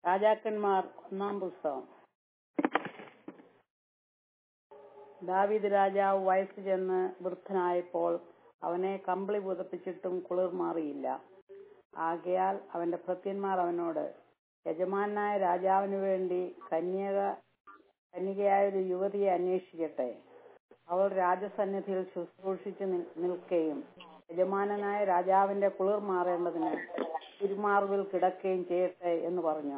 രാജാക്കന്മാർ ഒന്നാം പുസ്തകം ദാവീദ് രാജാവ് വയസ്സ് ചെന്ന് വൃദ്ധനായപ്പോൾ അവനെ കമ്പിളി പുതപ്പിച്ചിട്ടും കുളിർ മാറിയില്ല ആകയാൽ അവന്റെ ഭൃത്യന്മാർ അവനോട് യജമാനായ രാജാവിനു വേണ്ടി കന്യക കന്യകയായ ഒരു യുവതിയെ അന്വേഷിക്കട്ടെ അവൾ രാജസന്നിധിയിൽ ശുശ്രൂഷിച്ചു നിൽ- നിൽക്കുകയും യജമാനനായ രാജാവിന്റെ കുളിർ മാറേണ്ടതിന് തിരുമാർവിൽ കിടക്കുകയും ചെയ്യട്ടെ എന്ന് പറഞ്ഞു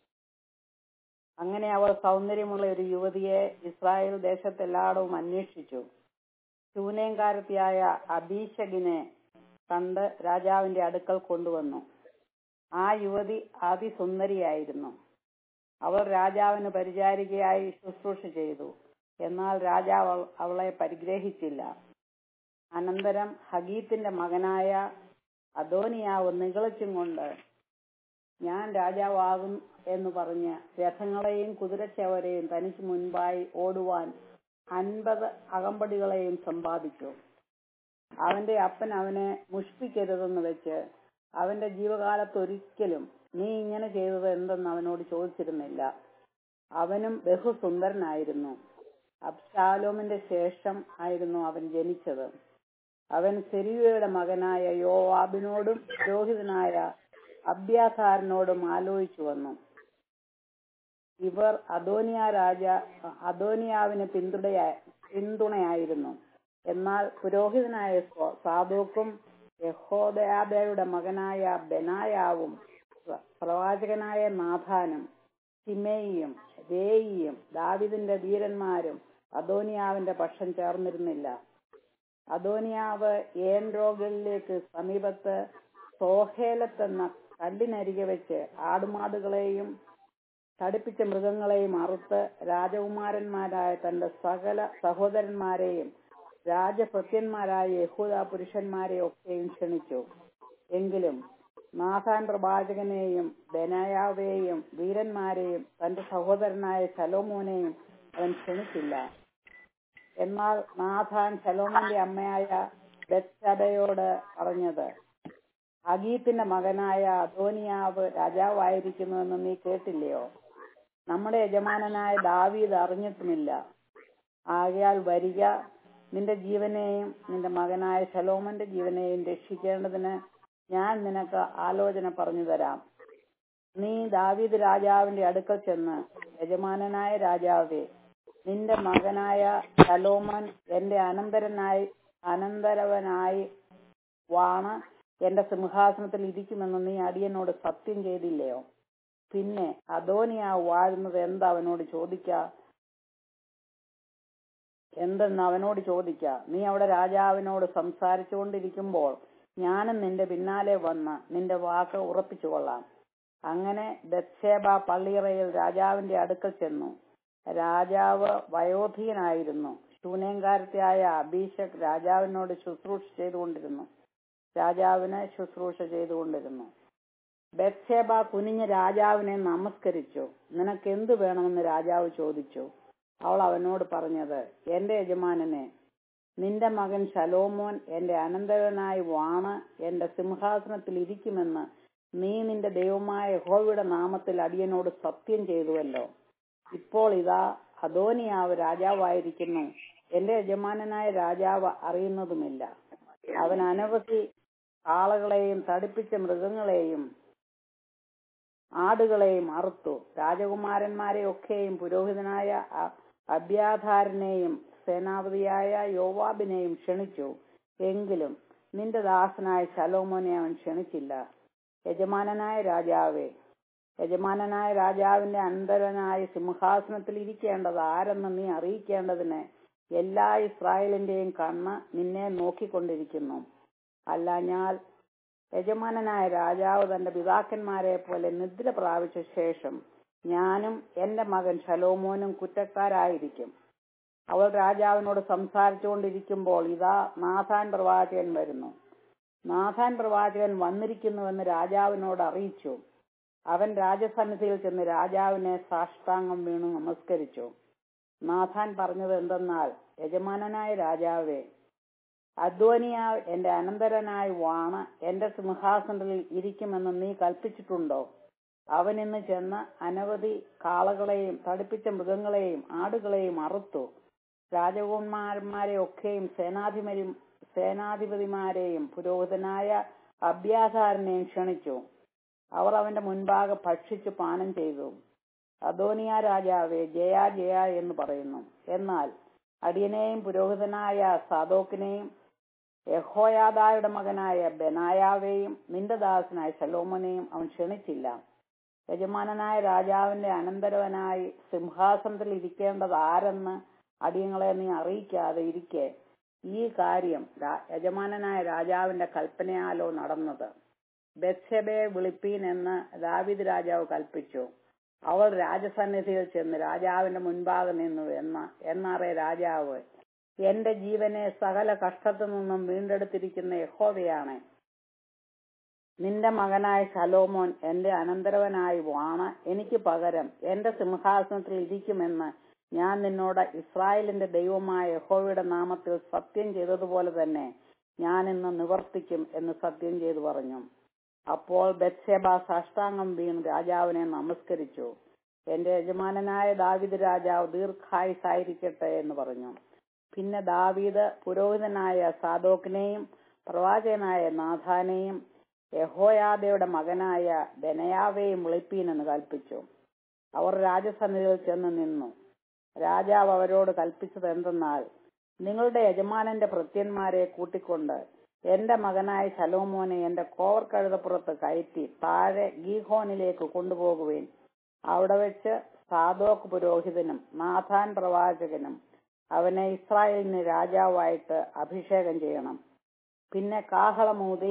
അങ്ങനെ അവൾ സൗന്ദര്യമുള്ള ഒരു യുവതിയെ ഇസ്രായേൽ ദേശത്തെല്ലായിടവും അന്വേഷിച്ചു ശൂനേങ്കാരത്തിയായ അബീഷകിനെ കണ്ട് രാജാവിന്റെ അടുക്കൽ കൊണ്ടുവന്നു ആ യുവതി അതിസുന്ദരിയായിരുന്നു അവൾ രാജാവിന് പരിചാരികയായി ശുശ്രൂഷ ചെയ്തു എന്നാൽ രാജാവ് അവൾ- അവളെ പരിഗ്രഹിച്ചില്ല അനന്തരം ഹഗീത്തിന്റെ മകനായ അദോനിയാവ് നിഗളിച്ചും കൊണ്ട് ഞാൻ രാജാവാകും എന്ന് പറഞ്ഞ് രഥങ്ങളെയും കുതിരച്ചവരെയും തനിക്ക് മുൻപായി ഓടുവാൻ അൻപത് അകമ്പടികളെയും സമ്പാദിച്ചു അവന്റെ അപ്പൻ അവനെ മുഷ്പിക്കരുതെന്ന് വെച്ച് അവന്റെ ജീവകാലത്തൊരിക്കലും നീ ഇങ്ങനെ ചെയ്തത് എന്തെന്ന് അവനോട് ചോദിച്ചിരുന്നില്ല അവനും ബഹുസുന്ദരനായിരുന്നു അബ്ശാലോമിന്റെ ശേഷം ആയിരുന്നു അവൻ ജനിച്ചത് അവൻ സെരിയയുടെ മകനായ യോവാബിനോടും പുരോഹിതനായ അബ്യാഥാരനോടും ആലോചിച്ചു വന്നു ഇവർ അദോനിയ രാജ അദോനിയാവിന് പിന്തുണയാ പിന്തുണയായിരുന്നു എന്നാൽ പുരോഹിതനായ സ്വ- സാദോക്കും യഹോദയാബയുടെ മകനായ ബെനായാവും പ്ര- പ്രവാചകനായ നാഥാനും സിമേയിയും രേയിയും ദാവിദിന്റെ വീരന്മാരും അദോനിയാവിന്റെ പക്ഷം ചേർന്നിരുന്നില്ല അദോനിയാവ് ഏൻ രോഗിലേക്ക് സമീപത്ത് സോഹേലത്തെന്ന കല്ലിനരികെ വെച്ച് ആടുമാടുകളെയും തടിപ്പിച്ച മൃഗങ്ങളെയും അറുത്ത് രാജകുമാരന്മാരായ തന്റെ സകല സഹോദരന്മാരെയും രാജഭൃത്യന്മാരായ യഹൂദ പുരുഷന്മാരെ ഒക്കെയും ക്ഷണിച്ചു എങ്കിലും നാഥാൻ പ്രവാചകനെയും ബെനായാവേയും വീരന്മാരെയും തന്റെ സഹോദരനായ ശലോമോനെയും അവൻ ക്ഷണിച്ചില്ല എന്നാൽ നാഥാൻ ശലോമോന്റെ അമ്മയായ ബത്സബയോട് പറഞ്ഞത് അഗീത്തിന്റെ മകനായ അദോനിയാവ് രാജാവായിരിക്കുന്നുവെന്ന് നീ കേട്ടില്ലയോ നമ്മുടെ യജമാനനായ ദാവീദ് അറിഞ്ഞിട്ടുമില്ല ആകയാൽ വരിക നിന്റെ ജീവനെയും നിന്റെ മകനായ ശലോമന്റെ ജീവനെയും രക്ഷിക്കേണ്ടതിന് ഞാൻ നിനക്ക് ആലോചന പറഞ്ഞു തരാം നീ ദാവീദ് രാജാവിന്റെ അടുക്കൽ ചെന്ന് യജമാനനായ രാജാവേ നിന്റെ മകനായ ശലോമൻ എന്റെ അനന്തരനായി അനന്തരവനായി വാണ് എന്റെ സിംഹാസനത്തിൽ ഇരിക്കുമെന്ന് നീ അടിയനോട് സത്യം ചെയ്തില്ലയോ പിന്നെ അദോനിയ വാഴുന്നത് എന്താ അവനോട് ചോദിക്ക എന്തെന്ന് അവനോട് ചോദിക്ക നീ അവിടെ രാജാവിനോട് സംസാരിച്ചുകൊണ്ടിരിക്കുമ്പോൾ ഞാനും നിന്റെ പിന്നാലെ വന്ന് നിന്റെ വാക്ക് ഉറപ്പിച്ചു കൊള്ളാം അങ്ങനെ ബത്സേബ പള്ളിയറയിൽ രാജാവിന്റെ അടുക്കൽ ചെന്നു രാജാവ് വയോധികനായിരുന്നു ശൂനേങ്കാരത്തിയായ അഭിഷേക് രാജാവിനോട് ശുശ്രൂഷ ചെയ്തുകൊണ്ടിരുന്നു രാജാവിന് ശുശ്രൂഷ ചെയ്തുകൊണ്ടിരുന്നു ബത്സേബ കുനിഞ്ഞ് രാജാവിനെ നമസ്കരിച്ചു നിനക്ക് എന്ത് വേണമെന്ന് രാജാവ് ചോദിച്ചു അവൾ അവനോട് പറഞ്ഞത് എന്റെ യജമാനനെ നിന്റെ മകൻ ശലോമോൻ എന്റെ അനന്തരനായി വാണ് എന്റെ സിംഹാസനത്തിൽ ഇരിക്കുമെന്ന് നീ നിന്റെ ദൈവമായ യഹോവയുടെ നാമത്തിൽ അടിയനോട് സത്യം ചെയ്തുവല്ലോ ഇപ്പോൾ ഇതാ അദോനിയാവ് രാജാവായിരിക്കുന്നു എന്റെ യജമാനനായ രാജാവ് അറിയുന്നതുമില്ല അവൻ അനവധി കാളകളെയും തടിപ്പിച്ച മൃഗങ്ങളെയും ആടുകളെയും അറുത്തു രാജകുമാരന്മാരെ ഒക്കെയും പുരോഹിതനായ അ- അബ്യാധാരനെയും സേനാപതിയായ യോവാബിനെയും ക്ഷണിച്ചു എങ്കിലും നിന്റെ ദാസനായ ശലോമോനെ അവൻ ക്ഷണിച്ചില്ല യജമാനനായ രാജാവേ യജമാനനായ രാജാവിന്റെ അന്തരനായ സിംഹാസനത്തിൽ ഇരിക്കേണ്ടത് ആരെന്ന് നീ അറിയിക്കേണ്ടതിന് എല്ലാ ഇസ്രായേലിന്റെയും കണ്ണ് നിന്നെ നോക്കിക്കൊണ്ടിരിക്കുന്നു അല്ല ഞാൻ യജമാനനായ രാജാവ് തന്റെ പിതാക്കന്മാരെ പോലെ നിദ്ര പ്രാപിച്ച ശേഷം ഞാനും എന്റെ മകൻ ശലോമോനും കുറ്റക്കാരായിരിക്കും അവൾ രാജാവിനോട് സംസാരിച്ചുകൊണ്ടിരിക്കുമ്പോൾ ഇതാ നാഥാൻ പ്രവാചകൻ വരുന്നു നാഥാൻ പ്രവാചകൻ വന്നിരിക്കുന്നുവെന്ന് രാജാവിനോട് അറിയിച്ചു അവൻ രാജസന്നിധിയിൽ ചെന്ന് രാജാവിനെ സാഷ്ടാംഗം വീണു നമസ്കരിച്ചു നാഥാൻ പറഞ്ഞത് എന്തെന്നാൽ യജമാനനായ രാജാവേ അദ്വനിയ എന്റെ അനന്തരനായി വാണ് എന്റെ സിംഹാസനത്തിൽ ഇരിക്കുമെന്ന് നീ കൽപ്പിച്ചിട്ടുണ്ടോ അവൻ ഇന്ന് ചെന്ന് അനവധി കാളകളെയും തടിപ്പിച്ച മൃഗങ്ങളെയും ആടുകളെയും അറുത്തു രാജകുമാരന്മാരെ ഒക്കെയും സേനാധിപരും സേനാധിപതിമാരെയും പുരോഹിതനായ അഭ്യാസാരനെയും ക്ഷണിച്ചു അവർ അവന്റെ മുൻപാകെ ഭക്ഷിച്ചു പാനം ചെയ്തു അദോനിയ രാജാവെ ജയ ജയ എന്ന് പറയുന്നു എന്നാൽ അടിയനെയും പുരോഹിതനായ സാദോക്കിനെയും യഹോയാദായുടെ മകനായ ബെനായാവെയും നിന്റെ ദാസനായ ശലോമനെയും അവൻ ക്ഷണിച്ചില്ല യജമാനനായ രാജാവിന്റെ അനന്തരവനായി സിംഹാസനത്തിൽ ഇരിക്കേണ്ടത് ആരെന്ന് അടിയങ്ങളെ നീ അറിയിക്കാതെ ഇരിക്കെ ഈ കാര്യം രാ- യജമാനനായ രാജാവിന്റെ കൽപ്പനയാലോ നടന്നത് ബത്സബയെ വിളിപ്പീൻ എന്ന് ദാവിദ് രാജാവ് കൽപ്പിച്ചു അവൾ രാജസന്നിധിയിൽ ചെന്ന് രാജാവിന്റെ മുൻപാകെ നിന്നു എന്ന എന്നറിയ രാജാവ് എന്റെ ജീവനെ സകല കഷ്ടത്തു നിന്നും വീണ്ടെടുത്തിരിക്കുന്ന യഹോവയാണ് നിന്റെ മകനായ ശലോമോൻ എന്റെ അനന്തരവനായി വാണ് എനിക്ക് പകരം എന്റെ സിംഹാസനത്തിൽ ഇരിക്കുമെന്ന് ഞാൻ നിന്നോട് ഇസ്രായേലിന്റെ ദൈവമായ യഹോവയുടെ നാമത്തിൽ സത്യം ചെയ്തതുപോലെ തന്നെ ഞാൻ ഇന്ന് നിവർത്തിക്കും എന്ന് സത്യം ചെയ്തു പറഞ്ഞു അപ്പോൾ ബത്സേബ സാഷ്ടാംഗം വീണ് രാജാവിനെ നമസ്കരിച്ചു എന്റെ യജമാനനായ ദാവിദ് രാജാവ് ദീർഘായുസായിരിക്കട്ടെ എന്ന് പറഞ്ഞു പിന്നെ ദാവീദ് പുരോഹിതനായ സാദോക്കിനെയും പ്രവാചകനായ നാഥാനെയും യഹോയാദയുടെ മകനായ ബെനയാവെയും വിളിപ്പീനെന്ന് കൽപ്പിച്ചു അവർ രാജസന്നിധിയിൽ ചെന്ന് നിന്നു രാജാവ് അവരോട് കൽപ്പിച്ചത് എന്തെന്നാൽ നിങ്ങളുടെ യജമാനന്റെ ഭൃത്യന്മാരെ കൂട്ടിക്കൊണ്ട് എന്റെ മകനായ ശലോമോനെ എന്റെ കോവർ കഴുതപ്പുറത്ത് കയറ്റി താഴെ ഗീഹോനിലേക്ക് കൊണ്ടുപോകുവേൻ അവിടെ വെച്ച് സാദോക്ക് പുരോഹിതനും നാഥാൻ പ്രവാചകനും അവനെ ഇസ്രായേലിന് രാജാവായിട്ട് അഭിഷേകം ചെയ്യണം പിന്നെ കാഹളമൂതി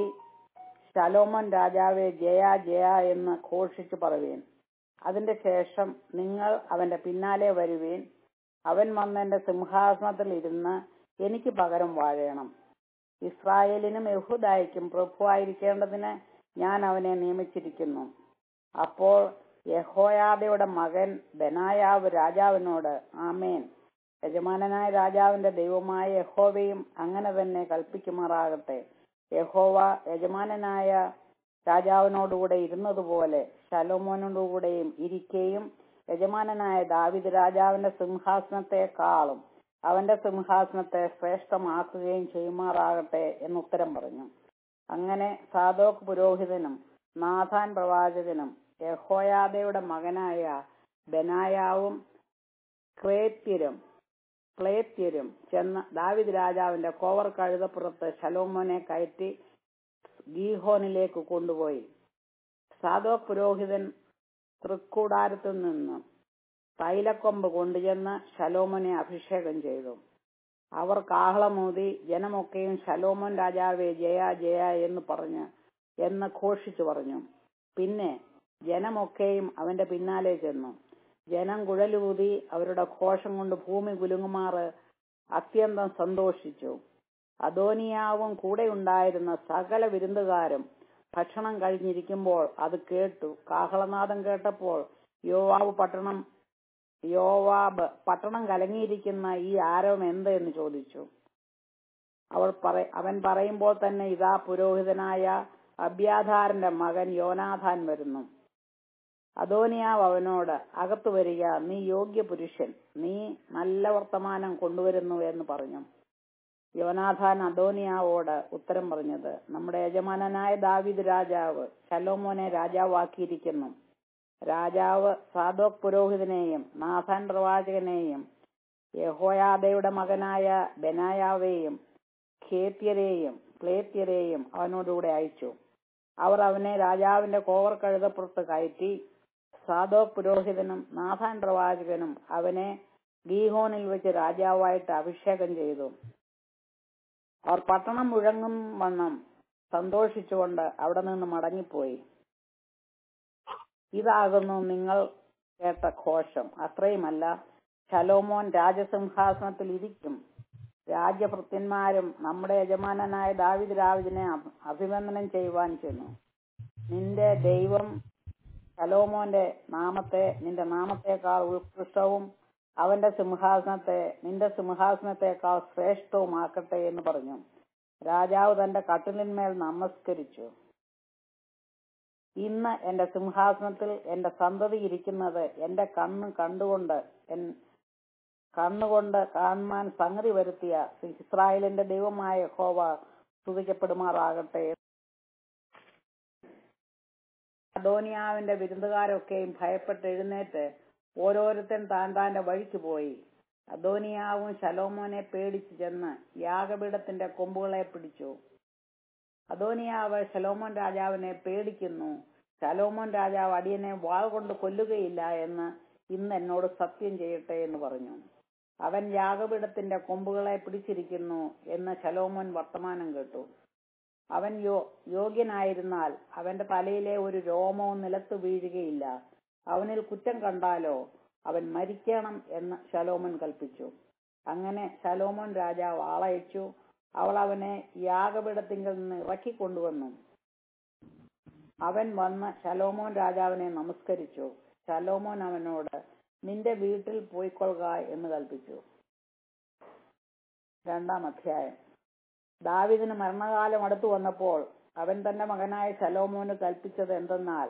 ശലോമോൻ രാജാവെ ജയ ജയ എന്ന് ഘോഷിച്ചു പറയുവേൻ അതിന്റെ ശേഷം നിങ്ങൾ അവന്റെ പിന്നാലെ വരുവേൻ അവൻ വന്ന് എന്റെ സിംഹാസനത്തിൽ ഇരുന്ന് എനിക്ക് പകരം വാഴണം ഇസ്രായേലിനും യഹൂദായ്ക്കും പ്രഭുവായിരിക്കേണ്ടതിന് ഞാൻ അവനെ നിയമിച്ചിരിക്കുന്നു അപ്പോൾ യഹോയാദയുടെ മകൻ ബെനായാവ് രാജാവിനോട് ആമേൻ യജമാനനായ രാജാവിന്റെ ദൈവമായ യഹോവയും അങ്ങനെ തന്നെ കൽപ്പിക്കുമാറാകട്ടെ യഹോവ യജമാനനായ രാജാവിനോടുകൂടെ ഇരുന്നതുപോലെ ശലോമോനോടുകൂടെയും ഇരിക്കുകയും യജമാനനായ ദാവിദ് രാജാവിന്റെ സിംഹാസനത്തെക്കാളും അവന്റെ സിംഹാസനത്തെ ശ്രേഷ്ഠമാക്കുകയും ചെയ്യുമാറാകട്ടെ എന്ന് ഉത്തരം പറഞ്ഞു അങ്ങനെ സാദോക്ക് പുരോഹിതനും നാഥാൻ പ്രവാചകനും യഹോയാദയുടെ മകനായ ബെനായാവും ക്രേത്യരും ക്ലേത്യരും ചെന്ന് ദാവിദ് രാജാവിന്റെ കോവർ കഴുതപ്പുറത്ത് ശലോമോനെ കയറ്റി ഗീഹോനിലേക്ക് കൊണ്ടുപോയി സാദോക് പുരോഹിതൻ തൃക്കൂടാരത്തിൽ നിന്ന് തൈലക്കൊമ്പ് കൊണ്ടുചെന്ന് ശലോമോനെ അഭിഷേകം ചെയ്തു അവർ കാഹളമൂതി ജനമൊക്കെയും ശലോമോൻ രാജാവേ ജയ ജയ എന്ന് പറഞ്ഞ് എന്ന് ഘോഷിച്ചു പറഞ്ഞു പിന്നെ ജനമൊക്കെയും അവന്റെ പിന്നാലെ ചെന്നു ജനം കുഴലൂതി അവരുടെ ഘോഷം കൊണ്ട് ഭൂമി കുലുങ്ങുമാറ് അത്യന്തം സന്തോഷിച്ചു അദോനിയാവും കൂടെ ഉണ്ടായിരുന്ന സകല വിരുന്നുകാരും ഭക്ഷണം കഴിഞ്ഞിരിക്കുമ്പോൾ അത് കേട്ടു കാഹളനാദം കേട്ടപ്പോൾ യോവാബ് പട്ടണം യോവാബ് പട്ടണം കലങ്ങിയിരിക്കുന്ന ഈ ആരവം എന്ത് എന്ന് ചോദിച്ചു അവൾ പറ അവൻ പറയുമ്പോൾ തന്നെ ഇതാ പുരോഹിതനായ അബ്യാധാരന്റെ മകൻ യോനാഥാൻ വരുന്നു അദോനിയാവ് അവനോട് അകത്തു വരിക നീ യോഗ്യ പുരുഷൻ നീ നല്ല വർത്തമാനം കൊണ്ടുവരുന്നു എന്ന് പറഞ്ഞു യോനാഥാൻ അദോനിയാവോട് ഉത്തരം പറഞ്ഞത് നമ്മുടെ യജമാനനായ ദാവിദ് രാജാവ് ശലോമോനെ രാജാവാക്കിയിരിക്കുന്നു രാജാവ് സാദോക് പുരോഹിതനെയും നാഥാൻ പ്രവാചകനെയും യഹോയാദയുടെ മകനായ ബെനായാവെയും ഖേത്യരെയും പ്ലേത്യരെയും അവനോടുകൂടെ അയച്ചു അവർ അവനെ രാജാവിന്റെ കോവർ കഴുതപ്പുറത്ത് കയറ്റി സാദോക് പുരോഹിതനും നാഥാൻ പ്രവാചകനും അവനെ ഗീഹോനിൽ വെച്ച് രാജാവായിട്ട് അഭിഷേകം ചെയ്തു അവർ പട്ടണം മുഴങ്ങും വണ്ണം സന്തോഷിച്ചുകൊണ്ട് അവിടെ നിന്ന് മടങ്ങിപ്പോയി ഇതാകുന്നു നിങ്ങൾ കേട്ട ഘോഷം അത്രയുമല്ല ശലോമോൻ രാജസിംഹാസനത്തിൽ ഇരിക്കും രാജ്യഭൃത്യന്മാരും നമ്മുടെ യജമാനനായ ദാവിദ് രാവിദിനെ അഭിനന്ദനം ചെയ്യുവാൻ ചെന്നു നിന്റെ ദൈവം ശലോമോന്റെ നാമത്തെ നിന്റെ നാമത്തെക്കാൾ ഉത്കൃഷ്ടവും അവന്റെ സിംഹാസനത്തെ നിന്റെ സിംഹാസനത്തെക്കാൾ ശ്രേഷ്ഠവുമാക്കട്ടെ എന്ന് പറഞ്ഞു രാജാവ് തന്റെ കട്ടിലിന്മേൽ നമസ്കരിച്ചു ഇന്ന് എന്റെ സിംഹാസനത്തിൽ എന്റെ സന്തതി ഇരിക്കുന്നത് എന്റെ കണ്ണ് കണ്ടുകൊണ്ട് എൻ- കണ്ണുകൊണ്ട് കാണുവാൻ സംഗതി വരുത്തിയ ഇസ്രായേലിന്റെ ദൈവമായ യഹോവ സ്തുതിക്കപ്പെടുമാറാകട്ടെ അദോനിയാവിന്റെ വിരുന്നുകാരൊക്കെയും ഭയപ്പെട്ട് എഴുന്നേറ്റ് ഓരോരുത്തൻ താൻ താന്റെ വഴിക്ക് പോയി അദോനിയാവും ശലോമോനെ പേടിച്ചു ചെന്ന് യാഗപീഠത്തിന്റെ കൊമ്പുകളെ പിടിച്ചു അദോനിയാവ് ശലോമോൻ രാജാവിനെ പേടിക്കുന്നു ശലോമോൻ രാജാവ് അടിയനെ വാൾ കൊണ്ട് കൊല്ലുകയില്ല എന്ന് ഇന്ന് എന്നോട് സത്യം ചെയ്യട്ടെ എന്ന് പറഞ്ഞു അവൻ യാഗപീഠത്തിന്റെ കൊമ്പുകളെ പിടിച്ചിരിക്കുന്നു എന്ന് ശലോമോൻ വർത്തമാനം കേട്ടു അവൻ യോ യോഗ്യനായിരുന്നാൽ അവന്റെ തലയിലെ ഒരു രോമവും നിലത്ത് വീഴുകയില്ല അവനിൽ കുറ്റം കണ്ടാലോ അവൻ മരിക്കണം എന്ന് ശലോമോൻ കൽപ്പിച്ചു അങ്ങനെ ശലോമോൻ രാജാവ് ആളയച്ചു അവൾ അവനെ യാഗപീഠത്തിങ്കിൽ നിന്ന് ഇറക്കിക്കൊണ്ടുവന്നു അവൻ വന്ന് ശലോമോൻ രാജാവിനെ നമസ്കരിച്ചു ശലോമോൻ അവനോട് നിന്റെ വീട്ടിൽ പോയിക്കൊള്ളുക എന്ന് കൽപ്പിച്ചു രണ്ടാം അധ്യായം ദാവിദിന് മരണകാലം അടുത്തു വന്നപ്പോൾ അവൻ തന്റെ മകനായ ശലോമോന് കൽപ്പിച്ചത് എന്തെന്നാൽ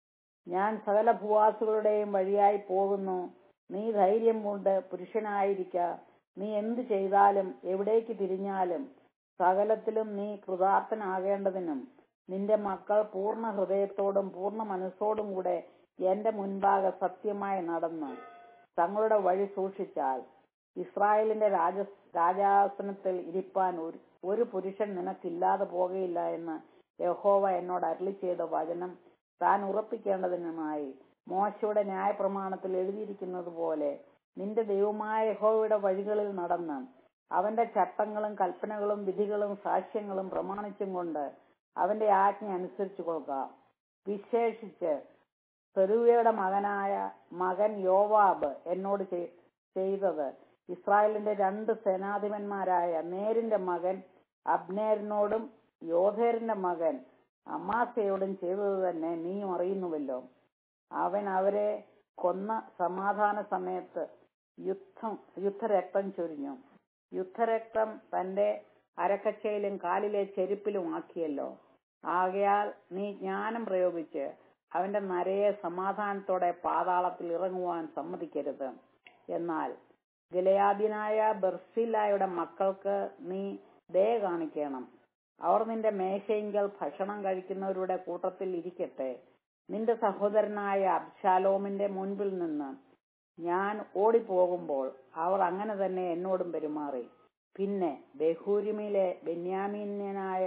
ഞാൻ സകല ഭൂവാസികളുടെയും വഴിയായി പോകുന്നു നീ ധൈര്യം കൊണ്ട് പുരുഷനായിരിക്ക നീ എന്തു ചെയ്താലും എവിടേക്ക് തിരിഞ്ഞാലും സകലത്തിലും നീ കൃതാർത്ഥനാകേണ്ടതിനും നിന്റെ മക്കൾ പൂർണ്ണ ഹൃദയത്തോടും പൂർണ്ണ മനസ്സോടും കൂടെ എന്റെ മുൻപാകെ സത്യമായി നടന്ന് തങ്ങളുടെ വഴി സൂക്ഷിച്ചാൽ ഇസ്രായേലിന്റെ രാജ രാജാസനത്തിൽ ഇരിപ്പാൻ ഒരു ഒരു പുരുഷൻ നിനക്കില്ലാതെ പോകുകയില്ല എന്ന് യഹോവ എന്നോട് അരളി ചെയ്ത വചനം താൻ ഉറപ്പിക്കേണ്ടതിനുമായി മോശയുടെ ന്യായപ്രമാണത്തിൽ എഴുതിയിരിക്കുന്നത് പോലെ നിന്റെ ദൈവമായ യഹോവയുടെ വഴികളിൽ നടന്ന് അവന്റെ ചട്ടങ്ങളും കൽപ്പനകളും വിധികളും സാക്ഷ്യങ്ങളും പ്രമാണിച്ചും കൊണ്ട് അവന്റെ ആജ്ഞ അനുസരിച്ചു കൊള്ളുക വിശേഷിച്ച് സെറൂയയുടെ മകനായ മകൻ യോവാബ് എന്നോട് ചെയ്- ചെയ്തത് ഇസ്രായേലിന്റെ രണ്ട് സേനാധിപന്മാരായ നേരിന്റെ മകൻ അബ്നേരിനോടും യോധേരിന്റെ മകൻ അമാസയോടും ചെയ്തത് തന്നെ നീയും അറിയുന്നുവല്ലോ അവൻ അവരെ കൊന്ന സമാധാന സമയത്ത് യുദ്ധം യുദ്ധരക്തം ചൊരിഞ്ഞു യുദ്ധരക്തം തന്റെ അരക്കച്ചയിലും കാലിലെ ചെരുപ്പിലും ആക്കിയല്ലോ ആകയാൽ നീ ജ്ഞാനം പ്രയോഗിച്ച് അവന്റെ നരയെ സമാധാനത്തോടെ പാതാളത്തിൽ ഇറങ്ങുവാൻ സമ്മതിക്കരുത് എന്നാൽ ഗലയാദിനായ ബർസില്ലായുടെ മക്കൾക്ക് നീ ദയ കാണിക്കണം അവർ നിന്റെ മേശയിങ്കൽ ഭക്ഷണം കഴിക്കുന്നവരുടെ കൂട്ടത്തിൽ ഇരിക്കട്ടെ നിന്റെ സഹോദരനായ അബ്ശാലോമിന്റെ മുൻപിൽ നിന്ന് ഞാൻ ഓടിപ്പോകുമ്പോൾ അവർ അങ്ങനെ തന്നെ എന്നോടും പെരുമാറി പിന്നെ ബഹൂരിമിലെ ബെന്യാമീനായ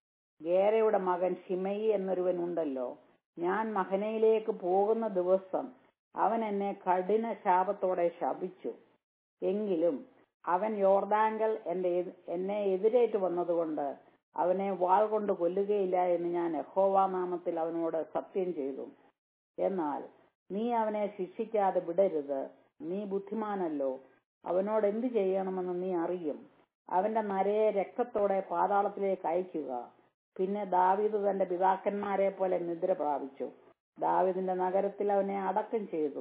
ഗേരയുടെ മകൻ ഷിമയി എന്നൊരുവൻ ഉണ്ടല്ലോ ഞാൻ മഹനയിലേക്ക് പോകുന്ന ദിവസം അവൻ എന്നെ കഠിന ശാപത്തോടെ ശപിച്ചു എങ്കിലും അവൻ യോർദാങ്കൽ എന്റെ എതി- എന്നെ എതിരേറ്റ് വന്നതുകൊണ്ട് അവനെ വാൾ കൊണ്ട് കൊല്ലുകയില്ല എന്ന് ഞാൻ യഹോവ നാമത്തിൽ അവനോട് സത്യം ചെയ്തു എന്നാൽ നീ അവനെ ശിക്ഷിക്കാതെ വിടരുത് നീ ബുദ്ധിമാനല്ലോ അവനോട് എന്തു ചെയ്യണമെന്ന് നീ അറിയും അവന്റെ നരയെ രക്തത്തോടെ പാതാളത്തിലേക്ക് അയക്കുക പിന്നെ ദാവീദ് തന്റെ പിതാക്കന്മാരെ പോലെ നിദ്ര പ്രാപിച്ചു ദാവീദിന്റെ നഗരത്തിൽ അവനെ അടക്കം ചെയ്തു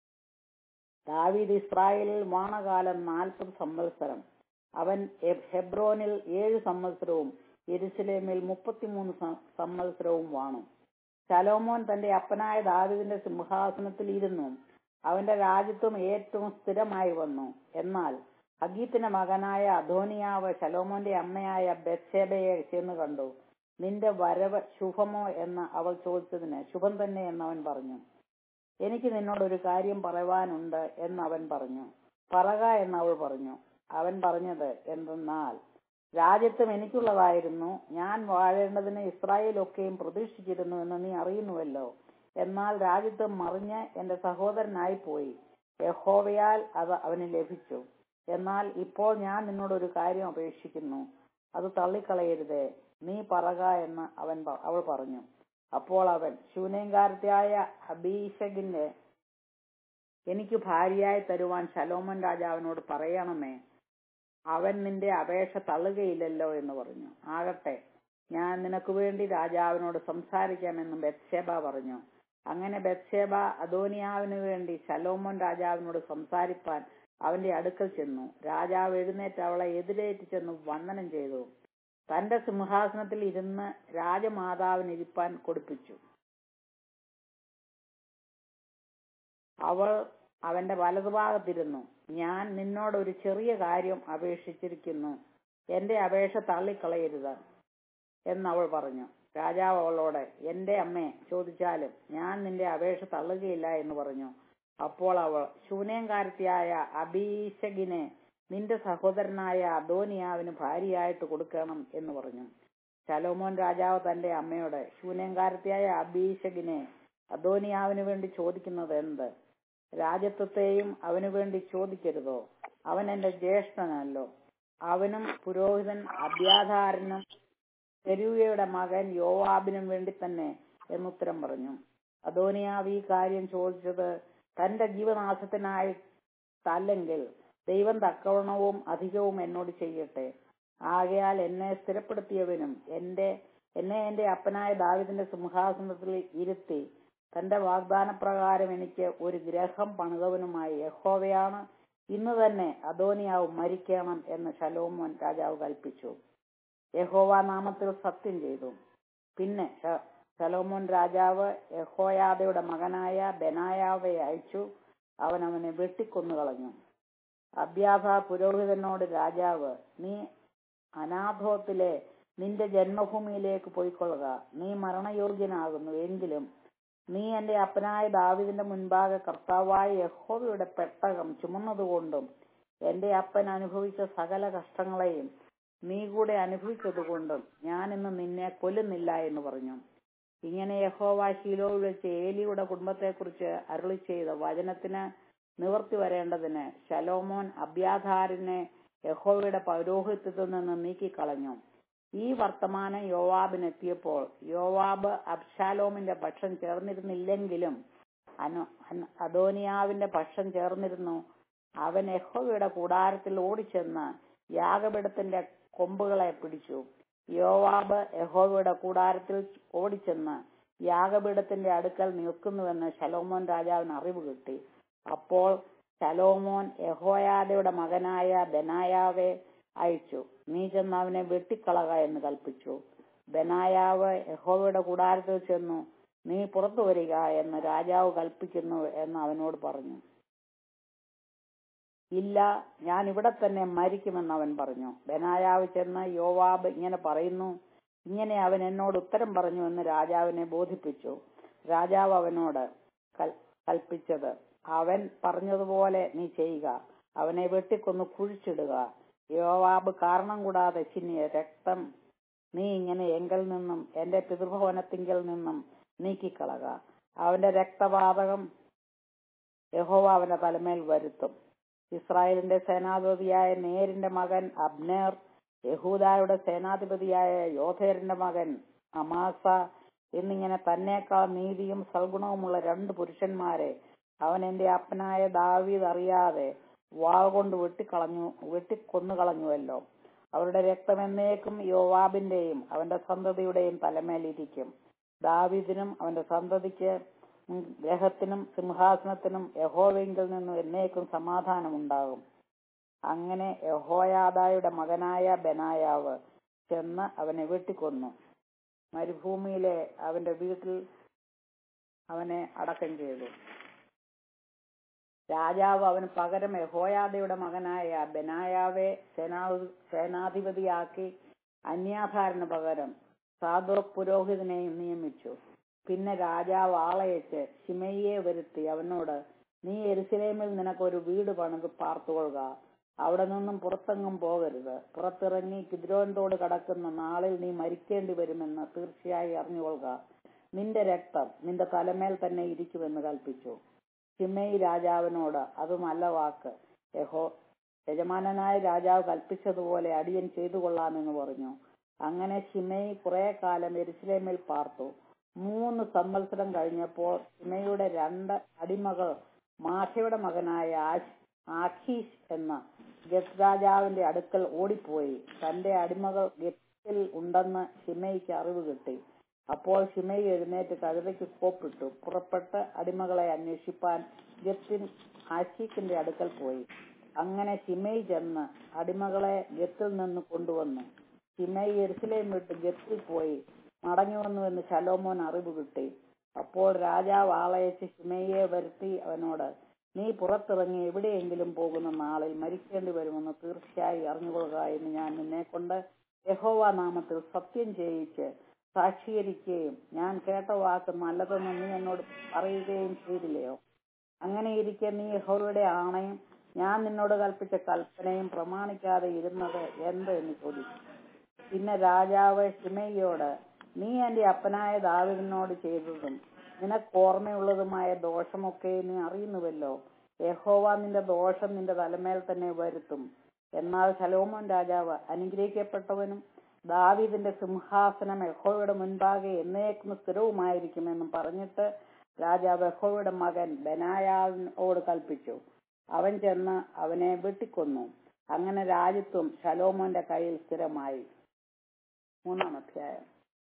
ദാവീദ് ഇസ്രായേലിൽ വാണകാലം നാൽപ്പത് സംവത്സരം അവൻ ഹെ- ഹെബ്രോനിൽ ഏഴ് സംവത്സരവും യെരുസലേമിൽ മുപ്പത്തിമൂന്ന് സം- സംവത്സരവും വാണു ശലോമോൻ തന്റെ അപ്പനായ ദാവീദിന്റെ സിംഹാസനത്തിൽ ഇരുന്നു അവന്റെ രാജ്യത്വം ഏറ്റവും സ്ഥിരമായി വന്നു എന്നാൽ ഹഗീത്തിന്റെ മകനായ അധോനിയാവ് ശലോമോന്റെ അമ്മയായ ബത്സേബയെ ചെന്ന് കണ്ടു നിന്റെ വരവ് ശുഭമോ എന്ന് അവൾ ചോദിച്ചതിന് ശുഭം തന്നെ എന്ന് അവൻ പറഞ്ഞു എനിക്ക് നിന്നോട് ഒരു കാര്യം പറയുവാനുണ്ട് എന്ന് അവൻ പറഞ്ഞു പറക എന്ന് അവൾ പറഞ്ഞു അവൻ പറഞ്ഞത് എന്തെന്നാൽ രാജ്യത്വം എനിക്കുള്ളതായിരുന്നു ഞാൻ വാഴേണ്ടതിന് ഇസ്രായേലൊക്കെയും പ്രതീക്ഷിച്ചിരുന്നു എന്ന് നീ അറിയുന്നുവല്ലോ എന്നാൽ രാജ്യത്വം മറിഞ്ഞ് എന്റെ സഹോദരനായി പോയി യഹോവയാൽ അത് അവന് ലഭിച്ചു എന്നാൽ ഇപ്പോൾ ഞാൻ നിന്നോട് ഒരു കാര്യം അപേക്ഷിക്കുന്നു അത് തള്ളിക്കളയരുതേ നീ പറക എന്ന് അവൻ പ- അവൾ പറഞ്ഞു അപ്പോൾ അവൻ ശൂനേങ്കാരത്തിയായ അബീഷകിന്റെ എനിക്ക് ഭാര്യയായി തരുവാൻ ശലോമൻ രാജാവിനോട് പറയണമേ അവൻ നിന്റെ അപേക്ഷ തള്ളുകയില്ലല്ലോ എന്ന് പറഞ്ഞു ആകട്ടെ ഞാൻ നിനക്ക് വേണ്ടി രാജാവിനോട് സംസാരിക്കാമെന്ന് ബത്ശേബ പറഞ്ഞു അങ്ങനെ ബത്ശേബ അദോനിയാവിന് വേണ്ടി ശലോമോൻ രാജാവിനോട് സംസാരിപ്പാൻ അവന്റെ അടുക്കൽ ചെന്നു രാജാവ് എഴുന്നേറ്റ് അവളെ എതിരേറ്റ് ചെന്ന് വന്ദനം ചെയ്തു തന്റെ സിംഹാസനത്തിൽ ഇരുന്ന് രാജമാതാവിന് ഇരിപ്പാൻ കൊടുപ്പിച്ചു അവൾ അവന്റെ വലതുഭാഗത്തിരുന്നു ഞാൻ നിന്നോട് ഒരു ചെറിയ കാര്യം അപേക്ഷിച്ചിരിക്കുന്നു എന്റെ അപേക്ഷ തള്ളിക്കളയരുത് എന്നവൾ പറഞ്ഞു രാജാവ് അവളോട് എന്റെ അമ്മേ ചോദിച്ചാലും ഞാൻ നിന്റെ അപേക്ഷ തള്ളുകയില്ല എന്ന് പറഞ്ഞു അപ്പോൾ അവൾ ശൂനേങ്കാരത്തിയായ അബീശകിനെ നിന്റെ സഹോദരനായ അദോനിയാവിന് ഭാര്യയായിട്ട് കൊടുക്കണം എന്ന് പറഞ്ഞു ശലോമോൻ രാജാവ് തന്റെ അമ്മയോട് ശൂനേങ്കാരത്തിയായ അബീശകിനെ അദോനിയാവിന് വേണ്ടി ചോദിക്കുന്നത് എന്ത് രാജ്യത്വത്തെയും അവന് വേണ്ടി ചോദിക്കരുതോ അവൻ എന്റെ ജ്യേഷ്ഠനല്ലോ അവനും പുരോഹിതൻ അബ്യാധാരനും തെരുവയുടെ മകൻ യോവാബിനും വേണ്ടി തന്നെ എന്നുത്തരം പറഞ്ഞു അദോനിയാവ് ഈ കാര്യം ചോദിച്ചത് തന്റെ ജീവനാശത്തിനായി തല്ലെങ്കിൽ ദൈവം തക്കവണവും അധികവും എന്നോട് ചെയ്യട്ടെ ആകയാൽ എന്നെ സ്ഥിരപ്പെടുത്തിയവനും എന്റെ എന്നെ എന്റെ അപ്പനായ ദാവിദിന്റെ സിംഹാസനത്തിൽ ഇരുത്തി തന്റെ വാഗ്ദാനപ്രകാരം എനിക്ക് ഒരു ഗ്രഹം പണിതവനുമായി യഹോവയാണ് ഇന്ന് തന്നെ അദോനിയാവ് മരിക്കണം എന്ന് ശലോമോൻ രാജാവ് കൽപ്പിച്ചു യഹോവ നാമത്തിൽ സത്യം ചെയ്തു പിന്നെ ശ- ശലോമോൻ രാജാവ് യഹോയാദയുടെ മകനായ ബെനായാവെ അയച്ചു അവൻ അവനെ വെട്ടിക്കൊന്നു കളഞ്ഞു അബ്യാഥ പുരോഹിതനോട് രാജാവ് നീ അനാഥോത്തിലെ നിന്റെ ജന്മഭൂമിയിലേക്ക് പോയിക്കൊള്ളുക നീ മരണയോഗ്യനാകുന്നു എങ്കിലും നീ എന്റെ അപ്പനായ ദാവിദിന്റെ മുൻപാകെ കർത്താവായ യഹോവയുടെ പെട്ടകം ചുമന്നതുകൊണ്ടും എന്റെ അപ്പൻ അനുഭവിച്ച സകല കഷ്ടങ്ങളെയും നീ കൂടെ അനുഭവിച്ചതുകൊണ്ടും ഞാൻ ഇന്ന് നിന്നെ കൊല്ലുന്നില്ല എന്ന് പറഞ്ഞു ഇങ്ങനെ യഹോവ ശീലോവിൽ വെച്ച് ഏലിയുടെ കുടുംബത്തെക്കുറിച്ച് അരുളി ചെയ്ത വചനത്തിന് നിവർത്തി വരേണ്ടതിന് ശലോമോൻ അബ്യാധാരിനെ യഹോവയുടെ പൗരോഹിത്യത്തിൽ നിന്ന് നീക്കിക്കളഞ്ഞു ഈ വർത്തമാനം യോവാബിന് എത്തിയപ്പോൾ യോവാബ് അബ്ശാലോമിന്റെ പക്ഷം ചേർന്നിരുന്നില്ലെങ്കിലും അനു അൻ- അദോനിയാവിന്റെ പക്ഷം ചേർന്നിരുന്നു അവൻ യഹോവയുടെ കൂടാരത്തിൽ ഓടിച്ചെന്ന് യാഗപീഠത്തിന്റെ കൊമ്പുകളെ പിടിച്ചു യോവാബ് യഹോവയുടെ കൂടാരത്തിൽ ഓടിച്ചെന്ന് യാഗപീഠത്തിന്റെ അടുക്കൽ നിൽക്കുന്നുവെന്ന് ശലോമോൻ രാജാവിന് അറിവ് കിട്ടി അപ്പോൾ ശലോമോൻ യഹോയാദയുടെ മകനായ ബെനായാവെ അയച്ചു നീ ചെന്ന് അവനെ വെട്ടിക്കളക എന്ന് കൽപ്പിച്ചു ബെനായാവ് യഹോവയുടെ കൂടാരത്തിൽ ചെന്നു നീ പുറത്തു വരിക എന്ന് രാജാവ് കൽപ്പിക്കുന്നു എന്ന് അവനോട് പറഞ്ഞു ഇല്ല ഞാൻ ഇവിടെ തന്നെ മരിക്കുമെന്ന് അവൻ പറഞ്ഞു ബെനായാവ് ചെന്ന് യോവാബ് ഇങ്ങനെ പറയുന്നു ഇങ്ങനെ അവൻ എന്നോട് ഉത്തരം പറഞ്ഞു എന്ന് രാജാവിനെ ബോധിപ്പിച്ചു രാജാവ് അവനോട് കൽ- കൽപ്പിച്ചത് അവൻ പറഞ്ഞതുപോലെ നീ ചെയ്യുക അവനെ വെട്ടിക്കൊന്ന് കുഴിച്ചിടുക യോവാബ് കാരണം കൂടാതെ ചിന്നിയ രക്തം നീ ഇങ്ങനെ എങ്കിൽ നിന്നും എന്റെ പിതൃഭവനത്തിങ്കൽ നിന്നും നീക്കിക്കളക അവന്റെ രക്തപാതകം യഹോവ അവന്റെ തലമേൽ വരുത്തും ഇസ്രായേലിന്റെ സേനാധിപതിയായ നേരിന്റെ മകൻ അബ്നേർ യഹൂദായുടെ സേനാധിപതിയായ യോധേരിന്റെ മകൻ അമാസ എന്നിങ്ങനെ തന്നേക്കാൾ നീതിയും സൽഗുണവുമുള്ള രണ്ട് പുരുഷന്മാരെ അവൻ എന്റെ അപ്പനായ ദാവീദ് അറിയാതെ വാൾ കൊണ്ട് വെട്ടിക്കളഞ്ഞു വെട്ടിക്കൊന്നു കളഞ്ഞുവല്ലോ അവരുടെ രക്തം എന്നേക്കും യോവാബിന്റെയും അവന്റെ സന്തതിയുടെയും തലമേലിരിക്കും ദാവീദിനും അവന്റെ സന്തതിക്ക് ഉം ഗ്രഹത്തിനും സിംഹാസനത്തിനും യഹോവെങ്കിൽ നിന്നും എന്നേക്കും സമാധാനമുണ്ടാകും അങ്ങനെ യഹോയാദായുടെ മകനായ ബെനായാവ് ചെന്ന് അവനെ വെട്ടിക്കൊന്നു മരുഭൂമിയിലെ അവന്റെ വീട്ടിൽ അവനെ അടക്കം ചെയ്തു രാജാവ് അവന് പകരം യഹോയാദയുടെ മകനായ ബെനായാവെ സേനാ സേനാധിപതിയാക്കി അന്യാധാരന് പകരം സാദോക് പുരോഹിതനെയും നിയമിച്ചു പിന്നെ രാജാവ് ആളയച്ച് ശിമയിയെ വരുത്തി അവനോട് നീ എരുസലേമിൽ നിനക്കൊരു വീട് പണിത് പാർത്തുകൊള്ളുക അവിടെ നിന്നും പുറത്തെങ്ങും പോകരുത് പുറത്തിറങ്ങി കിദ്രോൻ തോട് കടക്കുന്ന നാളിൽ നീ മരിക്കേണ്ടി വരുമെന്ന് തീർച്ചയായി അറിഞ്ഞുകൊള്ളുക നിന്റെ രക്തം നിന്റെ തലമേൽ തന്നെ ഇരിക്കുമെന്ന് കൽപ്പിച്ചു ശിമയി രാജാവിനോട് അത് നല്ല വാക്ക് യഹോ യജമാനനായ രാജാവ് കൽപ്പിച്ചതുപോലെ അടിയൻ ചെയ്തു കൊള്ളാമെന്ന് പറഞ്ഞു അങ്ങനെ ശിമയി കുറെ കാലം എരുസലേമിൽ പാർത്തു മൂന്ന് സംവത്സരം കഴിഞ്ഞപ്പോൾ ശിമയുടെ രണ്ട് അടിമകൾ മാഷയുടെ മകനായ ആശ് ആഖീഷ് എന്ന ഗത്ത് രാജാവിന്റെ അടുക്കൽ ഓടിപ്പോയി തന്റെ അടിമകൾ ഗത്തിൽ ഉണ്ടെന്ന് ഷിമയ്ക്ക് അറിവ് കിട്ടി അപ്പോൾ ഷിമയി എഴുന്നേറ്റ് കഴുതയ്ക്ക് കോപ്പിട്ടു പുറപ്പെട്ട് അടിമകളെ അന്വേഷിപ്പാൻ ഗത്തിൻ ആശീഖിന്റെ അടുക്കൽ പോയി അങ്ങനെ ഷിമയി ചെന്ന് അടിമകളെ ഗത്തിൽ നിന്ന് കൊണ്ടുവന്നു ഷിമയി എരുസലേം വിട്ട് ഗത്തിൽ പോയി മടങ്ങി വന്നുവെന്ന് ശലോമോൻ അറിവ് കിട്ടി അപ്പോൾ രാജാവ് ആളയച്ച് ശിമയെ വരുത്തി അവനോട് നീ പുറത്തിറങ്ങി എവിടെയെങ്കിലും പോകുന്ന നാളിൽ മരിക്കേണ്ടി വരുമെന്ന് തീർച്ചയായി അറിഞ്ഞുകൊള്ളുക എന്ന് ഞാൻ നിന്നെ കൊണ്ട് യഹോവ നാമത്തിൽ സത്യം ചെയ്യിച്ച് സാക്ഷീകരിക്കുകയും ഞാൻ കേട്ട വാക്ക് നല്ലതെന്ന് നീ എന്നോട് പറയുകയും ചെയ്തില്ലയോ അങ്ങനെ ഇരിക്കെ നീ യഹോവയുടെ ആണയും ഞാൻ നിന്നോട് കൽപ്പിച്ച കൽപ്പനയും പ്രമാണിക്കാതെ ഇരുന്നത് എന്ത് എന്ന് ചോദിച്ചു പിന്നെ രാജാവ് ഷിമയ്യോട് നീ എന്റെ അപ്പനായ ദാവിദിനോട് ചെയ്തതും നിനക്ക് ഓർമ്മയുള്ളതുമായ ദോഷമൊക്കെ നീ അറിയുന്നുവല്ലോ യഹോവ നിന്റെ ദോഷം നിന്റെ തലമേൽ തന്നെ വരുത്തും എന്നാൽ ശലോമോൻ രാജാവ് അനുഗ്രഹിക്കപ്പെട്ടവനും ദാവീദിന്റെ സിംഹാസനം യഹോവയുടെ മുൻപാകെ എന്നേക്കും സ്ഥിരവുമായിരിക്കുമെന്നും പറഞ്ഞിട്ട് രാജാവ് യഹോവയുടെ മകൻ ബനായാവിനോട് കൽപ്പിച്ചു അവൻ ചെന്ന് അവനെ വെട്ടിക്കൊന്നു അങ്ങനെ രാജ്യത്വം ശലോമോന്റെ കയ്യിൽ സ്ഥിരമായി മൂന്നാം അധ്യായം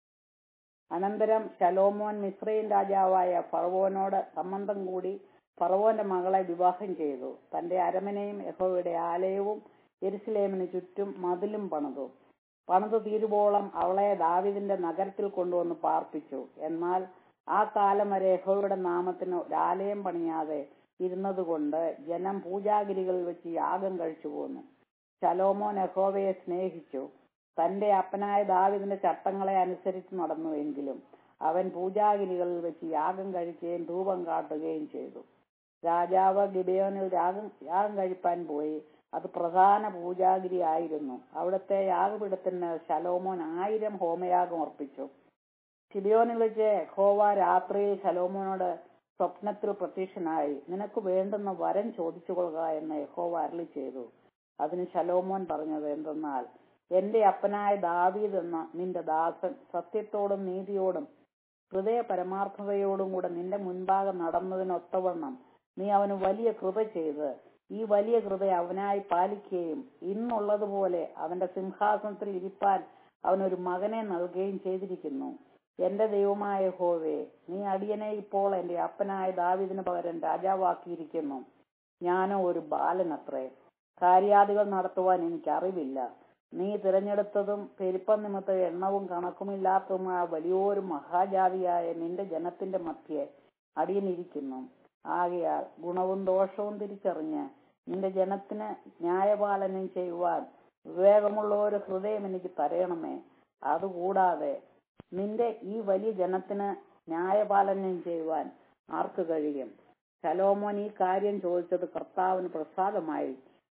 അനന്തരം ശലോമോൻ മിശ്രയും രാജാവായ ഫറവോനോട് സംബന്ധം കൂടി ഫറവോന്റെ മകളെ വിവാഹം ചെയ്തു തന്റെ അരമനയും യഹോവയുടെ ആലയവും എരുസലേമിന് ചുറ്റും മതിലും പണിതു പണിതു തീരുവോളം അവളെ ദാവിദിന്റെ നഗരത്തിൽ കൊണ്ടുവന്ന് പാർപ്പിച്ചു എന്നാൽ ആ കാലം വരെ യഹോവയുടെ നാമത്തിന് ഒരാലയം പണിയാതെ ഇരുന്നതുകൊണ്ട് ജനം പൂജാഗിരികളിൽ വെച്ച് യാഗം കഴിച്ചു പോന്നു ശലോമോൻ യഹോവയെ സ്നേഹിച്ചു തന്റെ അപ്പനായ ദാവിദിന്റെ ചട്ടങ്ങളെ അനുസരിച്ച് നടന്നുവെങ്കിലും അവൻ പൂജാഗിരികളിൽ വെച്ച് യാഗം കഴിക്കുകയും ധൂപം കാട്ടുകയും ചെയ്തു രാജാവ് ഗിബയോനിൽ യാഗം യാഗം കഴിപ്പാൻ പോയി അത് പ്രധാന പൂജാഗിരി ആയിരുന്നു അവിടുത്തെ യാഗപീഠത്തിന് ശലോമോൻ ആയിരം ഹോമയാഗം അർപ്പിച്ചു ശിബിയോനിൽ വെച്ച് ഹോവ രാത്രിയിൽ ശലോമോനോട് സ്വപ്നത്തിൽ പ്രത്യക്ഷനായി നിനക്ക് വേണ്ടുന്ന വരം ചോദിച്ചു കൊള്ളുക എന്ന് യഹോവ അരളി ചെയ്തു അതിന് ശലോമോൻ പറഞ്ഞത് എന്തെന്നാൽ എന്റെ അപ്പനായ ദാവീദ് എന്ന നിന്റെ ദാസൻ സത്യത്തോടും നീതിയോടും ഹൃദയ പരമാർത്ഥതയോടും കൂടെ നിന്റെ മുൻപാകെ നടന്നതിനൊത്തവണ്ണം നീ അവന് വലിയ കൃപ ചെയ്ത് ഈ വലിയ കൃപ അവനായി പാലിക്കുകയും ഇന്നുള്ളതുപോലെ അവന്റെ സിംഹാസനത്തിൽ ഇരിപ്പാൻ അവനൊരു മകനെ നൽകുകയും ചെയ്തിരിക്കുന്നു എന്റെ ദൈവമായ ഹോവേ നീ അടിയനെ ഇപ്പോൾ എന്റെ അപ്പനായ ദാവിദിന് പകരം രാജാവാക്കിയിരിക്കുന്നു ഞാനോ ഒരു ബാലനത്രേ കാര്യാദികൾ നടത്തുവാൻ എനിക്ക് അറിവില്ല നീ തിരഞ്ഞെടുത്തതും പെരുപ്പം നിമിത്തം എണ്ണവും കണക്കുമില്ലാത്തതുമായ വലിയൊരു മഹാജാതിയായ നിന്റെ ജനത്തിന്റെ മധ്യേ അടിയനിരിക്കുന്നു ആകയാൽ ഗുണവും ദോഷവും തിരിച്ചറിഞ്ഞ് നിന്റെ ജനത്തിന് ന്യായപാലനം ചെയ്യുവാൻ വിവേകമുള്ള ഒരു ഹൃദയം എനിക്ക് തരയണമേ അതുകൂടാതെ നിന്റെ ഈ വലിയ ജനത്തിന് ന്യായപാലനം ചെയ്യുവാൻ ആർക്ക് കഴിയും ശലോമോൻ ഈ കാര്യം ചോദിച്ചത് കർത്താവിന് പ്രസാദമായി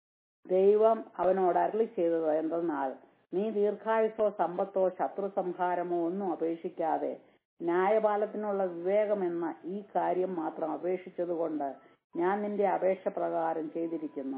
ദൈവം അവനോട് അരളി ചെയ്തത് എന്തെന്നാൽ നീ ദീർഘായുസോ സമ്പത്തോ ശത്രു സംഹാരമോ ഒന്നും അപേക്ഷിക്കാതെ ന്യായപാലത്തിനുള്ള വിവേകമെന്ന ഈ കാര്യം മാത്രം അപേക്ഷിച്ചതുകൊണ്ട് ഞാൻ നിന്റെ അപേക്ഷ പ്രകാരം ചെയ്തിരിക്കുന്നു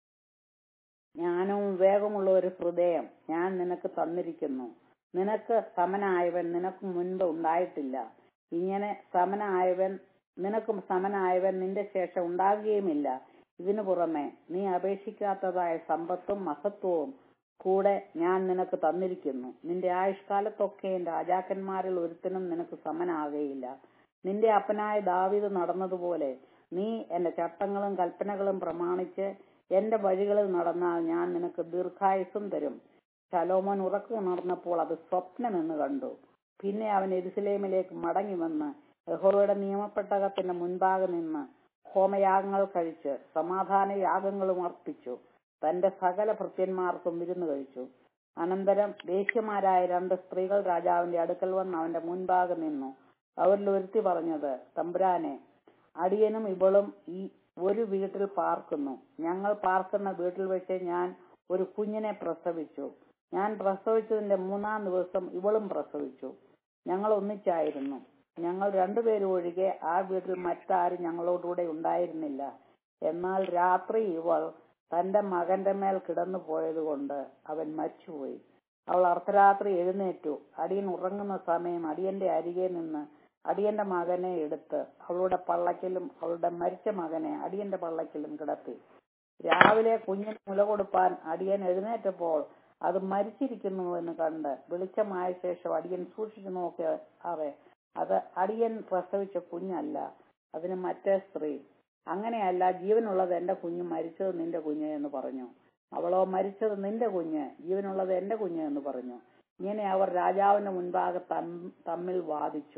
ജ്ഞാനവും വിവേകമുള്ള ഒരു ഹൃദയം ഞാൻ നിനക്ക് തന്നിരിക്കുന്നു നിനക്ക് സമനായവൻ നിനക്ക് മുൻപ് ഉണ്ടായിട്ടില്ല ഇങ്ങനെ സമനായവൻ നിനക്ക് സമനായവൻ നിന്റെ ശേഷം ഉണ്ടാകുകയുമില്ല ഇതിനു പുറമെ നീ അപേക്ഷിക്കാത്തതായ സമ്പത്തും മഹത്വവും കൂടെ ഞാൻ നിനക്ക് തന്നിരിക്കുന്നു നിന്റെ ആയുഷ്കാലത്തൊക്കെയും രാജാക്കന്മാരിൽ ഒരുത്തനും നിനക്ക് സമനാകുകയില്ല നിന്റെ അപ്പനായ ദാവീദ് നടന്നതുപോലെ നീ എന്റെ ചട്ടങ്ങളും കൽപ്പനകളും പ്രമാണിച്ച് എന്റെ വഴികളിൽ നടന്നാൽ ഞാൻ നിനക്ക് ദീർഘായുസും തരും ശലോമോൻ ഉറക്കമുണർന്നപ്പോൾ അത് സ്വപ്നമെന്ന് കണ്ടു പിന്നെ അവൻ എരുസലേമിലേക്ക് മടങ്ങി വന്ന് യഹോവയുടെ നിയമപ്പെട്ടകത്തിന്റെ മുൻപാകെ നിന്ന് ഹോമയാഗങ്ങൾ കഴിച്ച് സമാധാന യാഗങ്ങളും അർപ്പിച്ചു തന്റെ സകല ഭൃത്യന്മാർക്കും വിരുന്നു കഴിച്ചു അനന്തരം ദേഷ്യമാരായ രണ്ട് സ്ത്രീകൾ രാജാവിന്റെ അടുക്കൽ വന്ന് അവന്റെ മുൻപാകെ നിന്നു അവരിൽ ഒരുത്തി പറഞ്ഞത് തമ്പുരാനെ അടിയനും ഇവളും ഈ ഒരു വീട്ടിൽ പാർക്കുന്നു ഞങ്ങൾ പാർക്കുന്ന വീട്ടിൽ വെച്ച് ഞാൻ ഒരു കുഞ്ഞിനെ പ്രസവിച്ചു ഞാൻ പ്രസവിച്ചതിന്റെ മൂന്നാം ദിവസം ഇവളും പ്രസവിച്ചു ഞങ്ങൾ ഒന്നിച്ചായിരുന്നു ഞങ്ങൾ രണ്ടുപേരും ഒഴികെ ആ വീട്ടിൽ മറ്റാരും ഞങ്ങളോടുകൂടെ ഉണ്ടായിരുന്നില്ല എന്നാൽ രാത്രി ഇവൾ തന്റെ മകന്റെ മേൽ കിടന്നു പോയതുകൊണ്ട് അവൻ മരിച്ചുപോയി അവൾ അർദ്ധരാത്രി എഴുന്നേറ്റു അടിയൻ ഉറങ്ങുന്ന സമയം അടിയന്റെ അരികെ നിന്ന് അടിയന്റെ മകനെ എടുത്ത് അവളുടെ പള്ളക്കിലും അവളുടെ മരിച്ച മകനെ അടിയന്റെ പള്ളക്കിലും കിടത്തി രാവിലെ കുഞ്ഞിന് മുല കൊടുപ്പാൻ അടിയൻ എഴുന്നേറ്റപ്പോൾ അത് മരിച്ചിരിക്കുന്നുവെന്ന് കണ്ട് വെളിച്ചമായ ശേഷം അടിയൻ സൂക്ഷിച്ചു നോക്കിയ അവ അത് അടിയൻ പ്രസവിച്ച കുഞ്ഞല്ല അതിന് മറ്റേ സ്ത്രീ അങ്ങനെയല്ല ജീവനുള്ളത് എന്റെ കുഞ്ഞ് മരിച്ചത് നിന്റെ കുഞ്ഞ് എന്ന് പറഞ്ഞു അവളോ മരിച്ചത് നിന്റെ കുഞ്ഞ് ജീവനുള്ളത് എന്റെ കുഞ്ഞ് എന്ന് പറഞ്ഞു ഇങ്ങനെ അവർ രാജാവിന്റെ മുൻപാകെ തമ്മിൽ വാദിച്ചു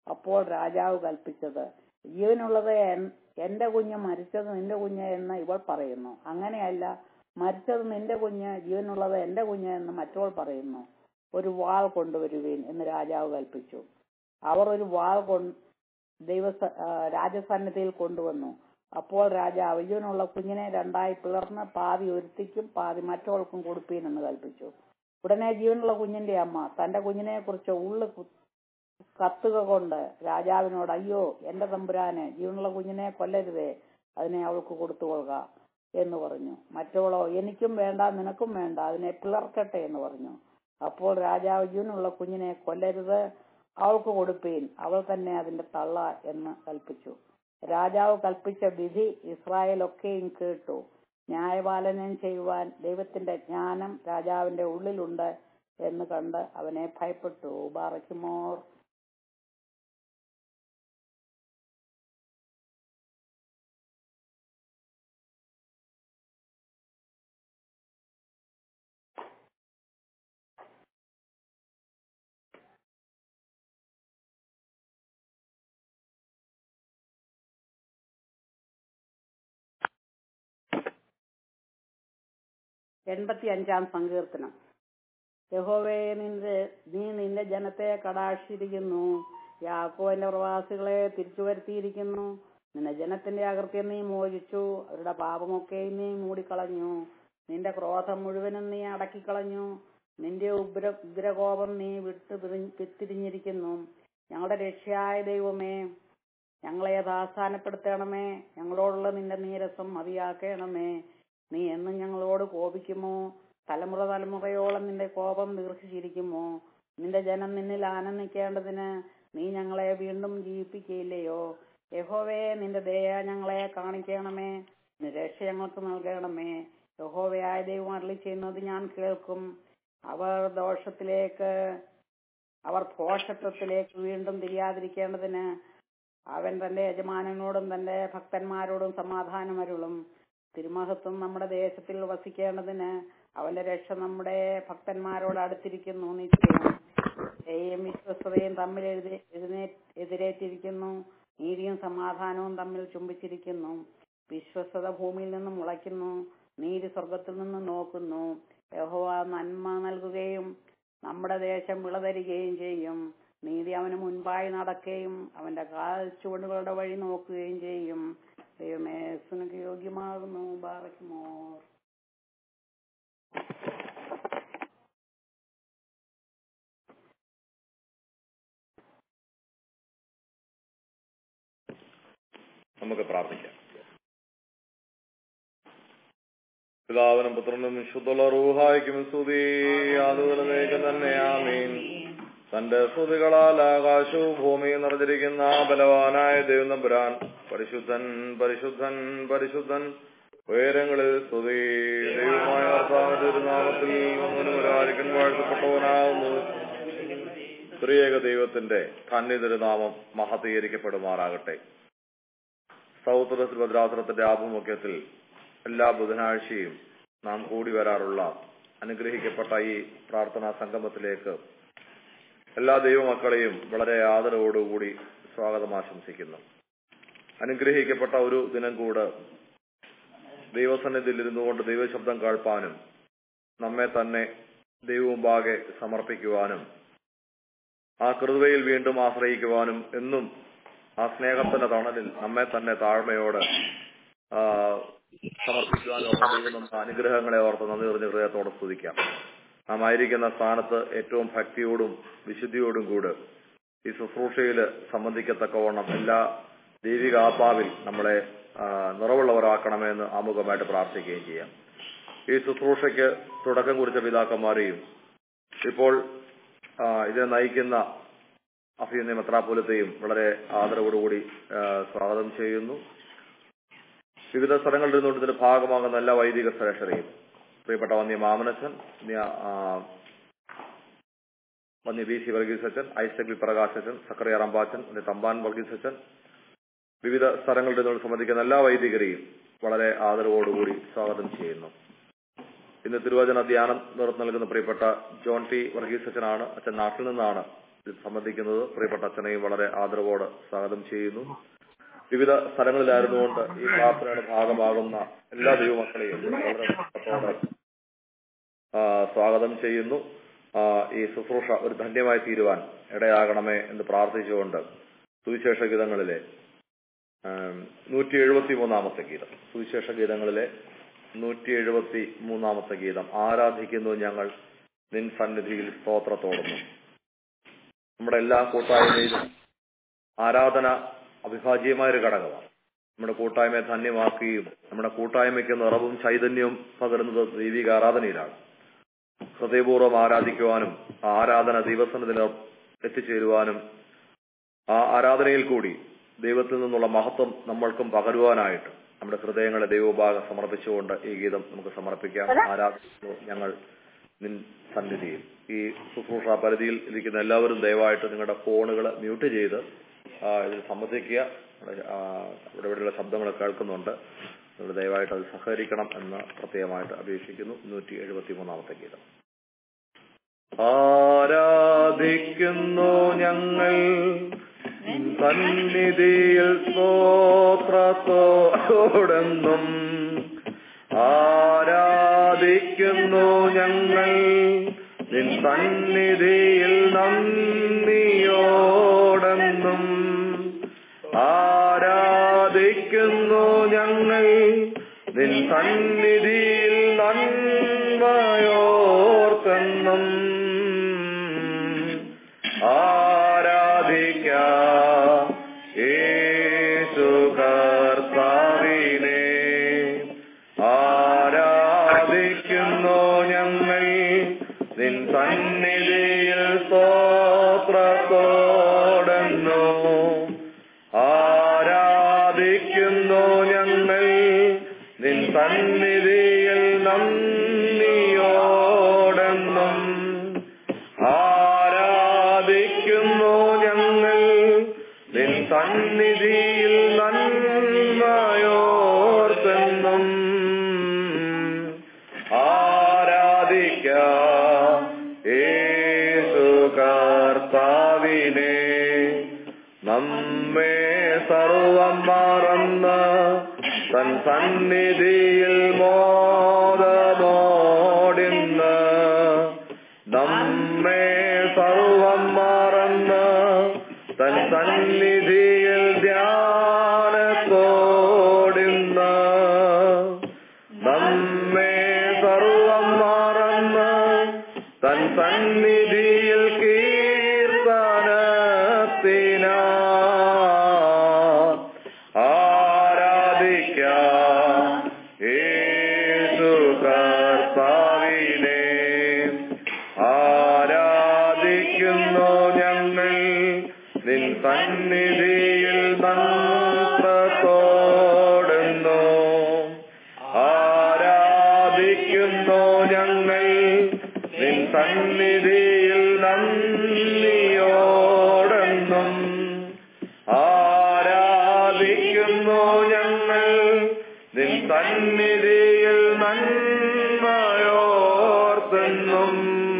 അപ്പോൾ രാജാവ് കൽപ്പിച്ചത് ജീവനുള്ളത് എൻ- എന്റെ കുഞ്ഞ് മരിച്ചത് നിന്റെ കുഞ്ഞ് എന്ന് ഇവൾ പറയുന്നു അങ്ങനെയല്ല മരിച്ചത് നിന്റെ കുഞ്ഞ് ജീവനുള്ളത് എന്റെ കുഞ്ഞ് എന്ന് മറ്റവൾ പറയുന്നു ഒരു വാൾ കൊണ്ടുവരുവീൻ എന്ന് രാജാവ് കൽപ്പിച്ചു അവർ ഒരു വാൾ കൊണ്ട് ദൈവ രാജസന്നിധിയിൽ കൊണ്ടുവന്നു അപ്പോൾ രാജാവ് ജീവനുള്ള കുഞ്ഞിനെ രണ്ടായി പിളർന്ന് പാതി ഒരുത്തിക്കും പാതി മറ്റവൾക്കും കൊടുപ്പീൻ എന്ന് കൽപ്പിച്ചു ഉടനെ ജീവനുള്ള കുഞ്ഞിന്റെ അമ്മ തന്റെ കുഞ്ഞിനെ കുറിച്ച് ഉള്ളു കു- കത്തുക കൊണ്ട് രാജാവിനോട് അയ്യോ എന്റെ തമ്പുരാന് ജീവനുള്ള കുഞ്ഞിനെ കൊല്ലരുതേ അതിനെ അവൾക്ക് കൊടുത്തുകൊള്ളുക എന്ന് പറഞ്ഞു മറ്റവളോ എനിക്കും വേണ്ട നിനക്കും വേണ്ട അതിനെ പിളർക്കട്ടെ എന്ന് പറഞ്ഞു അപ്പോൾ രാജാവ് ജീവനുള്ള കുഞ്ഞിനെ കൊല്ലരുത് അവൾക്ക് കൊടുപ്പീൻ അവൾ തന്നെ അതിന്റെ തള്ള എന്ന് കൽപ്പിച്ചു രാജാവ് കൽപ്പിച്ച വിധി ഇസ്രായേലൊക്കെയും കേട്ടു ന്യായപാലനം ചെയ്യുവാൻ ദൈവത്തിന്റെ ജ്ഞാനം രാജാവിന്റെ ഉള്ളിലുണ്ട് എന്ന് കണ്ട് അവനെ ഭയപ്പെട്ടു ബാറയ്ക്കുമോർ എൺപത്തി അഞ്ചാം സങ്കീർത്തനം യഹോവേ നിന്റെ നീ നിന്റെ ജനത്തെ കടാക്ഷിരിക്കുന്നു യാക്കോന്റെ പ്രവാസികളെ തിരിച്ചു വരുത്തിയിരിക്കുന്നു നിന്റെ ജനത്തിന്റെ അകൃത്യം നീ മോചിച്ചു അവരുടെ പാപമൊക്കെ നീ മൂടിക്കളഞ്ഞു നിന്റെ ക്രോധം മുഴുവനും നീ അടക്കിക്കളഞ്ഞു നിന്റെ ഉഗ്ര ഉഗ്രകോപം നീ വിട്ടു തിരി- തിരിഞ്ഞിരിക്കുന്നു ഞങ്ങളുടെ രക്ഷയായ ദൈവമേ ഞങ്ങളെ യഥാസ്ഥാനപ്പെടുത്തണമേ ഞങ്ങളോടുള്ള നിന്റെ നീരസം മതിയാക്കണമേ നീ എന്നും ഞങ്ങളോട് കോപിക്കുമോ തലമുറ തലമുറയോളം നിന്റെ കോപം ദീർഘിച്ചിരിക്കുമോ നിന്റെ ജനം നിന്നിൽ ആനന്ദിക്കേണ്ടതിന് നീ ഞങ്ങളെ വീണ്ടും ജീവിപ്പിക്കയില്ലയോ യഹോവേ നിന്റെ ദയ ഞങ്ങളെ കാണിക്കണമേ നിന്റെ രക്ഷ ഞങ്ങൾക്ക് നൽകണമേ യഹോവയായ ദൈവം അരളി ചെയ്യുന്നത് ഞാൻ കേൾക്കും അവർ ദോഷത്തിലേക്ക് അവർ ഭോഷത്വത്തിലേക്ക് വീണ്ടും തിരിയാതിരിക്കേണ്ടതിന് അവൻ തന്റെ യജമാനനോടും തന്റെ ഭക്തന്മാരോടും സമാധാനം അരുളും തിരുമഹത്വം നമ്മുടെ ദേശത്തിൽ വസിക്കേണ്ടതിന് അവന്റെ രക്ഷ നമ്മുടെ ഭക്തന്മാരോട് അടുത്തിരിക്കുന്നു നിത്യം ദയയും വിശ്വസ്തതയും തമ്മിൽ എഴുതി എഴുന്നേ എതിരേറ്റിരിക്കുന്നു നീതിയും സമാധാനവും തമ്മിൽ ചുംബിച്ചിരിക്കുന്നു വിശ്വസ്തത ഭൂമിയിൽ നിന്ന് മുളയ്ക്കുന്നു നീതി സ്വർഗത്തിൽ നിന്ന് നോക്കുന്നു യഹോവ നന്മ നൽകുകയും നമ്മുടെ ദേശം വിളതരികയും ചെയ്യും നീതി അവന് മുൻപായി നടക്കുകയും അവന്റെ കാൽ ചുവടുകളുടെ വഴി നോക്കുകയും ചെയ്യും ദൈവമേ സുനക്ക് യോഗ്യമാകുന്നു ബാറയ്ക്കുമോ നമുക്ക് പ്രാർത്ഥിക്കാം പിതാവിനും പുത്രനും വിശുദ്ധുള്ള റൂഹായിക്കും സ്തുതി അതുതലേക്ക് തന്നെ ആമീൻ തന്റെ സ്തുതികളാൽ ആകാശവും ഭൂമിയും നിറഞ്ഞിരിക്കുന്ന ബലവാനായ ദൈവനമ്പുരാൻ പരിശുദ്ധൻ പരിശുദ്ധൻ പരിശുദ്ധൻ ഉയരങ്ങളിൽ സ്തുതി ദൈവമായ കർത്താവിന്റെ തിരുനാമത്തിൽ ഒന്നിനും ഒരായിരിക്കും വാഴ്ത്തപ്പെട്ടവനാകുന്നു സ്ത്രീയേക ദൈവത്തിന്റെ ധന്യ തിരുനാമം മഹത്തീകരിക്കപ്പെടുമാറാകട്ടെ സൗത്ത് വെസ്റ്റ് ഭദ്രാസനത്തിന്റെ ആഭിമുഖ്യത്തിൽ എല്ലാ ബുധനാഴ്ചയും നാം കൂടി വരാറുള്ള അനുഗ്രഹിക്കപ്പെട്ട ഈ പ്രാർത്ഥനാ സംഗമത്തിലേക്ക് എല്ലാ ദൈവമക്കളെയും വളരെ ആദരവോടുകൂടി സ്വാഗതം ആശംസിക്കുന്നു അനുഗ്രഹിക്കപ്പെട്ട ഒരു ദിനം കൂടെ ദൈവസന്നിധിയിൽ ഇരുന്നുകൊണ്ട് ദൈവശബ്ദം കേൾപ്പാനും നമ്മെ തന്നെ ദൈവമുമ്പാകെ സമർപ്പിക്കുവാനും ആ കൃപയിൽ വീണ്ടും ആശ്രയിക്കുവാനും എന്നും ആ സ്നേഹത്തിന്റെ തണലിൽ നമ്മെ തന്നെ താഴ്മയോട് ആ, സമർപ്പിക്കുവാനും ഒക്കെ ദൈവം നമുക്ക് അനുഗ്രഹങ്ങളെ ഓർത്ത് നന്ദി നിറഞ്ഞ ഹൃദയത്തോടെ സ്തുതിക്കാം നാം ആയിരിക്കുന്ന സ്ഥാനത്ത് ഏറ്റവും ഭക്തിയോടും വിശുദ്ധിയോടും കൂടെ ഈ ശുശ്രൂഷയിൽ സംബന്ധിക്കത്തക്കവണ്ണം എല്ലാ ദൈവിക ആത്മാവിൽ നമ്മളെ ആ, നിറവുള്ളവരാക്കണമെന്ന് ആമുഖമായിട്ട് പ്രാർത്ഥിക്കുകയും ചെയ്യാം ഈ ശുശ്രൂഷയ്ക്ക് തുടക്കം കുറിച്ച പിതാക്കന്മാരെയും ഇപ്പോൾ ആ, ഇതിനെ നയിക്കുന്ന അഭിനന്ദ മെത്രാപോലത്തെയും വളരെ ആദരവോടുകൂടി ആ, സ്വാഗതം ചെയ്യുന്നു വിവിധ സ്ഥലങ്ങളിൽ നിന്നുകൊണ്ട് ഇതിന്റെ ഭാഗമാകുന്ന എല്ലാ വൈദിക ശ്രേഷ്ഠരെയും പ്രിയപ്പെട്ട വന്യ മാമനച്ചൻ വന്യ, ആ, വന്യ ബി സി വർഗീസ് അച്ഛൻ ഐസക് വി പ്രകാശ് അച്ഛൻ സക്കറിയ റമ്പാച്ചൻ വന്യ തമ്പാൻ വർഗീസ് അച്ഛൻ വിവിധ സ്ഥലങ്ങളിൽ നിന്നുകൊണ്ട് സംബന്ധിക്കുന്ന എല്ലാ വൈദികരെയും വളരെ ആദരവോടുകൂടി സ്വാഗതം ചെയ്യുന്നു ഇന്ന് തിരുവചന ധ്യാനം നേതൃത്വം നൽകുന്ന പ്രിയപ്പെട്ട ജോൺ ടി വർഗീസ് അച്ഛനാണ് അച്ഛൻ നാട്ടിൽ നിന്നാണ് ഇതിൽ സംബന്ധിക്കുന്നത് പ്രിയപ്പെട്ട അച്ഛനെയും വളരെ ആദരവോടെ സ്വാഗതം ചെയ്യുന്നു വിവിധ സ്ഥലങ്ങളിലായിരുന്നുകൊണ്ട് ഈ പ്രാർത്ഥനയുടെ ഭാഗമാകുന്ന എല്ലാ ദൈവമക്കളെയും വളരെ സ്നേഹത്തോടെ ആ, സ്വാഗതം ചെയ്യുന്നു ആ, ഈ ശുശ്രൂഷ ഒരു ധന്യമായി തീരുവാൻ ഇടയാകണമേ എന്ന് പ്രാർത്ഥിച്ചുകൊണ്ട് സുവിശേഷ ഗീതങ്ങളിലെ നൂറ്റി എഴുപത്തി മൂന്നാമത്തെ ഗീതം സുവിശേഷ ഗീതങ്ങളിലെ നൂറ്റി എഴുപത്തി മൂന്നാമത്തെ ഗീതം ആരാധിക്കുന്നു ഞങ്ങൾ നിൻ സന്നിധിയിൽ സ്തോത്രത്തോടുന്നു നമ്മുടെ എല്ലാ കൂട്ടായ്മയിലും ആരാധന അവിഭാജ്യമായ ഒരു ഘടകമാണ് നമ്മുടെ കൂട്ടായ്മയെ ധന്യമാക്കുകയും നമ്മുടെ കൂട്ടായ്മയ്ക്ക് നിറവും ചൈതന്യവും പകരുന്നത് ദൈവിക ആരാധനയിലാണ് ഹൃദയപൂർവ്വം ആരാധിക്കുവാനും ആ ആരാധന ദൈവസനത്തിൽ എത്തിച്ചേരുവാനും ആ ആരാധനയിൽ കൂടി ദൈവത്തിൽ നിന്നുള്ള മഹത്വം നമ്മൾക്കും പകരുവാനായിട്ട് നമ്മുടെ ഹൃദയങ്ങളെ ദൈവഭാഗം സമർപ്പിച്ചുകൊണ്ട് ഈ ഗീതം നമുക്ക് സമർപ്പിക്കാം ആരാധിക്കുന്നു ഞങ്ങൾ നിൻ സന്നിധിയിൽ ഈ ശുശ്രൂഷ പരിധിയിൽ ഇരിക്കുന്ന എല്ലാവരും ദയവായിട്ട് നിങ്ങളുടെ ഫോണുകൾ മ്യൂട്ട് ചെയ്ത് ആ, ഇതിൽ സംബന്ധിക്കുക ആ, ഇവിടെ ഇവിടെയുള്ള ശബ്ദങ്ങൾ കേൾക്കുന്നുണ്ട് നിങ്ങൾ ദയവായിട്ട് അത് സഹകരിക്കണം എന്ന് പ്രത്യേകമായിട്ട് അപേക്ഷിക്കുന്നു നൂറ്റി എഴുപത്തി മൂന്നാമത്തെ ഗീതം ആരാധിക്കുന്നു ഞങ്ങൾ സന്നിധിയിൽ സ്തോത്രത്തോടെന്നും ആരാധിക്കുന്നു ഞങ്ങൾ നിൻ സന്നിധിയിൽ നന്ദിയോടെന്നും ആരാധിക്കുന്നു ഞങ്ങൾ നിൻ സന്നിധിയിൽ നന്മയോർത്തെന്നും ആരാധിക്കാം യേശു കർത്താവിനെ ആരാധിക്കുന്നു ഞങ്ങൾ നിൻ സന്നിധിയിൽ സ്തോത്രത്തോടെന്നു ആരാധിക്കുന്നു ഞങ്ങൾ നിൻ സന്നിധിയിൽ നന്ദിയോടെന്നും ആരാധിക്കുന്നു ഞങ്ങൾ നിൻ സന്നിധിയിൽ നന്മയോർത്തെന്നും ആരാധിക്കാം യേശു കർത്താവിനെ നമ്മെ സർവം മറന്ന് തൻ സന്നിധിയിൽ മോദമോടിന്ന് നമ്മെ സർവം മറന്ന് തൻ സന്നിധിയിൽ ധ്യാനത്തോടിന്ന് നമ്മെ സർവം മറന്ന് തൻ സന്നിധിയിൽ കീർത്തനത്തിന ആരാധിക്കാം യേശു കർത്താവിനെ ആരാധിക്കുന്നു ഞങ്ങൾ നിൻ സന്നിധിയിൽ നന്ദത്തോടുന്നു ആരാധിക്കുന്നു ഞങ്ങൾ നിൻ സന്നിധിയിൽ നന്ദിയോടെന്നും ആരാധിക്കുന്നു ഞങ്ങൾ നിൻ സന്നിധിയിൽ നന്മയോർത്തെന്നും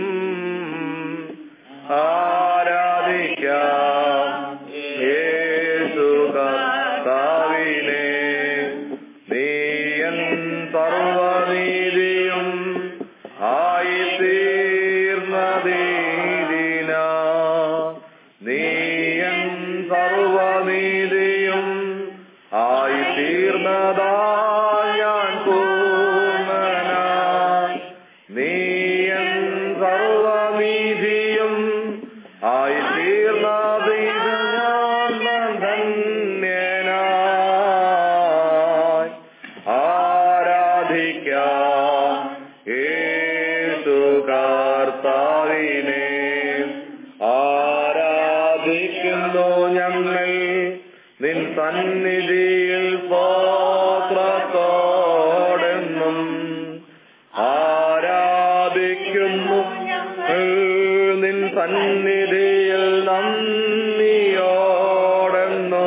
ആരാധിക്കാം യേശു കർത്താവിനെ നീയൻ സർവനീതിയും ആയി തീർന്നതീതിന നീയൻ സർവനീതിയും ആയി തീർന്നതാ ഞാൻ പൂർണ്ണന നീയൻ സർവനീതിയും ആയി തീർന്നതീത ഞാൻ ധന്യനായി ആരാധിക്കാം യേശു കർത്താവിനെ ആരാധിക്കുന്നു ഞങ്ങൾ നിൻ സന്നിധിയിൽ സ്തോത്രത്തോടെന്നും ആരാധിക്കുന്നു ഞങ്ങൾ നിൻ സന്നിധിയിൽ നന്ദിയോടെന്നു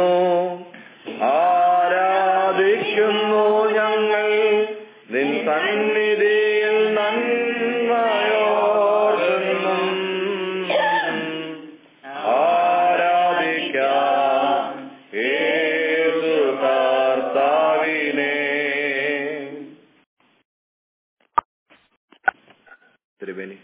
ആരാധിക്കുന്നു ഞങ്ങൾ നിൻ സന്നിധിയിൽ നന്മയോടെന്നും തിരുവേനി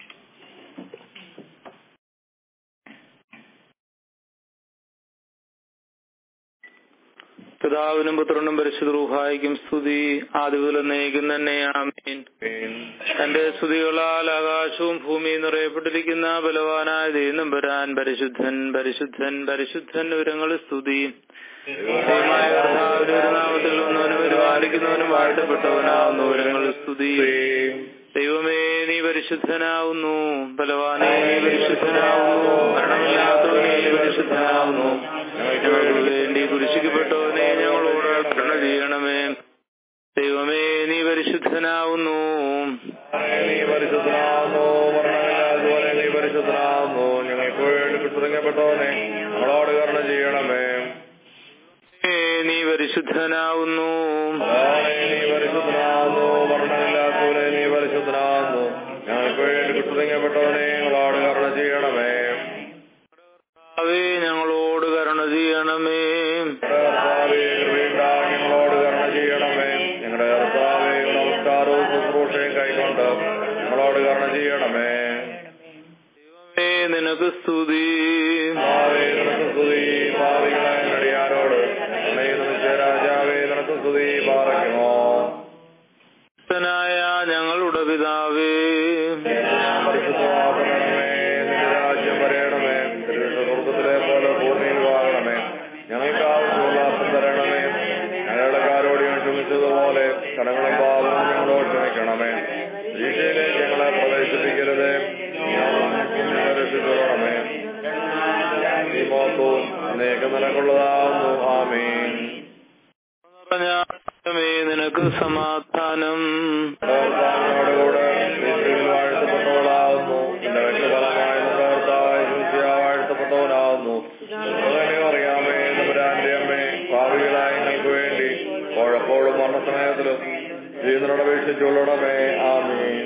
പിതാവിനും പുത്രനും പരിശുദ്ധ റൂഹായിക്കും സ്തുതി ആദ്യകുലം നയിക്കും തന്നെ ആമീൻ തന്റെ സ്തുതികളാൽ ആകാശവും ഭൂമിയും നിറയപ്പെട്ടിരിക്കുന്ന ബലവാനായ ദൈവം വരാൻ പരിശുദ്ധൻ പരിശുദ്ധൻ പരിശുദ്ധൻ വിവരങ്ങൾ സ്തുതി ദൈവമായ കർത്താവിന്റെ ഒരു നാമത്തിൽ ഒന്നവനും പരിപാലിക്കുന്നവനും വാഴ്ത്തപ്പെട്ടവനാവുന്നു വിവരങ്ങൾ സ്തുതി ദൈവമേ നീ പരിശുദ്ധനാവുന്നു ബലവാനെ നീ പരിശുദ്ധനാവുന്നു മരണമില്ലാത്തവനെ നീ പരിശുദ്ധനാവുന്നു ഞങ്ങൾക്ക് വേണ്ടി കുരിശിക്കപ്പെട്ടവനെ ഞങ്ങളോട് കരുണ ചെയ്യണമേ ദൈവമേ നീ പരിശുദ്ധനാവുന്നു നീ പരിശുദ്ധനാവുന്നു മരണമില്ലാത്തവനെ നീ പരിശുദ്ധനാവുന്നു ഞങ്ങൾക്ക് വേണ്ടി കുത്തുറങ്ങപ്പെട്ടവനെ ഞങ്ങളോട് കരുണ ചെയ്യണമേ ഏ, നീ പരിശുദ്ധനാവുന്നു കർത്താവേ, നീ പരിശുദ്ധനാവുന്നു മരണമില്ലാത്തവനെ നീ പരിശുദ്ധനാവുന്നു ഞങ്ങൾക്ക് വേണ്ടി കുത്തുറങ്ങപ്പെട്ടവനെ ഞങ്ങളോട് കരുണ ചെയ്യണമേ അവേ ഞങ്ങളോട് കരുണ ചെയ്യണമേ കർത്താവേ, കൃപയുണ്ടായി ഞങ്ങളോട് കരുണ ചെയ്യണമേ ഞങ്ങളുടെ കർത്താവേ നമസ്കാരവും ശുശ്രൂഷയും കൈക്കൊണ്ട് ഞങ്ങളോട് കരുണ ചെയ്യണമേ ദൈവമേ നിനക്ക് സ്തുതി കർത്താവേ, നിനക്ക് സ്തുതി പാവികളായ നടിയാരോട് രാജാവേ നിനക്ക് സ്തുതി പാറയ്ക്കുമോ ായ ഞങ്ങളുടെ പിതാവേ പരിശുദ്ധമാക്കണമേ നിന്റെ രാജ്യം വരയണമേ സ്വർഗത്തിലെ പോലെ ഭൂമിയിൽ വാങ്ങണമേ ഞങ്ങൾക്ക് ആവശ്യമുള്ള അപ്പം തരണമേ ഞങ്ങളുടെ കാരോട് ഞാൻ ക്ഷമിച്ചതുപോലെ കടങ്ങളും പാവവും ഞങ്ങളോട് ക്ഷമിക്കണമേ വീട്ടിലേക്ക് ഞങ്ങളെ പ്രവേശിപ്പിക്കരുത് രക്ഷിച്ചോളണമേ ഈ മോത്തവും അനേകം നിലക്കുള്ളതാവുന്നു ആമീൻ നിറഞ്ഞ നിനക്ക് സമാധാനം കർത്താവിനോടുകൂടെ യേശുവിൽ വാഴ്ത്തപ്പെട്ടവളാവുന്നു എന്റെ വ്യക്തിഫലമായ നമ്മുടെ കർത്താവായ ശുദ്ധിയ വാഴ്ത്തപ്പെട്ടവനാവുന്നു അങ്ങനെ അറിയാമേ നമ്പുരാന്റെ അമ്മേ ഭാവികളായ ഞങ്ങൾക്ക് വേണ്ടി കുഴപ്പോഴും മരണസമയത്തിലും ജീവനോട് അപേക്ഷിച്ചുള്ളടമേ ആമീൻ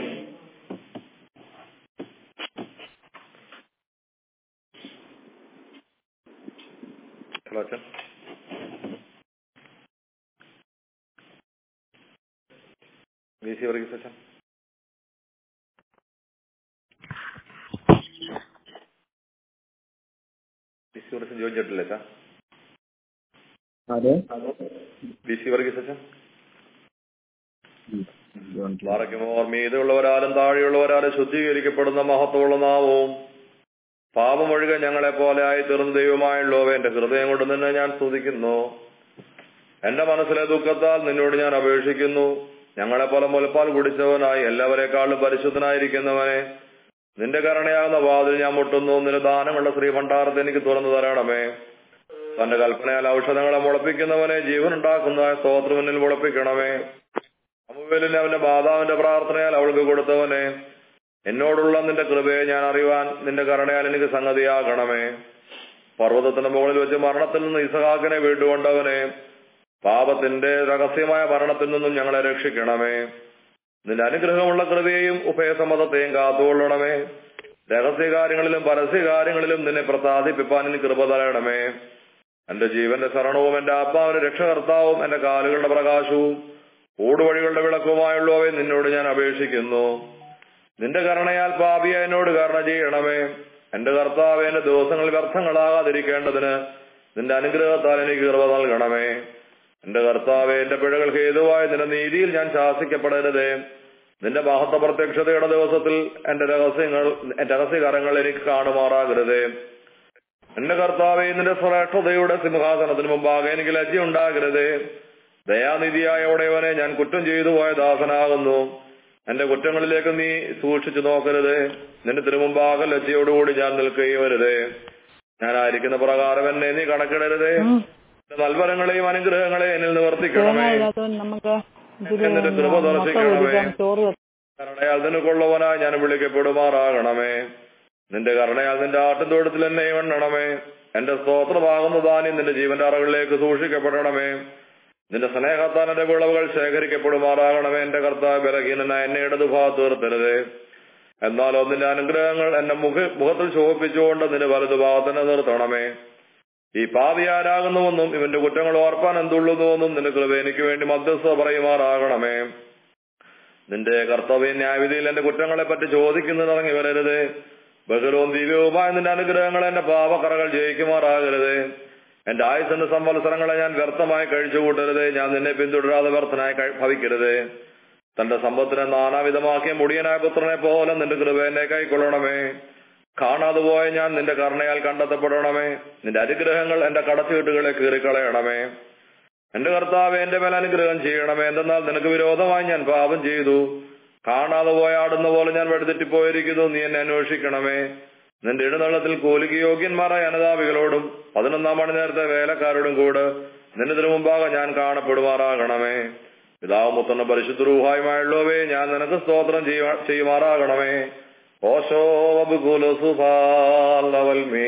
ഹലോ അച്ഛൻ വി സി വർഗീസ് അച്ഛൻ വി സി വർഗീസ് ജോയിൻ ചെയ്തിട്ടില്ല അച്ഛാ അതെ വി സി വർഗീസ് അച്ഛൻ പാറയ്ക്കുമോ മീതുള്ളവരാലും താഴെയുള്ളവരാലും ശുദ്ധീകരിക്കപ്പെടുന്ന മഹത്വമുള്ള നാമവും പാപമൊഴുക ഞങ്ങളെ പോലെ ആയി തീർന്ന ദൈവമായുള്ളവ എന്റെ ഹൃദയം കൊണ്ട് നിന്നെ ഞാൻ സ്തുതിക്കുന്നു എന്റെ മനസ്സിലെ ദുഃഖത്താൽ നിന്നോട് ഞാൻ അപേക്ഷിക്കുന്നു ഞങ്ങളെ പോലെ മുലപ്പാൽ കുടിച്ചവനായി എല്ലാവരെക്കാളും പരിശുദ്ധനായിരിക്കുന്നവനെ നിന്റെ കരുണയാകുന്ന വാതിൽ ഞാൻ മുട്ടുന്നു നിന്റെ ദാനമുള്ള ശ്രീഭണ്ഡാരത്തെ എനിക്ക് തുറന്നു തരണമേ തന്റെ കൽപ്പനയാൽ ഔഷധങ്ങളെ മുളപ്പിക്കുന്നവനെ ജീവനുണ്ടാക്കുന്ന സ്തോത്രമുന്നിൽ മുളപ്പിക്കണമേ അമുവേലിന് അവന്റെ മാതാവിന്റെ പ്രാർത്ഥനയാൽ അവൾക്ക് കൊടുത്തവനെ എന്നോടുള്ള നിന്റെ കൃപയെ ഞാൻ അറിയുവാൻ നിന്റെ കരുണയാൽ എനിക്ക് സംഗതിയാകണമേ പർവ്വതത്തിന്റെ മുകളിൽ വെച്ച് മരണത്തിൽ നിന്ന് ഇസഹാക്കിനെ വീട്ടുകൊണ്ടവനെ പാപത്തിന്റെ രഹസ്യമായ മരണത്തിൽ നിന്നും ഞങ്ങളെ രക്ഷിക്കണമേ നിന്റെ അനുഗ്രഹമുള്ള കൃപയെയും ഉഭയസമ്മതത്തെയും കാത്തുകൊള്ളണമേ രഹസ്യകാര്യങ്ങളിലും പരസ്യകാര്യങ്ങളിലും നിന്നെ പ്രസാദിപ്പിപ്പാൻ എനിക്ക് കൃപ തരണമേ എന്റെ ജീവന്റെ ശരണവും എന്റെ ആത്മാവിന്റെ രക്ഷകർത്താവും എന്റെ കാലുകളുടെ പ്രകാശവും ഊടുവഴികളുടെ വിളക്കുമായുള്ളവയെ നിന്നോട് ഞാൻ അപേക്ഷിക്കുന്നു നിന്റെ കരുണയാൽ പാപിയ എന്നോട് കരുണ ചെയ്യണമേ എന്റെ കർത്താവ് എന്റെ ദിവസങ്ങൾ വ്യർത്ഥങ്ങളാകാതിരിക്കേണ്ടതിന് നിന്റെ അനുഗ്രഹത്താൽ എനിക്ക് കൃപ നൽകണമേ എന്റെ കർത്താവ് എന്റെ പിഴകൾ ഹേതുവായ നിന്റെ നീതിയിൽ ഞാൻ ശാസിക്കപ്പെടരുതേ നിന്റെ മഹത്വ പ്രത്യക്ഷതയുടെ ദിവസത്തിൽ എന്റെ രഹസ്യങ്ങൾ എന്റെ രഹസ്യകരങ്ങൾ എനിക്ക് കാണുമാറാകരുതേ എന്റെ കർത്താവെ നിന്റെ ശ്രേഷ്ഠതയുടെ സിംഹാസനത്തിന് മുമ്പാകെ എനിക്ക് ലജ്ജ ഉണ്ടാകരുതേ ദയാനിധിയായ ഉടയവനെ ഞാൻ കുറ്റം ചെയ്തു പോയ ദാസനാകുന്നു എന്റെ കുറ്റങ്ങളിലേക്ക് നീ സൂക്ഷിച്ചു നോക്കരുതേ നിന്റെ തിരുമുമ്പാകെ ലജ്ജയോടുകൂടി ഞാൻ നിൽക്കുകയും വരുതേ ഞാനായിരിക്കുന്ന പ്രകാരം എന്നെ നീ കണക്കിടരുതേ നിന്റെ നൽവരങ്ങളെയും അനുഗ്രഹങ്ങളെയും എന്നിൽ നിവർത്തിക്കണമേ നമുക്ക് എന്നിട്ട് കൃപ ദർശിക്കണമേ ചോറ് കരുണയാൽ നിനക്കുള്ളവനായി ഞാൻ വിളിക്കപ്പെടുമാറാകണമേ നിന്റെ കരുണയാൽ നിന്റെ ആട്ടിൻതോട്ടത്തിൽ എന്നെ എണ്ണണമേ എന്റെ സ്തോത്രമാകുന്ന ധാന്യം നിന്റെ ജീവന്റെ അറകളിലേക്ക് സൂക്ഷിക്കപ്പെടണമേ നിന്റെ സ്നേഹത്താൽ എന്റെ വിളവുകൾ ശേഖരിക്കപ്പെടുമാറാകണമേ എന്റെ കർത്താവ് ബലഹീനനായ എന്നെ ഇടതുഭാഗത്ത് തീർത്തരുതേ എന്നാലോ നിന്റെ അനുഗ്രഹങ്ങൾ എന്റെ മുഖ മുഖത്തിൽ ശോഭിപ്പിച്ചുകൊണ്ട് നിന്റെ വലതുഭാഗത്തിനെ നിർത്തണമേ ഈ പാപി ആരാകുന്നുവെന്നും ഇവന്റെ കുറ്റങ്ങൾ ഓർപ്പാൻ എന്തുള്ളുന്നുവെന്നും നിന്റെ കൃപ എനിക്ക് വേണ്ടി മധ്യസ്ഥ പറയുമാറാകണമേ നിന്റെ കർത്തവ്യ ന്യായവിധിയിൽ എന്റെ കുറ്റങ്ങളെ പറ്റി ചോദിക്കുന്നത് ഇറങ്ങി വരരുത് ബഹുലവും ദിവ്യവുമായ നിന്റെ അനുഗ്രഹങ്ങൾ എന്റെ പാപക്കറകൾ ജയിക്കുമാറാകരുത് എന്റെ ആയുസിന്റെ സംവത്സരങ്ങളെ ഞാൻ വ്യർത്ഥമായി കഴിച്ചു കൂട്ടരുത് ഞാൻ നിന്നെ പിന്തുടരാതെ വ്യർത്ഥനായി കഴി- ഭവിക്കരുത് തന്റെ സമ്പത്തിനെ നാനാവിധമാക്കിയ മുടിയനായ പുത്രനെ പോലെ നിന്റെ കൃപ എന്നെ കൈക്കൊള്ളണമേ കാണാതെ പോയ ഞാൻ നിന്റെ കരുണയാൽ കണ്ടെത്തപ്പെടണമേ നിന്റെ അനുഗ്രഹങ്ങൾ എന്റെ കടച്ചുകെട്ടുകളെ കീറിക്കളയണമേ എന്റെ കർത്താവ് എന്റെ മേൽ അനുഗ്രഹം ചെയ്യണമേ എന്തെന്നാൽ നിനക്ക് വിരോധമായി ഞാൻ പാപം ചെയ്തു കാണാതെ പോയ ആടുന്ന പോലെ ഞാൻ വെടുതെറ്റിപ്പോയിരിക്കുന്നു നീ എന്നെ അന്വേഷിക്കണമേ നിന്റെ ഇടനള്ളത്തിൽ കൂലിക്ക് യോഗ്യന്മാരായ അനുതാപികളോടും പതിനൊന്നാം മണി നേരത്തെ വേലക്കാരോടും കൂടെ നിന്നതിനു മുമ്പാകെ ഞാൻ കാണപ്പെടുമാറാകണമേ പിതാവ് മുത്തണ്ണ പരിശുദ്ധരൂഹായുമായുള്ളവേ ഞാൻ നിനക്ക് സ്തോത്രം ചെയ്യുക- ചെയ്യുമാറാകണമേ ഓശോ വബുകുല സുഭാലവൽമേ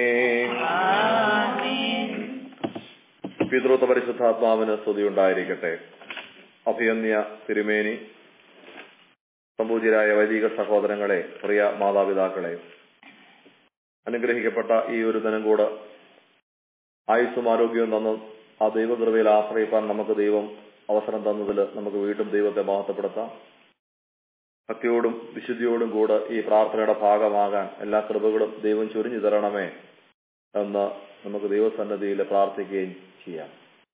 പിതൃത്വ പരിശുദ്ധാത്മാവിന് സ്തുതി ഉണ്ടായിരിക്കട്ടെ അഭിയന്യ തിരുമേനി സംപൂജ്യരായ വൈദിക സഹോദരങ്ങളെ പ്രിയ മാതാപിതാക്കളെ അനുഗ്രഹിക്കപ്പെട്ട ഈ ഒരു ദിനം കൂടെ ആയുസ്സും ആരോഗ്യവും തന്ന് ആ ദൈവകൃപയിൽ ആശ്രയിപ്പാൻ നമുക്ക് ദൈവം അവസരം തന്നതിൽ നമുക്ക് വീണ്ടും ദൈവത്തെ മഹത്വപ്പെടുത്താം ഭക്തിയോടും വിശുദ്ധിയോടും കൂടെ ഈ പ്രാർത്ഥനയുടെ ഭാഗമാകാൻ എല്ലാ കൃപകളും ദൈവം ചൊരിഞ്ഞു തരണമേ എന്ന് നമുക്ക് ദൈവസന്നദ്ധിയിൽ പ്രാർത്ഥിക്കുകയും ചെയ്യാം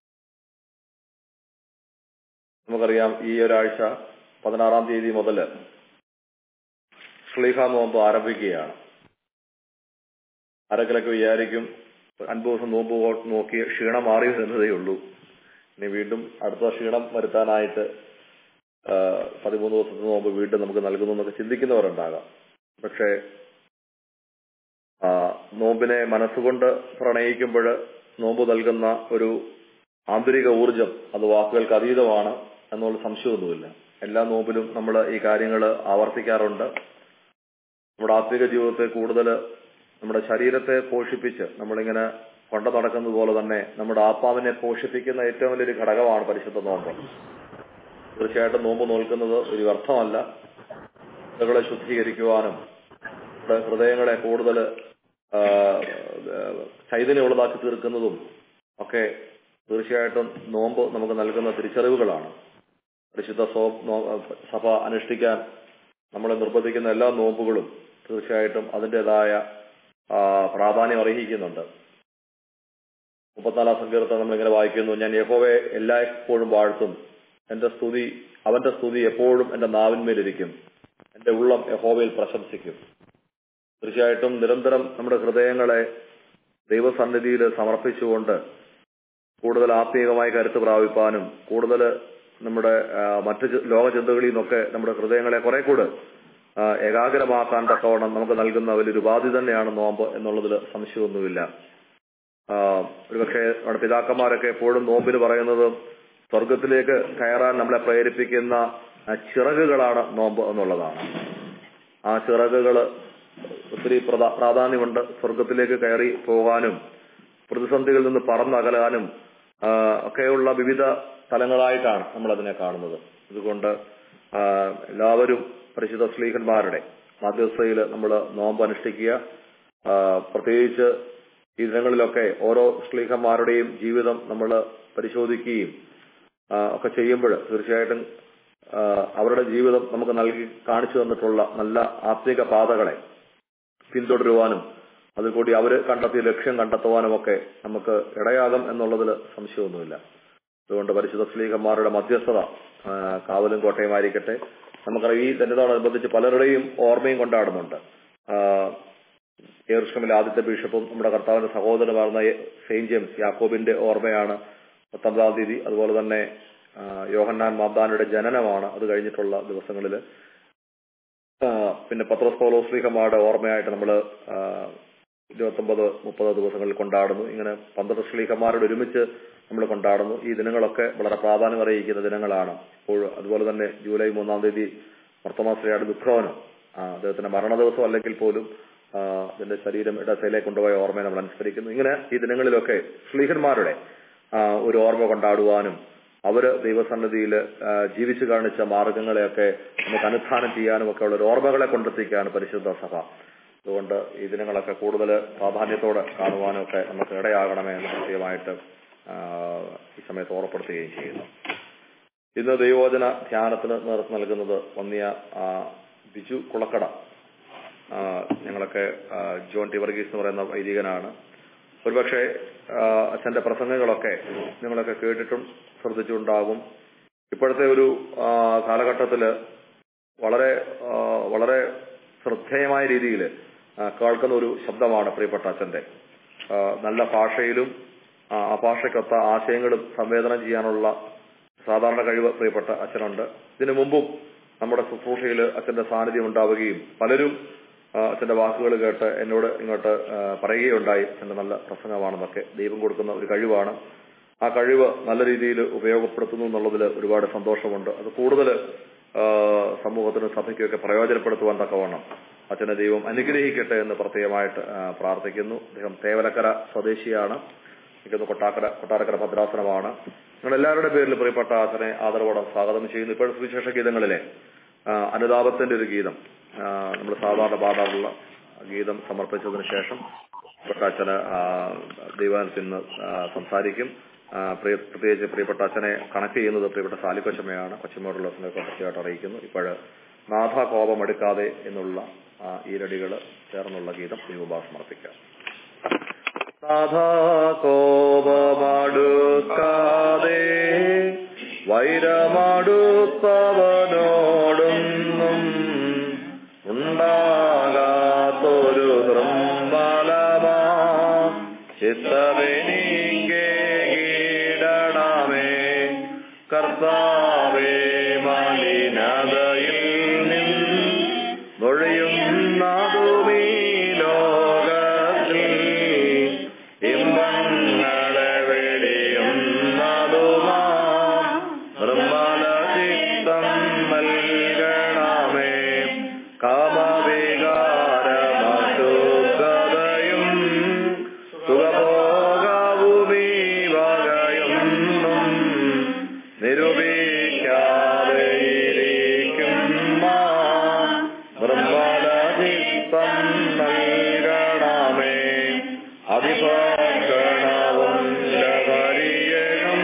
നമുക്കറിയാം ഈ ഒരാഴ്ച പതിനാറാം തീയതി മുതൽ ശ്ലീഹ നോമ്പ് ആരംഭിക്കുകയാണ് ആരെങ്കിലൊക്കെ വിചാരിക്കും അൻപത് ദിവസം നോമ്പ് പോ- നോക്കി ക്ഷീണം മാറി വരുന്നതേ ഉള്ളൂ ഇനി വീണ്ടും അടുത്ത ക്ഷീണം വരുത്താനായിട്ട് ആ, പതിമൂന്ന് ദിവസത്തെ നോമ്പ് വീണ്ടും നമുക്ക് നൽകുന്നു എന്നൊക്കെ ചിന്തിക്കുന്നവരുണ്ടാകാം പക്ഷേ ആ, നോമ്പിനെ മനസ്സുകൊണ്ട് പ്രണയിക്കുമ്പോൾ നോമ്പ് നൽകുന്ന ഒരു ആന്തരിക ഊർജം അത് വാക്കുകൾക്ക് അതീതമാണ് എന്നുള്ള സംശയമൊന്നുമില്ല എല്ലാ നോമ്പിലും നമ്മൾ ഈ കാര്യങ്ങൾ ആവർത്തിക്കാറുണ്ട് നമ്മുടെ ആത്മിക ജീവിതത്തെ കൂടുതൽ നമ്മുടെ ശരീരത്തെ പോഷിപ്പിച്ച് നമ്മളിങ്ങനെ കൊണ്ട നടക്കുന്നത് പോലെ തന്നെ നമ്മുടെ ആത്മാവിനെ പോഷിപ്പിക്കുന്ന ഏറ്റവും വലിയൊരു ഘടകമാണ് പരിശുദ്ധ നോമ്പ് തീർച്ചയായിട്ടും നോമ്പ് നോൽക്കുന്നത് ഒരു വ്യർത്ഥമല്ല ചിന്തകളെ ശുദ്ധീകരിക്കുവാനും നമ്മുടെ ഹൃദയങ്ങളെ കൂടുതൽ ചൈതന്യമുള്ളതാക്കി തീർക്കുന്നതും ഒക്കെ തീർച്ചയായിട്ടും നോമ്പ് നമുക്ക് നൽകുന്ന തിരിച്ചറിവുകളാണ് പരിശുദ്ധ സോ- നോ- സഭ അനുഷ്ഠിക്കാൻ നമ്മളെ നിർബന്ധിക്കുന്ന എല്ലാ നോമ്പുകളും തീർച്ചയായിട്ടും അതിൻ്റെതായ ആ, പ്രാധാന്യം അർഹിക്കുന്നുണ്ട് മുപ്പത്തിനാലാം സങ്കീർത്തനം നമ്മളിങ്ങനെ വായിക്കുന്നു ഞാൻ യഹോവയെ എല്ലായ്പ്പോഴും വാഴ്ത്തും എന്റെ സ്തുതി അവന്റെ സ്തുതി എപ്പോഴും എന്റെ നാവിന്മേലിരിക്കും എന്റെ ഉള്ളം യഹോവയിൽ പ്രശംസിക്കും തീർച്ചയായിട്ടും നിരന്തരം നമ്മുടെ ഹൃദയങ്ങളെ ദൈവസന്നിധിയിൽ സമർപ്പിച്ചുകൊണ്ട് കൂടുതൽ ആത്മീയമായി കരുത്ത് പ്രാപിപ്പാനും കൂടുതൽ നമ്മുടെ ആ, മറ്റു ചി- ലോക ചിന്തകളിൽ നിന്നൊക്കെ നമ്മുടെ ഹൃദയങ്ങളെ കുറെ കൂടെ ആ, ഏകാഗ്രമാക്കാൻ തക്കവണ്ണം നമുക്ക് നൽകുന്ന വലിയൊരു ഉപാധി തന്നെയാണ് നോമ്പ് എന്നുള്ളതിൽ സംശയമൊന്നുമില്ല ആ, ഒരുപക്ഷെ നമ്മുടെ പിതാക്കന്മാരൊക്കെ എപ്പോഴും നോമ്പിന് പറയുന്നത് സ്വർഗത്തിലേക്ക് കയറാൻ നമ്മളെ പ്രേരിപ്പിക്കുന്ന ആ, ചിറകുകളാണ് നോമ്പ് എന്നുള്ളതാണ് ആ ചിറകുകൾ ഒത്തിരി പ്രധാ- പ്രാധാന്യമുണ്ട് സ്വർഗത്തിലേക്ക് കയറി പോകാനും പ്രതിസന്ധികളിൽ നിന്ന് പറന്നകലാനും ആ, ഒക്കെയുള്ള വിവിധ തലങ്ങളായിട്ടാണ് നമ്മൾ അതിനെ കാണുന്നത് അതുകൊണ്ട് ആ, എല്ലാവരും പരിശുദ്ധ സ്ലീഹന്മാരുടെ മധ്യസ്ഥയിൽ നമ്മൾ നോമ്പ് അനുഷ്ഠിക്കുക ആ, പ്രത്യേകിച്ച് ഈ ദിനങ്ങളിലൊക്കെ ഓരോ സ്ലീഹന്മാരുടെയും ജീവിതം നമ്മൾ പരിശോധിക്കുകയും ആ, ഒക്കെ ചെയ്യുമ്പോൾ തീർച്ചയായിട്ടും ആ, അവരുടെ ജീവിതം നമുക്ക് നൽകി കാണിച്ചു തന്നിട്ടുള്ള നല്ല ആത്മിക പാതകളെ പിന്തുടരുവാനും അതിൽ കൂടി അവര് കണ്ടെത്തിയ ലക്ഷ്യം കണ്ടെത്തുവാനും ഒക്കെ നമുക്ക് ഇടയാകും എന്നുള്ളതിൽ സംശയമൊന്നുമില്ല അതുകൊണ്ട് പരിശുദ്ധ സ്ലീഹന്മാരുടെ മധ്യസ്ഥത ആ, കാവലും കോട്ടയുമായിരിക്കട്ടെ നമുക്കറിയാം ഈ ദിനത്തോടനുബന്ധിച്ച് പലരുടെയും ഓർമ്മയും കൊണ്ടാടുന്നുണ്ട് ആ, യെറുഷലേമിലെ ആദ്യത്തെ ബിഷപ്പും നമ്മുടെ കർത്താവിന്റെ സഹോദരനാർന്ന സെയിന്റ് ജെയിംസ് യാക്കോബിന്റെ ഓർമ്മയാണ് പത്തൊമ്പതാം തീയതി അതുപോലെ തന്നെ ആ, യോഹന്നാൻ മാബ്ദാനയുടെ ജനനമാണ് അത് കഴിഞ്ഞിട്ടുള്ള ദിവസങ്ങളിൽ പിന്നെ പത്രോസ് പൗലോസ് ശ്രീഹമാരുടെ ഓർമ്മയായിട്ട് നമ്മൾ ഇരുപത്തൊമ്പത് മുപ്പത് ദിവസങ്ങളിൽ കൊണ്ടാടുന്നു ഇങ്ങനെ പന്ത്രണ്ട് ശ്രീഹമാരോട് ഒരുമിച്ച് നമ്മൾ കൊണ്ടാടുന്നു ഈ ദിനങ്ങളൊക്കെ വളരെ പ്രാധാന്യം അറിയിക്കുന്ന ദിനങ്ങളാണ് ഇപ്പോൾ അതുപോലെ തന്നെ ജൂലൈ മൂന്നാം തീയതി വർത്തമാശ്രീയുടെ ദുഃഖവനം ആ, അദ്ദേഹത്തിന്റെ മരണ ദിവസം അല്ലെങ്കിൽ പോലും ആ, അതിന്റെ ശരീരം ഇടസയിലേക്ക് കൊണ്ടുപോയ ഓർമ്മയെ നമ്മൾ അനുസ്മരിക്കുന്നു ഇങ്ങനെ ഈ ദിനങ്ങളിലൊക്കെ ശ്ലീഹന്മാരുടെ ആ, ഒരു ഓർമ്മ കൊണ്ടാടുവാനും അവര് ദൈവസന്നിധിയിൽ ജീവിച്ചു കാണിച്ച മാർഗങ്ങളെയൊക്കെ നമുക്ക് അനുധാനം ചെയ്യാനും ഒക്കെ ഉള്ള ഒരു ഓർമ്മകളെ കൊണ്ടെത്തിക്കുകയാണ് പരിശുദ്ധ സഭ അതുകൊണ്ട് ഈ ദിനങ്ങളൊക്കെ കൂടുതൽ പ്രാധാന്യത്തോടെ കാണുവാനും ഒക്കെ നമുക്ക് ഇടയാകണമേ എന്ന് പ്രത്യേകമായിട്ട് ആ, ഈ സമയത്ത് ഓർമ്മപ്പെടുത്തുകയും ചെയ്യുന്നു ഇന്ന് ദൈവവചന ധ്യാനത്തിന് നേതൃത്വം നൽകുന്നത് വന്നിയ ആ, ബിജു കുളക്കട ആ, ഞങ്ങളൊക്കെ ആ, ജോൺ ടി വർഗീസ് എന്ന് പറയുന്ന വൈദികനാണ് ഒരുപക്ഷെ ആ, അച്ഛന്റെ പ്രസംഗങ്ങളൊക്കെ നിങ്ങളൊക്കെ കേട്ടിട്ടും ശ്രദ്ധിച്ചിട്ടുണ്ടാകും ഇപ്പോഴത്തെ ഒരു ആ, കാലഘട്ടത്തില് വളരെ ആ, വളരെ ശ്രദ്ധേയമായ രീതിയിൽ കേൾക്കുന്ന ഒരു ശബ്ദമാണ് പ്രിയപ്പെട്ട അച്ഛന്റെ ആ, നല്ല ഭാഷയിലും ആ ആ ഭാഷയ്ക്കൊത്ത ആശയങ്ങളും സംവേദനം ചെയ്യാനുള്ള സാധാരണ കഴിവ് പ്രിയപ്പെട്ട അച്ഛനുണ്ട് ഇതിനു മുമ്പും നമ്മുടെ ശുശ്രൂഷയിൽ അച്ഛന്റെ സാന്നിധ്യം ഉണ്ടാവുകയും പലരും ആ, അച്ഛന്റെ വാക്കുകൾ കേട്ട് എന്നോട് ഇങ്ങോട്ട് ആ, പറയുകയുണ്ടായി അച്ഛന്റെ നല്ല പ്രസംഗമാണെന്നൊക്കെ ദൈവം കൊടുക്കുന്ന ഒരു കഴിവാണ് ആ കഴിവ് നല്ല രീതിയിൽ ഉപയോഗപ്പെടുത്തുന്നു എന്നുള്ളതിൽ ഒരുപാട് സന്തോഷമുണ്ട് അത് കൂടുതൽ സമൂഹത്തിനും സഭയ്ക്കൊക്കെ പ്രയോജനപ്പെടുത്തുവാൻ തക്കവണ്ണം അച്ഛനെ ദൈവം അനുഗ്രഹിക്കട്ടെ എന്ന് പ്രത്യേകമായിട്ട് ആ, പ്രാർത്ഥിക്കുന്നു അദ്ദേഹം തേവലക്കര സ്വദേശിയാണ് എനിക്കൊന്ന് കൊട്ടാക്കര കൊട്ടാരക്കര ഭദ്രാസനമാണ് നിങ്ങൾ എല്ലാവരുടെ പേരിൽ പ്രിയപ്പെട്ട അച്ഛനെ ആദരവോടെ സ്വാഗതം ചെയ്യുന്നു ഇപ്പോഴത്തെ സുവിശേഷ ഗീതങ്ങളിലെ ആ, അനുതാപത്തിന്റെ ഒരു ഗീതം നമ്മൾ സാധാരണ പാടാറുള്ള ഗീതം സമർപ്പിച്ചതിന് ശേഷം പ്രിയപ്പെട്ട അച്ഛന് ആ, ദൈവാനത്തിൽ നിന്ന് ആ, സംസാരിക്കും ആ, പ്രിയ- പ്രത്യേകിച്ച് പ്രിയപ്പെട്ട അച്ഛനെ കണക്ട് ചെയ്യുന്നത് പ്രിയപ്പെട്ട സാലിക്കൊച്ചമ്മയാണ് കൊച്ചമ്മയോടുള്ള സ്നേഹം പ്രത്യേകമായിട്ട് അറിയിക്കുന്നു ഇപ്പോഴ് നാഥ കോപം എടുക്കാതെ എന്നുള്ള ആ, ഈരടികൾ ചേർന്നുള്ള ഗീതം ദൈവഭാ സമർപ്പിക്കാം നാഥ കോപമടുക്കാതെ വൈരമടുത്തവനോടൊന്നും ഉണ്ടാകാത്തൊരു നിർമ്മലമാ ചിത്തവെനിക്ക് കീടണമേ കർത്താവേ മലിനതയിൽ നിന്ന് നൊഴിയുന്നതുമീ ലോകത്തിൽ ഇമ്പങ്ങളെ വെടിയുന്നതുമാ നിർമ്മല ചിത്തം നൽകണമേ കാമവികാരമശുദ്ധതയും സുഖഭോഗവുമീ വകയൊന്നും നിരൂപിക്കാതെ ഇരിക്കുന്ന നിർമ്മല ചിത്തം നൽകണമേ അതിഭക്ഷണവും ലഹരിയനും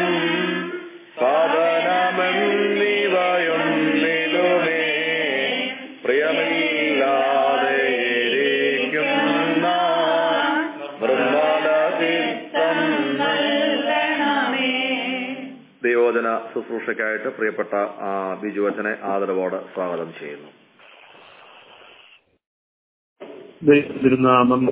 സാധനമെന്നിവയൊന്നിലുമേ പ്രിയമില്ലാതെ ഇരിക്കുന്ന നിർമ്മല ചിത്തം ദൈവോചന ശുശ്രൂഷയ്ക്കായിട്ട് പ്രിയപ്പെട്ട ആ, ബിജു അച്ഛനെ ആദരവോടെ സ്വാഗതം ചെയ്യുന്നു തിരുനാമം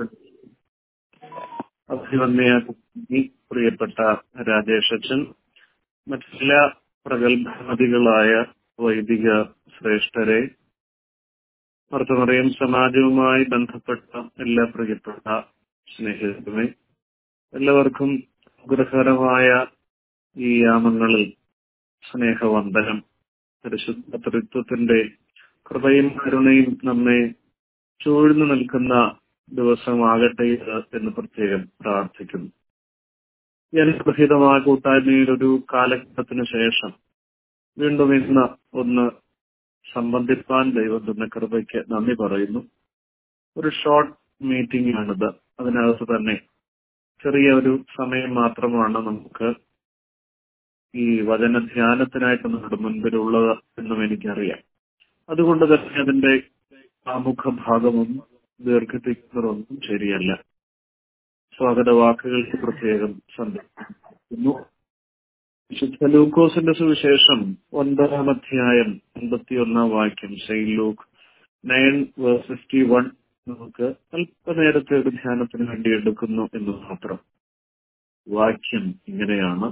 അഭിവന്യ പ്രിയപ്പെട്ട രാജേഷ് അച്ഛൻ മറ്റെല്ലാ പ്രഗത്ഭമതികളായ വൈദിക ശ്രേഷ്ഠരെ മർത്തമറിയം സമാജവുമായി ബന്ധപ്പെട്ട എല്ലാ പ്രിയപ്പെട്ട സ്നേഹിതരുമേ എല്ലാവർക്കും ഗുരുകരമായ ഈ യാമങ്ങളിൽ സ്നേഹവന്ദനം പരിശുദ്ധ തൃത്വത്തിന്റെ കൃപയും കരുണയും നമ്മെ ചൂഴ്ന്നു നിൽക്കുന്ന ദിവസമാകട്ടെ ഇത് എന്ന് പ്രത്യേകം പ്രാർത്ഥിക്കുന്നു ഈ അനുഗ്രഹീതമായ കൂട്ടായ്മയിൽ ഒരു കാലഘട്ടത്തിന് ശേഷം വീണ്ടും ഇന്ന് ഒന്ന് സംബന്ധിപ്പാൻ ദൈവം തന്ന കൃപയ്ക്ക് നന്ദി പറയുന്നു ഒരു ഷോർട്ട് മീറ്റിംഗ് ആണിത് അതിനകത്ത് തന്നെ ചെറിയ ഒരു സമയം മാത്രമാണ് നമുക്ക് ഈ വചന ധ്യാനത്തിനായിട്ട് നമ്മുടെ മുൻപിലുള്ളത് എന്നും എനിക്കറിയാം അതുകൊണ്ട് തന്നെ അതിന്റെ ആമുഖ ഭാഗമൊന്നും ദീർഘിപ്പിക്കുന്നതൊന്നും ശരിയല്ല സ്വാഗത വാക്കുകൾക്ക് പ്രത്യേകം സന്ദർശിക്കുന്നു വിശുദ്ധ ലൂക്കോസിന്റെ സുവിശേഷം ഒൻപതാം അധ്യായം അൻപത്തിയൊന്നാം വാക്യം saint Luke nine fifty one നമുക്ക് അല്പനേരത്തെ ഒരു ധ്യാനത്തിന് വേണ്ടി എടുക്കുന്നു എന്ന് മാത്രം വാക്യം ഇങ്ങനെയാണ്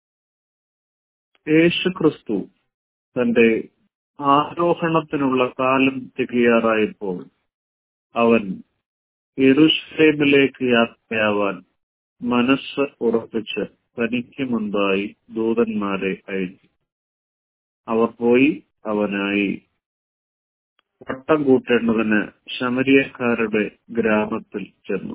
യേശു ക്രിസ്തു തന്റെ ആരോഹണത്തിനുള്ള കാലം തികയാറായപ്പോൾ അവൻ യെരുഷലേമിലേക്ക് യാത്രയാവാൻ മനസ്സ് ഉറപ്പിച്ച് തനിക്ക് മുൻപായി ദൂതന്മാരെ അയച്ചു അവർ പോയി അവനായി വട്ടം കൂട്ടേണ്ടതിന് ശമരിയക്കാരുടെ ഗ്രാമത്തിൽ ചെന്നു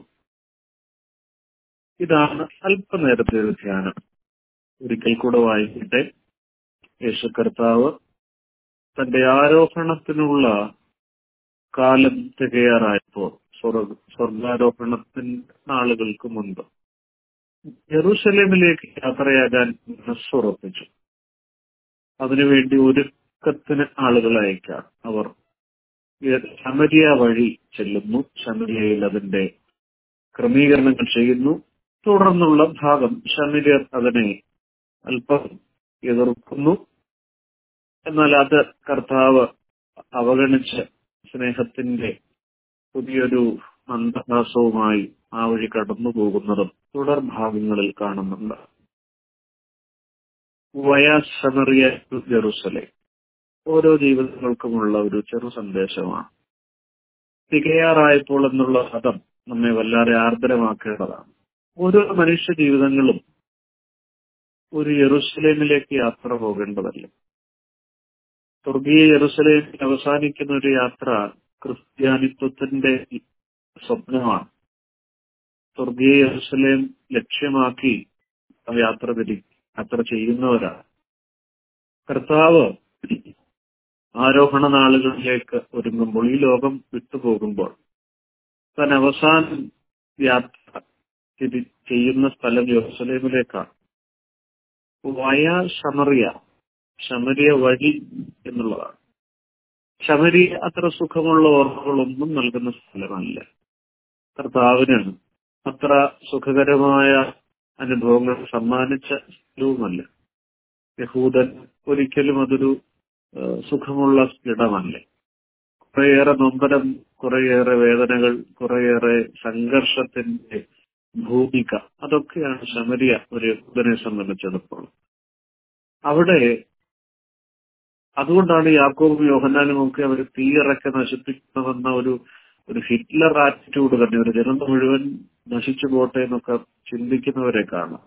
ഇതാണ് അല്പനേരത്തെ ഒരു ധ്യാനം ഒരിക്കൽ കൂടെ വായിക്കട്ടെ യേശു കർത്താവ് തന്റെ ആരോഹണത്തിനുള്ള കാലം തികയാറായപ്പോൾ സ്വർഗ സ്വർഗാരോഹണത്തിന് നാളുകൾക്ക് മുൻപ് ജെറൂസലേമിലേക്ക് യാത്രയാകാൻ മനസ്സുറപ്പിച്ചു അതിനുവേണ്ടി ഒരുക്കത്തിന് ആളുകളെ അയക്കാം അവർ ശമരിയ വഴി ചെല്ലുന്നു ശമരിയയിൽ അതിന്റെ ക്രമീകരണങ്ങൾ ചെയ്യുന്നു തുടർന്നുള്ള ഭാഗം ശമരിയർ അതിനെ അല്പം എതിർക്കുന്നു എന്നാൽ അത് കർത്താവ് അവഗണിച്ച് സ്നേഹത്തിന്റെ പുതിയൊരു മന്ദഹാസവുമായി ആ വഴി കടന്നു പോകുന്നതും തുടർ ഭാഗങ്ങളിൽ കാണുന്നുണ്ട് വയാസമറിയ ജെറുസലേം ഓരോ ജീവിതങ്ങൾക്കുമുള്ള ഒരു ചെറു സന്ദേശമാണ് തികയാറായപ്പോൾ എന്നുള്ള പദം നമ്മെ വല്ലാതെ ആർദ്രമാക്കേണ്ടതാണ് ഓരോ മനുഷ്യ ജീവിതങ്ങളും ഒരു യെറുസലേമിലേക്ക് യാത്ര പോകേണ്ടതല്ലേ സ്വർഗീയ യെറുസലേമിൽ അവസാനിക്കുന്ന ഒരു യാത്ര ക്രിസ്ത്യാനിത്വത്തിന്റെ സ്വപ്നമാണ് സ്വർഗീയ യെറുസലേം ലക്ഷ്യമാക്കി യാത്ര തിരി യാത്ര ചെയ്യുന്നവരാണ് കർത്താവ് ആരോഹണ നാളുകളിലേക്ക് ഒരുങ്ങുമ്പോൾ ഈ ലോകം വിട്ടുപോകുമ്പോൾ താൻ അവസാനം യാത്ര തിരി ചെയ്യുന്ന സ്ഥലം യെറുസലേമിലേക്കാണ് വയ ശമറിയ ശമരിയ വഴി എന്നുള്ളതാണ് ശമരിയ അത്ര സുഖമുള്ള ഓർമ്മകളൊന്നും നൽകുന്ന സ്ഥലമല്ല കർത്താവിന് അത്ര സുഖകരമായ അനുഭവങ്ങൾ സമ്മാനിച്ച സ്ഥലവുമല്ല യഹൂദൻ ഒരിക്കലും അതൊരു സുഖമുള്ള ഇടമല്ല കുറേയേറെ നൊമ്പരം കുറേയേറെ വേദനകൾ കുറേയേറെ സംഘർഷത്തിന്റെ ഭൂമിക അതൊക്കെയാണ് ശമരിയ ഒരു യഹൂദനെ സംബന്ധിച്ചിടത്തോളം അവിടെ അതുകൊണ്ടാണ് യാക്കോബും യോഹന്നാനും ഒക്കെ അവർ തീയിറക്കെ നശിപ്പിക്കണമെന്ന ഒരു ഒരു ഹിറ്റ്ലർ ആറ്റിറ്റ്യൂഡ് തന്നെ ഒരു ജനത മുഴുവൻ നശിച്ചു പോട്ടെ എന്നൊക്കെ ചിന്തിക്കുന്നവരെ കാണാം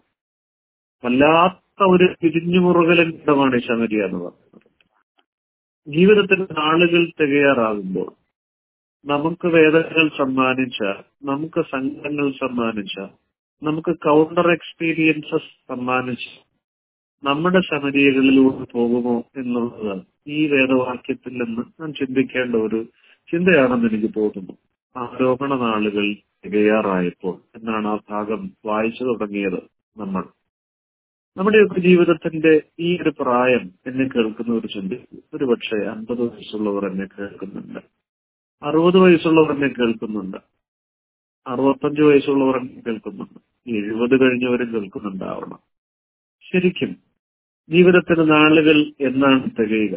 വല്ലാത്ത ഒരു പിരിഞ്ഞുമുറുകലൻ ഇടമാണ് ഈ ശമരിയ എന്ന് പറയുന്നത് ജീവിതത്തിന്റെ നാളുകൾ തികയാറാകുമ്പോൾ നമുക്ക് വേദനകൾ സമ്മാനിച്ച നമുക്ക് സങ്കടങ്ങൾ സമ്മാനിച്ച നമുക്ക് കൗണ്ടർ എക്സ്പീരിയൻസസ് സമ്മാനിച്ച നമ്മുടെ ശമരിയകളിലൂടെ പോകുമോ എന്നുള്ളത് ഈ വേദവാക്യത്തിൽ നിന്ന് ഞാൻ ചിന്തിക്കേണ്ട ഒരു ചിന്തയാണെന്ന് എനിക്ക് തോന്നുന്നു ആരോപണ നാളുകൾ തികയാറായപ്പോൾ എന്നാണ് ആ ഭാഗം വായിച്ചു തുടങ്ങിയത് നമ്മൾ നമ്മുടെയൊക്കെ ജീവിതത്തിന്റെ ഈ ഒരു പ്രായം എന്നെ കേൾക്കുന്നവർ ചിന്തിക്കും ഒരു പക്ഷേ അൻപത് വയസ്സുള്ളവർ എന്നെ കേൾക്കുന്നുണ്ട് അറുപത് വയസ്സുള്ളവർ എന്നെ കേൾക്കുന്നുണ്ട് അറുപത്തഞ്ച് വയസ്സുള്ളവർ എന്നെ കേൾക്കുന്നുണ്ട് എഴുപത് കഴിഞ്ഞവരും കേൾക്കുന്നുണ്ടാവണം ശരിക്കും ജീവിതത്തിന്റെ നാളുകൾ എന്നാണ് തികയുക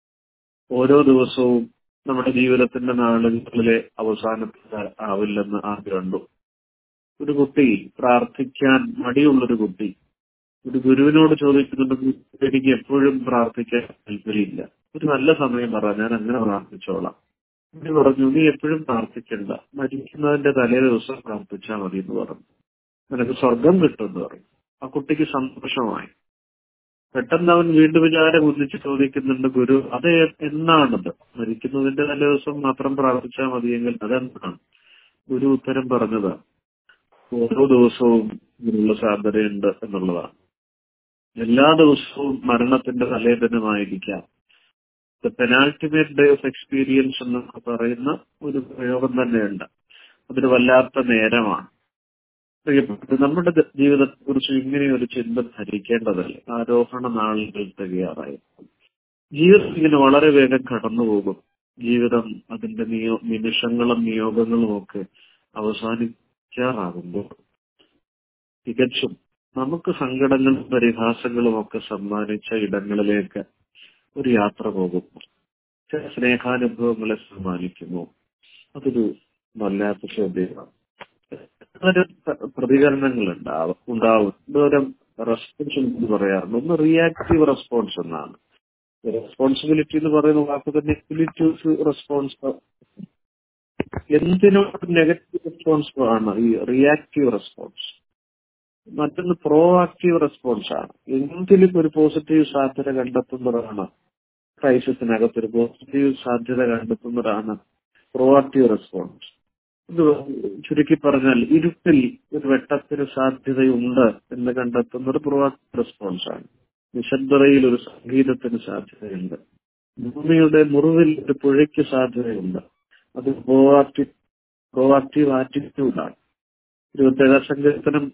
ഓരോ ദിവസവും നമ്മുടെ ജീവിതത്തിന്റെ നാളുകളിലെ അവസാനത്തെ ആവില്ലെന്ന് ആദ്യം കണ്ടു ഒരു കുട്ടി പ്രാർത്ഥിക്കാൻ മടിയുള്ളൊരു കുട്ടി ഒരു ഗുരുവിനോട് ചോദിക്കുന്നുണ്ട് എനിക്ക് എപ്പോഴും പ്രാർത്ഥിക്കാൻ താല്പര്യമില്ല ഒരു നല്ല സമയം പറ ഞാൻ അങ്ങനെ പ്രാർത്ഥിച്ചോളാം ഗുരു പറഞ്ഞു നീ എപ്പോഴും പ്രാർത്ഥിക്കണ്ട മരിക്കുന്നതിന്റെ തലേ ദിവസം പ്രാർത്ഥിച്ചാൽ മതി എന്ന് പറഞ്ഞു നിനക്ക് സ്വർഗം കിട്ടുമെന്ന് പറഞ്ഞു ആ കുട്ടിക്ക് സന്തോഷമായി പെട്ടെന്ന് അവൻ വീണ്ടും വിചാരം ഒന്നിച്ച് ചോദിക്കുന്നുണ്ട് ഗുരു അത് എന്നാണത് മരിക്കുന്നതിന്റെ തലേ ദിവസം മാത്രം പ്രാർത്ഥിച്ചാൽ മതിയെങ്കിൽ അതെന്താണ് ഗുരു ഉത്തരം പറഞ്ഞത് ഓരോ ദിവസവും ഇതിനുള്ള സാധ്യതയുണ്ട് എന്നുള്ളതാണ് എല്ലാ ദിവസവും മരണത്തിന്റെ തലേദിനമായിരിക്കാം the penultimate day of experience എന്നൊക്കെ പറയുന്ന ഒരു പ്രയോഗം തന്നെയുണ്ട് അതൊരു വല്ലാത്ത നേരമാണ് പ്രിയപ്പെട്ടത് നമ്മുടെ ജീവിതത്തെ കുറിച്ച് ഇങ്ങനെ ഒരു ചിന്ത ധരിക്കേണ്ടതല്ലേ ആരോഹണ നാളുകൾ തികയാറായി ജീവിതം ഇങ്ങനെ വളരെ വേഗം കടന്നുപോകും ജീവിതം അതിന്റെ നിയോ നിമിഷങ്ങളും നിയോഗങ്ങളും ഒക്കെ അവസാനിക്കാറാകുമ്പോൾ തികച്ചും നമുക്ക് സങ്കടങ്ങളും പരിഹാസങ്ങളും ഒക്കെ സമ്മാനിച്ച ഇടങ്ങളിലേക്ക് ഒരു യാത്ര പോകുന്നു ചില സ്നേഹാനുഭവങ്ങളെ സമ്മാനിക്കുന്നു അതൊരു വല്ലാത്ത ചോദ്യമാണ് പ്രതികരണങ്ങൾ ഉണ്ടാവും ഉണ്ടാവും എന്തോരം റെസ്പോൺസ് എന്ന് പറയാറുണ്ട് ഒന്ന് റിയാക്റ്റീവ് റെസ്പോൺസ് എന്നാണ് റെസ്പോൺസിബിലിറ്റി എന്ന് പറയുന്ന വാക്ക് തന്നെ എക്വിലിറ്റീവ് റെസ്പോൺസ് എന്തിനോട് നെഗറ്റീവ് റെസ്പോൺസ് ആണ് ഈ റിയാക്റ്റീവ് റെസ്പോൺസ് മറ്റൊന്ന് പ്രോ ആക്റ്റീവ് റെസ്പോൺസ് ആണ് എന്തിലും ഒരു പോസിറ്റീവ് സാധ്യത കണ്ടെത്തുന്നതാണ് ക്രൈസിസിനകത്ത് ഒരു പോസിറ്റീവ് സാധ്യത കണ്ടെത്തുന്നതാണ് പ്രോ ആക്റ്റീവ് റെസ്പോൺസ് ഇത് ചുരുക്കി പറഞ്ഞാൽ ഇരുട്ടിൽ ഒരു വെട്ടത്തിന് സാധ്യതയുണ്ട് എന്ന് കണ്ടെത്തുന്ന ഒരു പ്രോ ആക്റ്റീവ് റെസ്പോൺസ് ആണ് നിശബ്ദതയിൽ ഒരു സംഗീതത്തിന് സാധ്യതയുണ്ട് ഭൂമിയുടെ മുറിവിൽ ഒരു പുഴയ്ക്ക് സാധ്യതയുണ്ട് അത് പ്രോ ആക്റ്റീവ് പ്രോ ആക്റ്റീവ് ആറ്റിറ്റ്യൂഡാണ് ഇരുപത്തേഴാം സങ്കീർത്തനം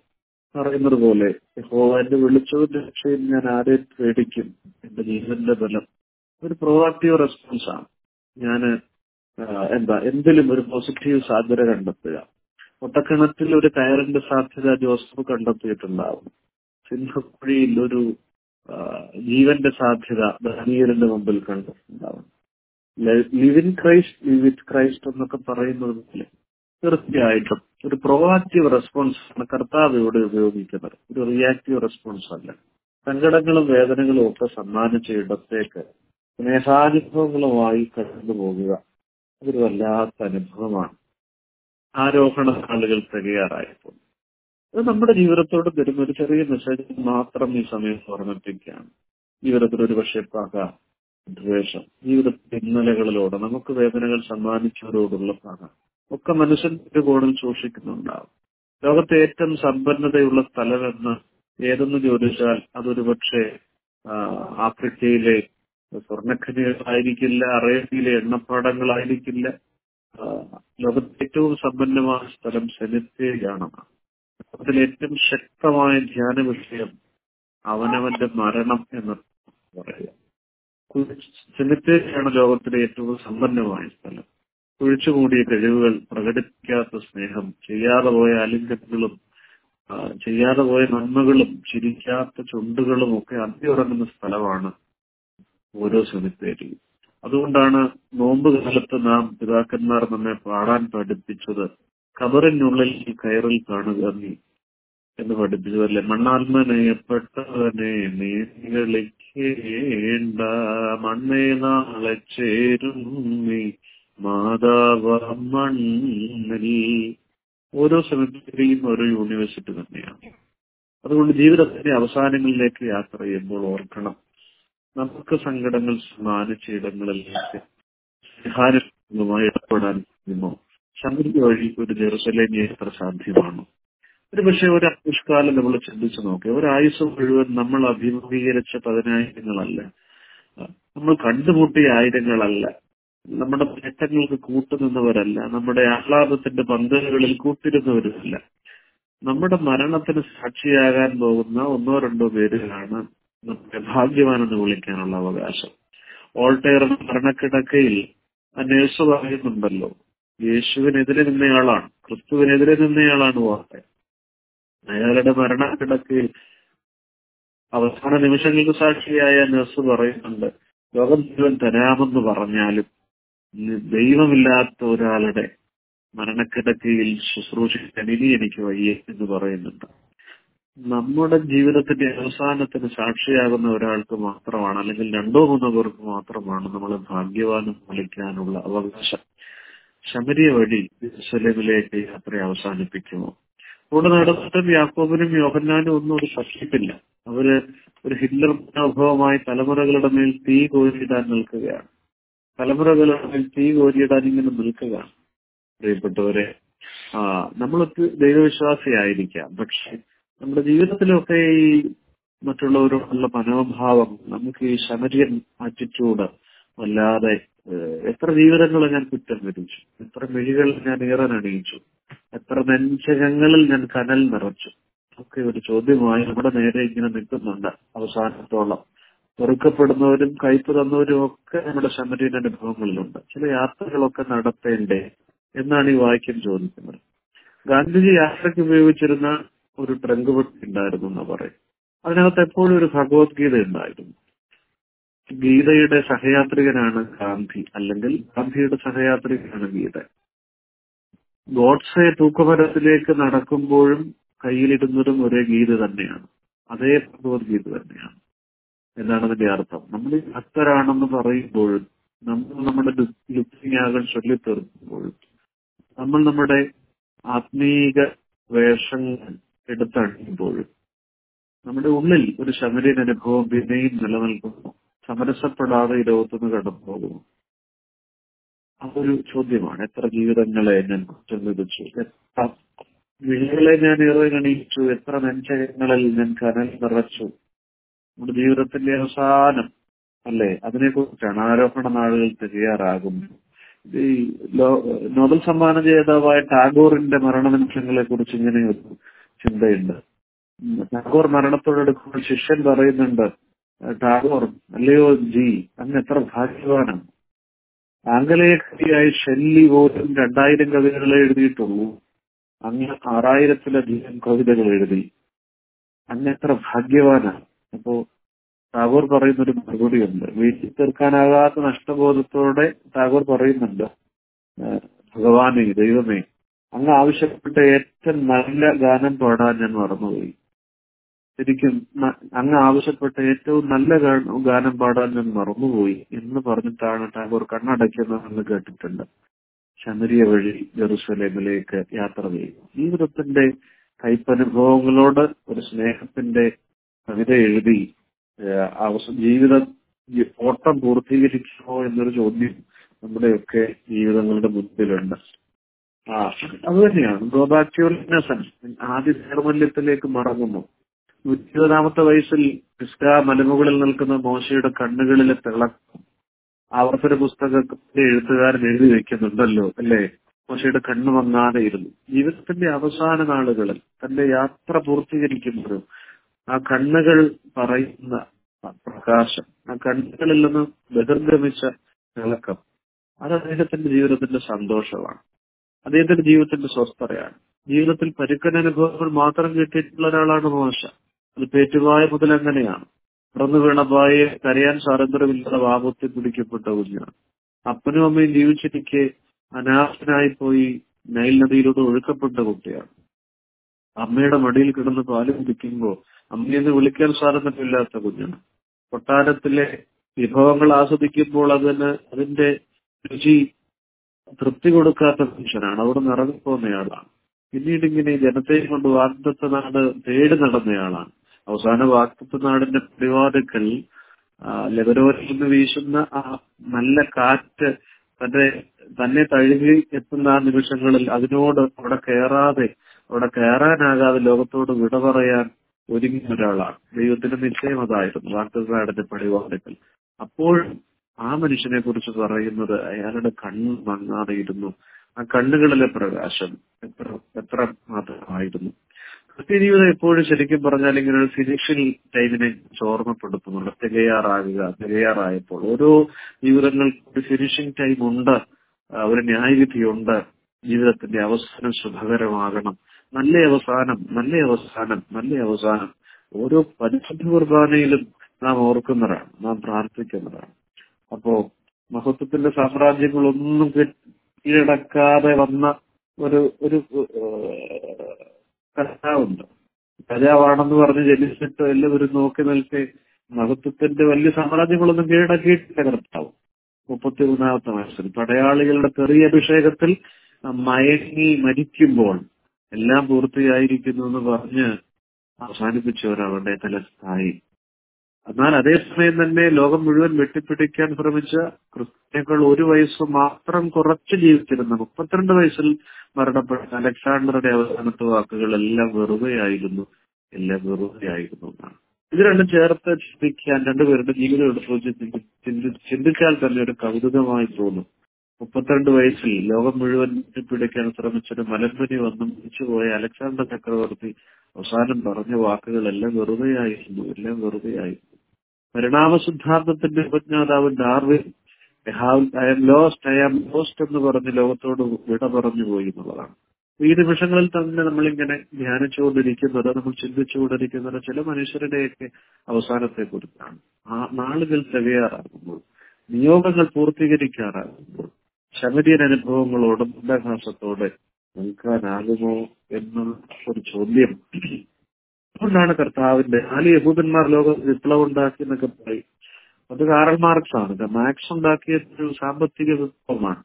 പറയുന്നത് പോലെ യഹോവ എന്റെ വെളിച്ചവും രക്ഷയും ഞാൻ ആരെ പേടിക്കും എന്റെ ജീവന്റെ ബലം ഒരു പ്രോആക്റ്റീവ് റെസ്പോൺസ് ആണ് ഞാൻ എന്താ എന്തിലും ഒരു പോസിറ്റീവ് സാധ്യത കണ്ടെത്തുക ഒട്ടക്കിണറ്റിൽ ഒരു കയറിന്റെ സാധ്യത ജോസഫ് കണ്ടെത്തിയിട്ടുണ്ടാവും സിംഹക്കുഴിയിൽ ഒരു ആ, ജീവന്റെ സാധ്യത ദാനിയലിന്റെ മുമ്പിൽ കണ്ടിട്ടുണ്ടാവും live in Christ live with Christ എന്നൊക്കെ പറയുന്നത് പോലെ തീർച്ചയായിട്ടും ഒരു പ്രൊവാക്റ്റീവ് റെസ്പോൺസ് ആണ് കർത്താവ് ഇവിടെ ഉപയോഗിക്കുന്നത് ഒരു റിയാക്റ്റീവ് റെസ്പോൺസ് അല്ല സങ്കടങ്ങളും വേദനകളും ഒക്കെ സമ്മാനിച്ച ഇടത്തേക്ക് സ്നേഹാനുഭവങ്ങളുമായി കടന്നു പോകുക അതൊരു വല്ലാത്ത അനുഭവമാണ് ആരോഹണ നാളുകൾ തികയാറായപ്പോൾ അത് നമ്മുടെ ജീവിതത്തോട് തരുന്ന ഒരു ചെറിയ മെസ്സേജ് മാത്രം ഈ സമയത്ത് ഓർമ്മിപ്പിക്കുകയാണ് ജീവിതത്തിൽ ഒരു പക്ഷേ പക ദ്വേഷം ജീവിതത്തിന്റെ ഇന്നലകളിലൂടെ നമുക്ക് വേദനകൾ സമ്മാനിച്ചവരോടുള്ള പക ഒക്കെ മനുഷ്യന്റെ ഒരു കോണിൽ സൂക്ഷിക്കുന്നുണ്ടാവും ലോകത്തെ ഏറ്റവും സമ്പന്നതയുള്ള സ്ഥലമെന്ന് ഏതെന്ന് ചോദിച്ചാൽ അതൊരു പക്ഷേ ആ, ആഫ്രിക്കയിലെ സ്വർണ്ണഖനികളായിരിക്കില്ല അറേബ്യയിലെ എണ്ണപ്പാടങ്ങളായിരിക്കില്ല ആ, ലോകത്തെ ഏറ്റവും സമ്പന്നമായ സ്ഥലം സെനിത്തേരിയാണ് അതിൽ ഏറ്റവും ശക്തമായ ധ്യാന വിഷയം അവനവന്റെ മരണം എന്ന് പറയുക സെമിത്തേരിയാണ് ലോകത്തിലെ ഏറ്റവും സമ്പന്നമായ സ്ഥലം കുഴിച്ചുകൂടിയ കഴിവുകൾ പ്രകടിപ്പിക്കാത്ത സ്നേഹം ചെയ്യാതെ പോയ ആലിംഗനങ്ങളും ആ, ചെയ്യാതെ പോയ നന്മകളും ചിരിക്കാത്ത ചുണ്ടുകളും ഒക്കെ അന്തിയുറങ്ങുന്ന സ്ഥലമാണ് ഓരോ സെമിത്തേരിയും അതുകൊണ്ടാണ് നോമ്പ് കാലത്ത് നാം പിതാക്കന്മാർ നമ്മെ പാടാൻ പഠിപ്പിച്ചത് കബറിനുള്ളിൽ കയറിൽ കാണുക നീ എന്ന് പഠിപ്പിച്ചതല്ലേ മണ്ണാത്മനയപ്പെട്ടവനെ നീ കളിക്കേണ്ട മണ്ണേ നാളെ ചേരും നീ മാതാവ മണ്ണിൽ ഓരോ സെമിത്തേരിയും ഓരോ യൂണിവേഴ്സിറ്റി തന്നെയാണ് അതുകൊണ്ട് ജീവിതത്തിന്റെ അവസാനങ്ങളിലേക്ക് യാത്ര ചെയ്യുമ്പോൾ ഓർക്കണം നമുക്ക് സങ്കടങ്ങൾ സമ്മാനിച്ച ഇടങ്ങളിലേക്ക് സ്നേഹാനുഭവമായി ഇടപെടാൻ കഴിയുമോ ശബരി വഴി ഒരു ജെറുസലേം യാത്ര സാധ്യമാണോ ഒരു പക്ഷേ ഒരു ആയുഷ്കാലം നമ്മൾ ചിന്തിച്ചു നോക്കി ഒരായുസ് മുഴുവൻ നമ്മൾ അഭിമുഖീകരിച്ച പതിനായിരങ്ങളല്ല നമ്മൾ കണ്ടുമുട്ടിയ ആയിരങ്ങളല്ല നമ്മുടെ നേട്ടങ്ങൾക്ക് കൂട്ടുനിന്നവരല്ല നമ്മുടെ ആഹ്ലാദത്തിന്റെ പന്തലുകളിൽ കൂട്ടിരുന്നവരുമല്ല നമ്മുടെ മരണത്തിന് സാക്ഷിയാകാൻ പോകുന്ന ഒന്നോ രണ്ടോ പേരുകളാണ് നമ്മുടെ ഭാഗ്യവാനെന്ന് വിളിക്കാനുള്ള അവകാശം ഓൾട്ടയർ മരണക്കിടക്കയിൽ ആ നേഴ്സ് പറയുന്നുണ്ടല്ലോ യേശുവിനെതിരെ നിന്നയാളാണ് ക്രിസ്തുവിനെതിരെ നിന്നയാളാണ് ഓൾട്ടയർ അയാളുടെ മരണക്കിടക്കയിൽ അവസാന നിമിഷങ്ങൾക്ക് സാക്ഷിയായ നഴ്സ് പറയുന്നുണ്ട് ലോകം മുഴുവൻ തരാമെന്ന് പറഞ്ഞാലും ദൈവമില്ലാത്ത ഒരാളുടെ മരണക്കിടക്കയിൽ ശുശ്രൂഷിക്കാൻ ഇനി എനിക്ക് വയ്യ എന്ന് പറയുന്നുണ്ട് നമ്മുടെ ജീവിതത്തിന്റെ അവസാനത്തിന് സാക്ഷിയാകുന്ന ഒരാൾക്ക് മാത്രമാണ് അല്ലെങ്കിൽ രണ്ടോ മൂന്നോ പേർക്ക് മാത്രമാണ് നമ്മളെ ഭാഗ്യവാനും വിളിക്കാനുള്ള അവകാശം ശമരിയ വഴി ജെറുസലേമിലേക്ക് യാത്ര അവസാനിപ്പിക്കുമോ അവിടെ നടന്നിട്ടും യാക്കോബിനും യോഹന്നാനും ഒന്നും ഒരു സഖ്യത്തില്ല അവര് ഒരു ഹിറ്റ്ലർ മനോഭവമായി തലമുറകളുടെ മേൽ തീ കോരിയിടാൻ നിൽക്കുകയാണ് തലമുറകളുടെ മേൽ തീ കോരിയിടാൻ ഇങ്ങനെ നിൽക്കുകയാണ് പ്രിയപ്പെട്ടവരെ ആ നമ്മളൊക്കെ ദൈവവിശ്വാസിയായിരിക്കാം പക്ഷെ നമ്മുടെ ജീവിതത്തിലൊക്കെ ഈ മറ്റുള്ളവരോടുള്ള മനോഭാവം നമുക്ക് ഈ ശമരിയൻ ആറ്റിറ്റ്യൂഡ് വല്ലാതെ ഏഹ്, എത്ര ജീവിതങ്ങളെ ഞാൻ കുറ്റം വിധിച്ചു എത്ര മെഴികൾ ഞാൻ ഈറനണിയിച്ചു എത്ര നെഞ്ചകങ്ങളിൽ ഞാൻ കനൽ നിറച്ചു ഒക്കെ ഒരു ചോദ്യമായി നമ്മുടെ നേരെ ഇങ്ങനെ നിൽക്കുന്നുണ്ട് അവസാനത്തോളം വെറുക്കപ്പെടുന്നവരും കയ്പ് തന്നവരും ഒക്കെ നമ്മുടെ ശമരീൻ അനുഭവങ്ങളിലുണ്ട് ചില യാത്രകളൊക്കെ നടത്തേണ്ടേ എന്നാണ് ഈ വാക്യം ചോദിക്കുന്നത് ഗാന്ധിജി യാത്രയ്ക്ക് ഉപയോഗിച്ചിരുന്ന ഒരു ട്രങ്ക് പെട്ടി ഉണ്ടായിരുന്നു എന്ന് പറയും അതിനകത്ത് എപ്പോഴും ഒരു ഭഗവത്ഗീത ഉണ്ടായിരുന്നു ഗീതയുടെ സഹയാത്രികനാണ് ഗാന്ധി അല്ലെങ്കിൽ ഗാന്ധിയുടെ സഹയാത്രികനാണ് ഗീത ഗോഡ്സെ തൂക്കുമരത്തിലേക്ക് നടക്കുമ്പോഴും കയ്യിലിടുന്നതും ഒരേ ഗീത തന്നെയാണ് അതേ ഭഗവത്ഗീത തന്നെയാണ് എന്നാണ് അതിന്റെ അർത്ഥം നമ്മൾ ഈ ഭക്തരാണെന്ന് പറയുമ്പോഴും നമ്മൾ നമ്മുടെ ലുപ്തിയാകൾ ചൊല്ലിത്തീർക്കുമ്പോഴും നമ്മൾ നമ്മുടെ ആത്മീക വേഷങ്ങൾ എടുത്തണിയുമ്പോഴും നമ്മുടെ ഉള്ളിൽ ഒരു ശമരീൻ അനുഭവം പിന്നെയും നിലനിൽക്കുന്നു സമരസപ്പെടാതെ ഈ ലോകത്തുനിന്ന് കടന്നു പോകുന്നു അതൊരു ചോദ്യമാണ് എത്ര ജീവിതങ്ങളെ ഞാൻ കുറ്റം വിധിച്ചു എത്ര വിളികളെ ഞാൻ ഇറങ്ങണിയിച്ചു എത്ര നെഞ്ചകങ്ങളിൽ ഞാൻ കനൽ നിറച്ചു നമ്മുടെ ജീവിതത്തിന്റെ അവസാനം അല്ലെ അതിനെക്കുറിച്ചാണ് ആരോപണ നാളുകൾ തികയാറാകും ഈ ലോ- നോബൽ സമ്മാന ജേതാവായ ടാഗോറിന്റെ മരണനിമിഷങ്ങളെ കുറിച്ച് ഇങ്ങനെ ഒരു ചിന്തയുണ്ട് ടാഗോർ മരണത്തോടെടുക്കുമ്പോൾ ശിഷ്യൻ പറയുന്നുണ്ട് ടാഗോർ അല്ലയോ ജി അങ്ങ് എത്ര ഭാഗ്യവാനാണ് ആംഗലേയകവിയായ ഷെല്ലി പോലും രണ്ടായിരം കവിതകളെ എഴുതിയിട്ടുള്ളൂ അങ്ങ് ആറായിരത്തിലധികം കവിതകൾ എഴുതി അങ്ങ് എത്ര ഭാഗ്യവാനാണ് അപ്പോ ടാഗോർ പറയുന്ന ഒരു മറുപടിയുണ്ട് വീട്ടിൽ തീർക്കാനാകാത്ത നഷ്ടബോധത്തോടെ ടാഗോർ പറയുന്നുണ്ട് ഭഗവാനെ ദൈവമേ അങ്ങ് ആവശ്യപ്പെട്ട ഏറ്റവും നല്ല ഗാനം പാടാൻ ഞാൻ മറന്നുപോയി ശരിക്കും അങ്ങ് ആവശ്യപ്പെട്ട ഏറ്റവും നല്ല ഗാനം പാടാൻ ഞാൻ മറന്നുപോയി എന്ന് പറഞ്ഞിട്ടാണ് ടാഗോർ കണ്ണടയ്ക്കുന്നതെന്ന് കേട്ടിട്ടുണ്ട് ശമരിയ വഴി ജെറുസലേമിലേക്ക് യാത്ര ചെയ്യും ജീവിതത്തിന്റെ കയ്പനുഭവങ്ങളോട് ഒരു സ്നേഹത്തിന്റെ കവിത എഴുതി ജീവിതം ഓട്ടം പൂർത്തീകരിക്കുമോ എന്നൊരു ചോദ്യം നമ്മുടെയൊക്കെ ജീവിതങ്ങളുടെ മുൻപിലുണ്ട് ആ അത് തന്നെയാണ് ഗോ ബാക്ക് ടു ഇന്നസെൻസ് ആദ്യ നൈർമല്യത്തിലേക്ക് മടങ്ങുന്നു ഇരുപതാമത്തെ വയസ്സിൽ പിസ്ക മലമുകളിൽ നിൽക്കുന്ന മോശയുടെ കണ്ണുകളിലെ തിളക്കം ആവർത്തന പുസ്തകത്തിന്റെ എഴുത്തുകാരൻ എഴുതി വെക്കുന്നുണ്ടല്ലോ അല്ലേ മോശയുടെ കണ്ണു മങ്ങാതെ ഇരുന്നു ജീവിതത്തിന്റെ അവസാന നാളുകളിൽ തന്റെ യാത്ര പൂർത്തീകരിക്കുമ്പോഴും ആ കണ്ണുകൾ പറയുന്ന പ്രകാശം ആ കണ്ണുകളിൽ നിന്ന് ബഹിർഗമിച്ച തിളക്കം അത് അദ്ദേഹത്തിന്റെ ജീവിതത്തിന്റെ സന്തോഷമാണ് അദ്ദേഹത്തിന്റെ ജീവിതത്തിന്റെ സ്വസ്ഥതയാണ് ജീവിതത്തിൽ പരുക്കൻ അനുഭവങ്ങൾ മാത്രം കിട്ടിയിട്ടുള്ള ഒരാളാണ് മോശ അത് പേറ്റുവായ മുതൽ അങ്ങനെയാണ് പിറന്നു വീണ ബായെ കരയാൻ സ്വാതന്ത്ര്യമില്ലാതെ വാപത്തിൽ പിടിക്കപ്പെട്ട കുഞ്ഞാണ് അപ്പനും അമ്മയും ജീവിച്ചിരിക്കെ അനാഥനായി പോയി നൈൽ നദിയിലൂടെ ഒഴുക്കപ്പെട്ട കുട്ടിയാണ് അമ്മയുടെ മടിയിൽ കിടന്ന് പാല് കുടിക്കുമ്പോൾ അമ്മയെന്ന് വിളിക്കാൻ സ്വാതന്ത്ര്യമില്ലാത്ത കുഞ്ഞാണ് കൊട്ടാരത്തിലെ വിഭവങ്ങൾ ആസ്വദിക്കുമ്പോൾ അതിന് അതിന്റെ രുചി തൃപ്തി കൊടുക്കാത്ത മനുഷ്യനാണ് അവിടെ നിറങ്ങിപ്പോകുന്നയാളാണ് പിന്നീട് ഇങ്ങനെ ജനത്തെ കൊണ്ട് വാഗ്ദത്ത നാട് തേടി നടന്നയാളാണ് അവസാന വാഗ്ദത്ത നാടിന്റെ പ്രതിവാദക്കൽ ലബനോരിൽ നിന്ന് വീശുന്ന ആ നല്ല കാറ്റ് തന്റെ തന്നെ തഴുകി എത്തുന്ന ആ നിമിഷങ്ങളിൽ അതിനോട് അവിടെ കയറാതെ അവിടെ കയറാനാകാതെ ലോകത്തോട് വിട പറയാൻ ഒരുങ്ങിയ ഒരാളാണ് ദൈവത്തിന്റെ നിശ്ചയം അതായിരുന്നു വാഗ്ദത്ത നാടിന്റെ പടിവാദക്കൽ അപ്പോൾ ആ മനുഷ്യനെ കുറിച്ച് പറയുന്നത് അയാളുടെ കണ്ണ് മങ്ങാതെ ഇരുന്നു ആ കണ്ണുകളിലെ പ്രകാശം എത്ര എത്ര മാത്രമായിരുന്നു ക്രിസ്ത്യ ജീവിതം എപ്പോഴും ശരിക്കും പറഞ്ഞാൽ ഇങ്ങനെ ഒരു ഫിനിഷിംഗ് ടൈമിനെ ഓർമ്മപ്പെടുത്തുന്നുണ്ട് തികയാറാകുക തികയാറായപ്പോൾ ഓരോ ജീവിതങ്ങൾക്ക് ഒരു ഫിനിഷിംഗ് ടൈം ഉണ്ട് ഒരു ന്യായവിധിയുണ്ട് ജീവിതത്തിന്റെ അവസാനം ശുഭകരമാകണം നല്ല അവസാനം നല്ല അവസാനം നല്ല അവസാനം ഓരോ പരിശുദ്ധ കുർബാനയിലും നാം ഓർക്കുന്നതാണ് നാം പ്രാർത്ഥിക്കുന്നതാണ് അപ്പോ മഹത്വത്തിന്റെ സാമ്രാജ്യങ്ങളൊന്നും കീഴടക്കാതെ വന്ന ഒരു ഒരു കർത്താവുണ്ട് രാജാവാണെന്ന് പറഞ്ഞ് ജനിച്ചിട്ട് എല്ലാവരും നോക്കി നിൽക്കെ മഹത്വത്തിന്റെ വലിയ സാമ്രാജ്യങ്ങളൊന്നും കീഴടക്കിയിട്ടില്ല കർത്താവ് മുപ്പത്തി മൂന്നാമത്തെ വയസ്സിൽ പടയാളികളുടെ ചെറിയ അഭിഷേകത്തിൽ മയങ്ങി മരിക്കുമ്പോൾ എല്ലാം പൂർത്തിയായിരിക്കുന്നു എന്ന് പറഞ്ഞ് അവസാനിപ്പിച്ചവരവരുടെ തലസ്ഥായി എന്നാൽ അതേസമയം തന്നെ ലോകം മുഴുവൻ വെട്ടിപ്പിടിക്കാൻ ശ്രമിച്ച ക്രിസ്ത്യനേക്കാൾ ഒരു വയസ്സ് മാത്രം കുറച്ച് ജീവിച്ചിരുന്ന മുപ്പത്തിരണ്ട് വയസ്സിൽ മരണപ്പെട്ട അലക്സാണ്ടറുടെ അവസാനത്തെ വാക്കുകൾ എല്ലാം വെറുതെയായിരുന്നു എല്ലാം വെറുതെയായിരുന്നു എന്നാണ് ഇത് രണ്ടും ചേർത്ത് ചിന്തിക്കാൻ രണ്ടുപേരുടെ ജീവിതം എടുത്ത് ചിന്തിച്ചാൽ തന്നെ ഒരു കൗതുകമായി തോന്നും മുപ്പത്തിരണ്ട് വയസ്സിൽ ലോകം മുഴുവൻ വെട്ടിപ്പിടിക്കാൻ ശ്രമിച്ചൊരു മലമ്പനി വന്ന് മരിച്ചുപോയ അലക്സാണ്ടർ ചക്രവർത്തി അവസാനം പറഞ്ഞ വാക്കുകളെല്ലാം വെറുതെയായിരുന്നു എല്ലാം വെറുതെയായിരുന്നു പരിണാമ സിദ്ധാന്തത്തിന്റെ ഉപജ്ഞാതാവ് Darwin I am lost I am lost എന്ന് പറഞ്ഞ് ലോകത്തോട് വിട പറഞ്ഞു പോയി എന്നുള്ളതാണ് ഈ നിമിഷങ്ങളിൽ തന്നെ നമ്മളിങ്ങനെ ധ്യാനിച്ചുകൊണ്ടിരിക്കുന്നത് നമ്മൾ ചിന്തിച്ചുകൊണ്ടിരിക്കുന്നത് ചില മനുഷ്യരുടെയൊക്കെ അവസാനത്തെ കുറിച്ചാണ് ആ നാളുകൾ തികയാറാകുമ്പോൾ നിയോഗങ്ങൾ പൂർത്തീകരിക്കാറാകുമ്പോൾ ശമരിയൻ അനുഭവങ്ങളോട് ബുദ്ധാഭാസത്തോടെ നിൽക്കാനാകുമോ എന്നുള്ള ഒരു ചോദ്യം അതുകൊണ്ടാണ് കർത്താവിന്റെ നാല് യഹൂദന്മാർ ലോക വിപ്ലവം ഉണ്ടാക്കി എന്നൊക്കെ പറയും അത് കാറൽ മാർക്സ് ആണ് മാക്സ് ഉണ്ടാക്കിയ ഒരു സാമ്പത്തിക വിപ്ലവമാണ്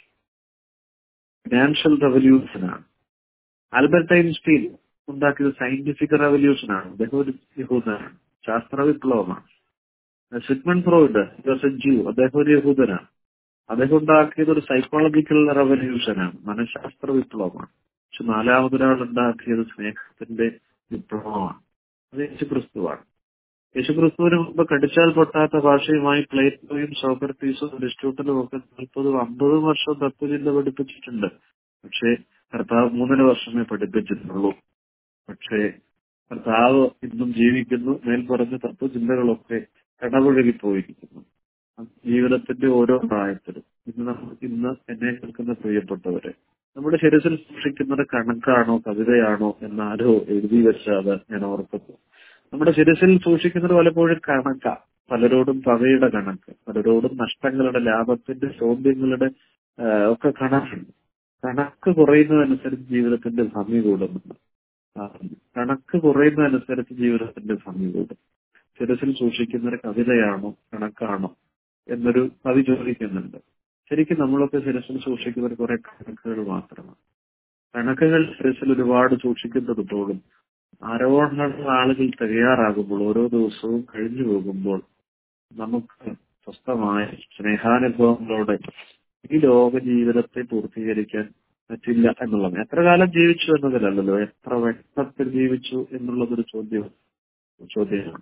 ഫിനാൻഷ്യൽ റവല്യൂഷനാണ് ആൽബർട്ട് ഐൻസ്റ്റീൻ ഉണ്ടാക്കിയത് സയന്റിഫിക് റവല്യൂഷനാണ് അദ്ദേഹം ഒരു യഹൂദനാണ് ശാസ്ത്ര വിപ്ലവമാണ് സിഗ്മൺ ഫ്രോയിഡ് ജൂ അദ്ദേഹം ഒരു യഹൂദനാണ് അദ്ദേഹം ഉണ്ടാക്കിയത് ഒരു സൈക്കോളജിക്കൽ റവല്യൂഷനാണ് മനഃശാസ്ത്ര വിപ്ലവമാണ് പക്ഷെ നാലാമതൊരാൾ ഉണ്ടാക്കിയത് സ്നേഹത്തിന്റെ വിപ്ലവമാണ് അത് യേശുക്രിസ്തുവാണ് യേശുക്രിസ്തുവിന് മുമ്പ് കടിച്ചാൽ പൊട്ടാത്ത ഭാഷയുമായി പ്ലേറ്റോയും സോക്രട്ടീസും അരിസ്റ്റോട്ടലും ഒക്കെ നാൽപ്പതും അമ്പതും വർഷം തത്വചിന്ത പഠിപ്പിച്ചിട്ടുണ്ട് പക്ഷേ കർത്താവ് മൂന്നര വർഷമേ പഠിപ്പിച്ചിട്ടുള്ളൂ പക്ഷേ കർത്താവ് ഇന്നും ജീവിക്കുന്നു മേൽപ്പറഞ്ഞ തത്വചിന്തകളൊക്കെ കടപുഴകി പോയിരിക്കുന്നു ജീവിതത്തിന്റെ ഓരോ പ്രായത്തിലും ഇന്ന് നമുക്ക് ഇന്ന് എന്നെ കേൾക്കുന്ന പ്രിയപ്പെട്ടവരെ നമ്മുടെ ശരീരത്തിൽ സൂക്ഷിക്കുന്നത് കണക്കാണോ കവിതയാണോ എന്നാരോ എഴുതി വെച്ചാൽ ഞാൻ ഓർക്കുന്നു നമ്മുടെ ശിരസിൽ സൂക്ഷിക്കുന്നത് പലപ്പോഴും കണക്ക പലരോടും പകയുടെ കണക്ക് പലരോടും നഷ്ടങ്ങളുടെ ലാഭത്തിന്റെ ചോദ്യങ്ങളുടെ ആ, ഒക്കെ കണക്കുണ്ട് കണക്ക് കുറയുന്നതനുസരിച്ച് ജീവിതത്തിന്റെ ഭംഗി കൂടുന്നുണ്ട് ആ, കണക്ക് കുറയുന്നതനുസരിച്ച് ജീവിതത്തിന്റെ ഭംഗി കൂടും ശിരസിൽ സൂക്ഷിക്കുന്ന ഒരു കവിതയാണോ കണക്കാണോ എന്നൊരു കവി ചോദിക്കുന്നുണ്ട് ശരിക്കും നമ്മളൊക്കെ ശിരസിൽ സൂക്ഷിക്കുന്ന ഒരു കുറെ കണക്കുകൾ മാത്രമാണ് കണക്കുകൾ ശിരസിൽ ഒരുപാട് സൂക്ഷിക്കുന്നതോടും ആരോപണ ആളുകൾ തയ്യാറാകുമ്പോൾ ഓരോ ദിവസവും കഴിഞ്ഞു പോകുമ്പോൾ നമുക്ക് സ്വസ്ഥമായ സ്നേഹാനുഭവങ്ങളോടെ ഈ ലോക ജീവിതത്തെ പൂർത്തീകരിക്കാൻ പറ്റില്ല എന്നുള്ളത് എത്ര കാലം ജീവിച്ചു എന്നതിലല്ലല്ലോ എത്ര വ്യക്തത്തിൽ ജീവിച്ചു എന്നുള്ളതൊരു ചോദ്യം ചോദ്യമാണ്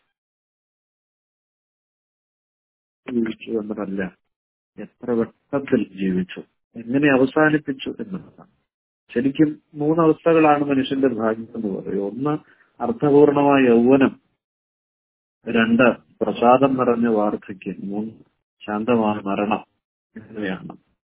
ജീവിച്ചു എന്നതല്ല എത്ര വട്ടത്തിൽ ജീവിച്ചു എങ്ങനെ അവസാനിപ്പിച്ചു എന്നുള്ളതാണ് ശരിക്കും മൂന്നവസ്ഥകളാണ് മനുഷ്യന്റെ ഭാഗ്യം എന്ന് പറയും ഒന്ന് അർത്ഥപൂർണമായ യൗവനം രണ്ട് പ്രസാദം നിറഞ്ഞ വാർദ്ധക്യം മൂന്ന് ശാന്തമായ മരണം എന്നിവയാണ്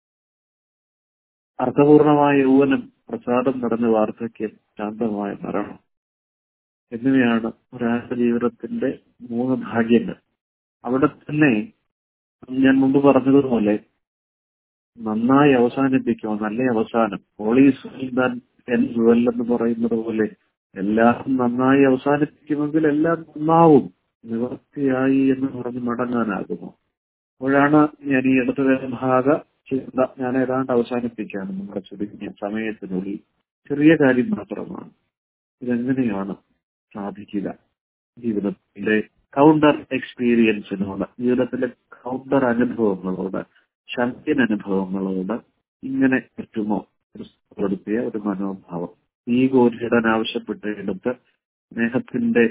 അർത്ഥപൂർണമായ യൗവനം പ്രസാദം നിറഞ്ഞ വാർദ്ധക്യം ശാന്തമായ മരണം എന്നിവയാണ് ഒരാളുടെ ജീവിതത്തിന്റെ മൂന്ന് ഭാഗ്യങ്ങൾ അവിടെ തന്നെ ഞാൻ മുമ്പ് പറഞ്ഞതുപോലെ നന്നായി അവസാനിപ്പിക്കുക നല്ല അവസാനം പോളീസ് എന്ന് പറയുന്നത് പോലെ എല്ലാം നന്നായി അവസാനിപ്പിക്കുമെങ്കിൽ എല്ലാം നന്നാവും നിവർത്തിയായി എന്ന് പറഞ്ഞ് മടങ്ങാനാകുമോ അപ്പോഴാണ് ഞാൻ ഈ അടുത്ത ഭാഗ ചിന്ത ഞാൻ ഏതാണ്ട് അവസാനിപ്പിക്കുകയാണ് നമ്മുടെ ചുരുങ്ങിയ സമയത്തിനുള്ളിൽ ചെറിയ കാര്യം മാത്രമാണ് ഇതെങ്ങനെയാണ് സാധിക്കുക ജീവിതത്തിലെ കൗണ്ടർ എക്സ്പീരിയൻസിനോട് ജീവിതത്തിലെ കൗണ്ടർ അനുഭവങ്ങളോട് ശക്തിൻ അനുഭവങ്ങളോട് ഇങ്ങനെ പറ്റുമോ ക്രിസ്തുപ്പെടുത്തിയ ഒരു മനോഭാവം ഈ കോരിയിടാൻ ആവശ്യപ്പെട്ടെടുത്ത് സ്നേഹത്തിന്റെ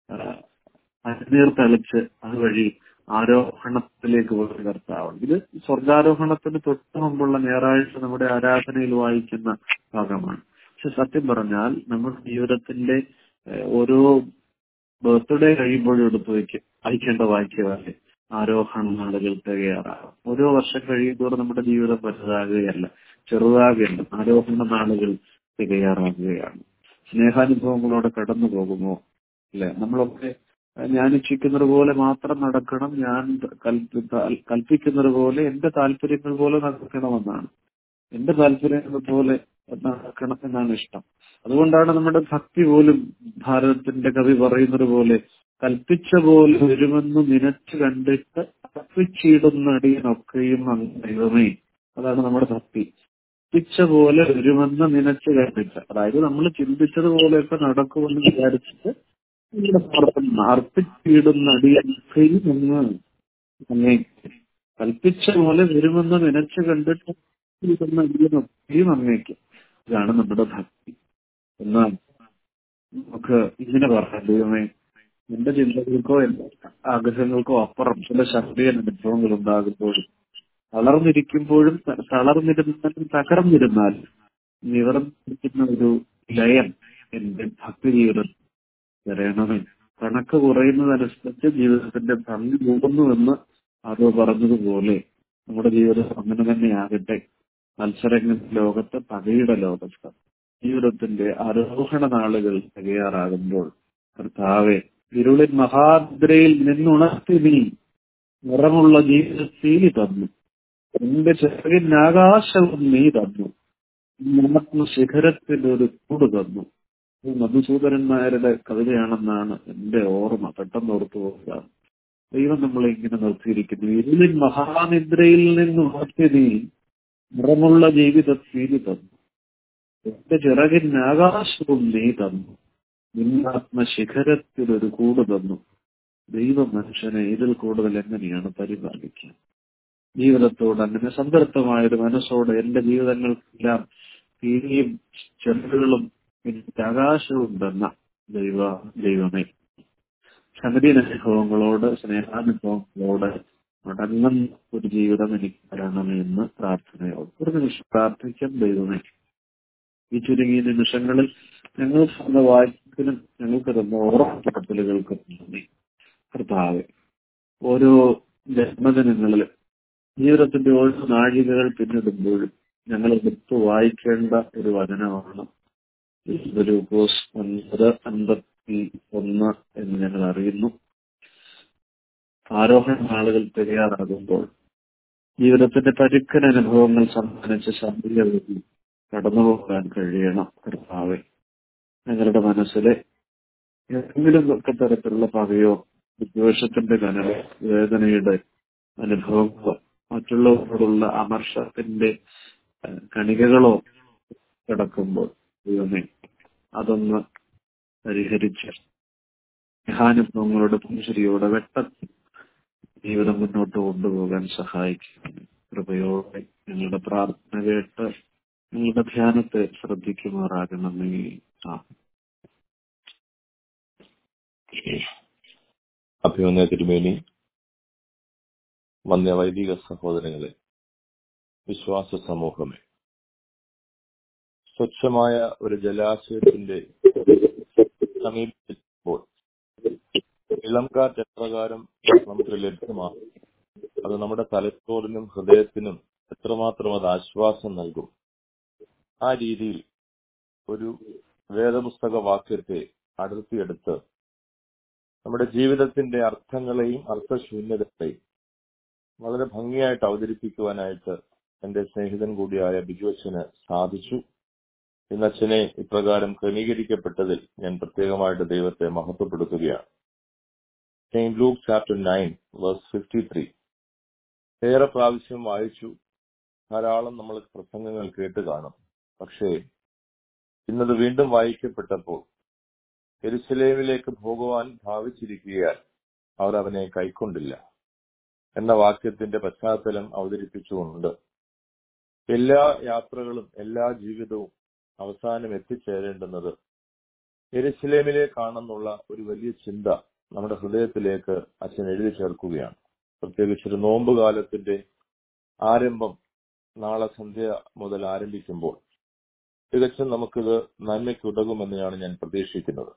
അനീർ തളിച്ച് അതുവഴി ആരോഹണത്തിലേക്ക് പോയ കർത്താവാണ് ഇത് സ്വർഗാരോഹണത്തിന് തൊട്ട് മുമ്പുള്ള ഞായറാഴ്ച നമ്മുടെ ആരാധനയിൽ വായിക്കുന്ന ഭാഗമാണ് പക്ഷെ സത്യം പറഞ്ഞാൽ നമ്മുടെ ജീവിതത്തിന്റെ ഏഹ്, ഓരോ ബർത്ത്ഡേ കഴിയുമ്പോഴും എടുത്ത് വയ്ക്കും വായിക്കേണ്ട വാക്യമല്ലേ ആരോഹണ നാളുകൾ തികയാറാകും ഓരോ വർഷം കഴിയുമ്പോൾ നമ്മുടെ ജീവിതം വലുതാകുകയല്ല ചെറുതാകുകയല്ല ആരോഹണ നാളുകൾ തികയാറാകുകയാണ് സ്നേഹാനുഭവങ്ങളോടെ കടന്നു പോകുമോ അല്ലെ നമ്മളൊക്കെ അഹ് ഞാൻ ഇച്ഛിക്കുന്നത് പോലെ മാത്രം നടക്കണം ഞാൻ കൽപ്പി- താൽ- കൽപ്പിക്കുന്നത് പോലെ എന്റെ താല്പര്യങ്ങൾ പോലെ നടക്കണമെന്നാണ് എന്റെ താല്പര്യങ്ങൾ പോലെ നടക്കണം എന്നാണ് ഇഷ്ടം അതുകൊണ്ടാണ് നമ്മുടെ ഭക്തി പോലും ഭാരതത്തിന്റെ കവി പറയുന്നത് പോലെ കൽപ്പിച്ച പോലെ വരുമെന്ന് നിനച്ചു കണ്ടിട്ട് കൽപ്പിച്ചിടുന്ന അടിയനൊക്കെയും അങ്ങ് ദൈവമേ അതാണ് നമ്മുടെ ഭക്തി കൽപ്പിച്ച പോലെ വരുമെന്ന് നിനച്ചു കണ്ടിട്ട് അതായത് നമ്മൾ ചിന്തിച്ചതുപോലെയൊക്കെ നടക്കുമെന്ന് വിചാരിച്ചിട്ട് നമ്മുടെ പ്രാർത്ഥന അർപ്പിച്ചിടുന്ന അടിയനൊക്കെയും അങ്ങ് അങ്ങേ കൽപ്പിച്ച പോലെ വരുമെന്ന് നിനച്ചു കണ്ടിട്ട് ഇടുന്ന അടിയനൊക്കെയും അങ്ങേക്ക് ഇതാണ് നമ്മുടെ ഭക്തി എന്നാൽ നമുക്ക് ഇങ്ങനെ പറയാം ദൈവമേ എന്റെ ചിന്തകൾക്കോ എന്റെ ആഗ്രഹങ്ങൾക്കോ അപ്പുറം ചില ശക്തിയ അനുഭവങ്ങൾ ഉണ്ടാകുമ്പോഴും തളർന്നിരിക്കുമ്പോഴും ത- തളർന്നിരുന്നാലും തകർന്നിരുന്നാലും നിവർന്നിരിക്കുന്ന ഒരു ലയം എന്റെ ഭക്തി ജീവിതത്തിൽ വരണമേ കണക്ക് കുറയുന്നതനുസരിച്ച് ജീവിതത്തിന്റെ ഭംഗി കൂടുന്നുവെന്ന് അതോ പറഞ്ഞതുപോലെ നമ്മുടെ ജീവിതം അങ്ങനെ തന്നെയാകട്ടെ മത്സരങ്ങളുടെ ലോകത്ത് പകയുടെ ലോകത്ത് ജീവിതത്തിന്റെ ആരോഹണ നാളുകൾ തികയാറാകുമ്പോൾ കർത്താവെ ഇരുളിൻ മഹാദ്രയിൽ നിന്നുണർത്തി നീ നിറമുള്ള ജീവിതത്തിൽ തന്നു എന്റെ ചെറുകിൻ ആകാശവും നീ തന്നു നമുക്ക് ശിഖരത്തിൽ ഒരു കൂട് തന്നു ഇത് മധുസൂദനൻ നായരുടെ കവിതയാണെന്നാണ് എന്റെ ഓർമ്മ പെട്ടെന്ന് ഓർത്തു പോകുക ദൈവം നമ്മളെ ഇങ്ങനെ നിർത്തിയിരിക്കുന്നു ഇരുളിൻ മഹാനിദ്രയിൽ നിന്ന് ഉണർത്തി നീ നിറമുള്ള ജീവിതത്തിൽ തന്നു എന്റെ ചിറകിൻ ആകാശവും നീ തന്നു നിന്നാത്മശിഖരത്തിൽ ഒരു കൂട് തന്നു ദൈവം മനുഷ്യനെ ഇതിൽ കൂടുതൽ എങ്ങനെയാണ് പരിപാലിക്കുക ജീവിതത്തോട് അങ്ങനെ സംതൃപ്തമായ ഒരു മനസ്സോടെ എന്റെ ജീവിതങ്ങൾക്കെല്ലാം തീരെയും ചെറുകളും എനിക്ക് ആകാശവും തന്ന ദൈവ ദൈവമേ അനുഭവങ്ങളോട് സ്നേഹാനുഭവങ്ങളോട് മടങ്ങുന്ന ഒരു ജീവിതം എനിക്ക് തരണമെന്ന് പ്രാർത്ഥനയോട് ഒരു നിമിഷം പ്രാർത്ഥിക്കാം ദൈവമേ ഈ ചുരുങ്ങിയ നിമിഷങ്ങളിൽ ഞങ്ങൾ സ്വന്തം വായിച്ച അനുഗ്രഹത്തിനും ഞങ്ങൾക്ക് തന്ന ഓർമ്മപ്പെടുത്തലുകൾക്കും നന്ദി കർത്താവെ ഓരോ ജന്മദിനങ്ങളിൽ ജീവിതത്തിന്റെ ഓരോ നാഴികകൾ പിന്നിടുമ്പോഴും ഞങ്ങൾ എടുത്ത് വായിക്കേണ്ട ഒരു വചനമാണ് ലൂക്കോസ് ഒൻപത് അൻപത്തി ഒന്ന് എന്ന് ഞങ്ങൾ അറിയുന്നു ആരോഹണ നാളുകൾ തയ്യാറാകുമ്പോൾ ജീവിതത്തിന്റെ പരുക്കൻ അനുഭവങ്ങൾ സമ്മാനിച്ച ശാന്തികവേദി കടന്നുപോകാൻ കഴിയണം കർത്താവെ ഞങ്ങളുടെ മനസ്സിലെ ഏതെങ്കിലും ഒക്കെ തരത്തിലുള്ള പകയോ വിദ്വേഷത്തിന്റെ കനവോ വേദനയുടെ അനുഭവങ്ങളോ മറ്റുള്ളവരോടുള്ള അമർഷത്തിന്റെ ഏഹ്, കണികകളോ കിടക്കുമ്പോൾ ദൈവമേ അതൊന്ന് പരിഹരിച്ച് സ്നേഹാനുഭവങ്ങളുടെ പുഞ്ചിരിയോടെ വെട്ടത്തിൽ ജീവിതം മുന്നോട്ട് കൊണ്ടുപോകാൻ സഹായിക്കണം കൃപയോടെ ഞങ്ങളുടെ പ്രാർത്ഥന കേട്ട് ഞങ്ങളുടെ ധ്യാനത്തെ ശ്രദ്ധിക്കുമാറാകണമേ ആ അഭിമന്യ തിരുമേനി വന്യ വൈദിക സഹോദരങ്ങളെ വിശ്വാസ സമൂഹമേ സ്വച്ഛമായ ഒരു ജലാശയത്തിന്റെ സമീപത്തിപ്പോൾ ഇളം കാറ്റ് എപ്രകാരം നമുക്ക് ലഭ്യമാണ് അത് നമ്മുടെ തലച്ചോറിനും ഹൃദയത്തിനും എത്രമാത്രം അത് ആശ്വാസം നൽകും ആ രീതിയിൽ ഒരു വേദപുസ്തക വാക്യത്തെ അടർത്തിയെടുത്ത് നമ്മുടെ ജീവിതത്തിന്റെ അർത്ഥങ്ങളെയും അർത്ഥശൂന്യതകളെയും വളരെ ഭംഗിയായിട്ട് അവതരിപ്പിക്കുവാനായിട്ട് എന്റെ സ്നേഹിതൻ കൂടിയായ ബിജു അച്ഛന് സാധിച്ചു ഇന്ന് അച്ഛനെ ഇപ്രകാരം ക്രമീകരിക്കപ്പെട്ടതിൽ ഞാൻ പ്രത്യേകമായിട്ട് ദൈവത്തെ മഹത്വപ്പെടുത്തുകയാണ് saint Luke chapter nine verse fifty three ഏറെ പ്രാവശ്യം വായിച്ചു ധാരാളം നമ്മൾ പ്രസംഗങ്ങൾ കേട്ട് കാണും പക്ഷേ ഇന്നത് വീണ്ടും വായിക്കപ്പെട്ടപ്പോൾ എരുസലേമിലേക്ക് പോകുവാൻ ഭാവിച്ചിരിക്കുകയാൽ അവർ അവനെ കൈക്കൊണ്ടില്ല എന്ന വാക്യത്തിന്റെ പശ്ചാത്തലം അവതരിപ്പിച്ചുകൊണ്ട് എല്ലാ യാത്രകളും എല്ലാ ജീവിതവും അവസാനം എത്തിച്ചേരേണ്ടുന്നത് എരുസലേമിലേക്കാണെന്നുള്ള ഒരു വലിയ ചിന്ത നമ്മുടെ ഹൃദയത്തിലേക്ക് അച്ഛൻ എഴുതി ചേർക്കുകയാണ് പ്രത്യേകിച്ച് ഒരു നോമ്പ് കാലത്തിന്റെ ആരംഭം നാളെ സന്ധ്യ മുതൽ ആരംഭിക്കുമ്പോൾ തികച്ചും നമുക്കിത് നന്മയ്ക്കുതകുമെന്നാണ് ഞാൻ പ്രതീക്ഷിക്കുന്നത്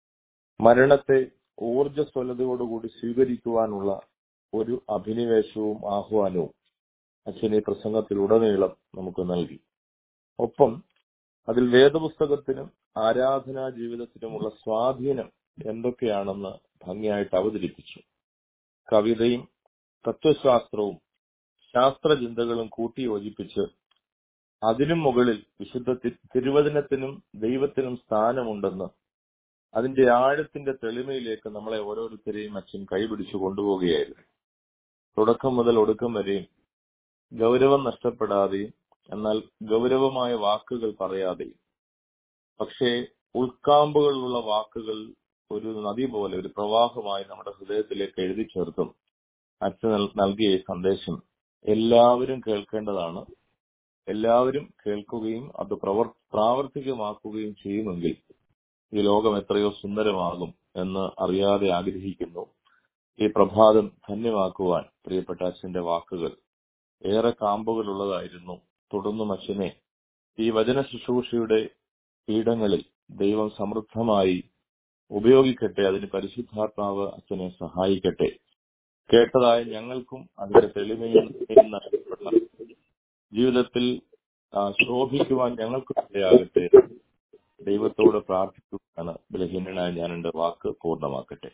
മരണത്തെ ഊർജ്ജസ്വലതയോടുകൂടി സ്വീകരിക്കുവാനുള്ള ഒരു അഭിനിവേശവും ആഹ്വാനവും അച്ഛൻ ഈ പ്രസംഗത്തിലുടനീളം നമുക്ക് നൽകി ഒപ്പം അതിൽ വേദപുസ്തകത്തിനും ആരാധനാ ജീവിതത്തിനുമുള്ള സ്വാധീനം എന്തൊക്കെയാണെന്ന് ഭംഗിയായിട്ട് അവതരിപ്പിച്ചു കവിതയും തത്വശാസ്ത്രവും ശാസ്ത്രചിന്തകളും കൂട്ടിയോജിപ്പിച്ച് അതിനും മുകളിൽ വിശുദ്ധ തി- തിരുവചനത്തിനും ദൈവത്തിനും സ്ഥാനമുണ്ടെന്ന് അതിന്റെ ആഴത്തിന്റെ തെളിമയിലേക്ക് നമ്മളെ ഓരോരുത്തരെയും അച്ഛൻ കൈപിടിച്ചു കൊണ്ടുപോവുകയായിരുന്നു തുടക്കം മുതൽ ഒടുക്കം വരെയും ഗൗരവം നഷ്ടപ്പെടാതെയും എന്നാൽ ഗൗരവമായ വാക്കുകൾ പറയാതെയും പക്ഷേ ഉൾക്കാമ്പുകളിലുള്ള വാക്കുകൾ ഒരു നദി പോലെ ഒരു പ്രവാഹമായി നമ്മുടെ ഹൃദയത്തിലേക്ക് എഴുതി ചേർത്തും അച്ഛൻ നൽ- നൽകിയ ഈ സന്ദേശം എല്ലാവരും കേൾക്കേണ്ടതാണ് എല്ലാവരും കേൾക്കുകയും അത് പ്രവർ പ്രാവർത്തികമാക്കുകയും ചെയ്യുമെങ്കിൽ ഈ ലോകം എത്രയോ സുന്ദരമാകും എന്ന് അറിയാതെ ആഗ്രഹിക്കുന്നു ഈ പ്രഭാതം ധന്യമാക്കുവാൻ പ്രിയപ്പെട്ട അച്ഛന്റെ വാക്കുകൾ ഏറെ കാമ്പുകളുള്ളതായിരുന്നു തുടർന്നും അച്ഛനെ ഈ വചന ശുശ്രൂഷയുടെ പീഠങ്ങളിൽ ദൈവം സമൃദ്ധമായി ഉപയോഗിക്കട്ടെ അതിന് പരിശുദ്ധാത്മാവ് അച്ഛനെ സഹായിക്കട്ടെ കേട്ടതായ ഞങ്ങൾക്കും അതിന്റെ തെളിമയും നഷ്ടപ്പെടണം ജീവിതത്തിൽ ആ, ശോഭിക്കുവാൻ ഞങ്ങൾക്കും ഇടയാകട്ടെ ദൈവത്തോട് പ്രാർത്ഥിക്കുകയാണ് ബലഹീനനായ ഞാൻ എന്റെ വാക്ക് പൂർണ്ണമാക്കട്ടെ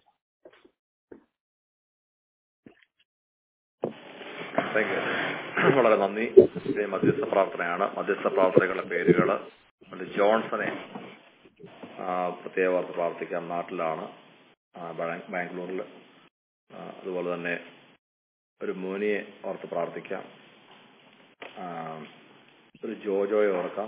താങ്ക് യു വളരെ നന്ദി ഇത് മധ്യസ്ഥ പ്രാർത്ഥനയാണ് മധ്യസ്ഥ പ്രാർത്ഥനകളുടെ പേരുകൾ അത് ജോൺസനെ ആ, പ്രത്യേക ഓർത്ത് പ്രാർത്ഥിക്കാം നാട്ടിലാണ് ആ, ബാ- ബാംഗ്ലൂരിൽ ആ, അതുപോലെ തന്നെ ഒരു മോനിയെ ഓർത്ത് പ്രാർത്ഥിക്കാം ആ, ഒരു ജോജോയെ ഓർക്കാം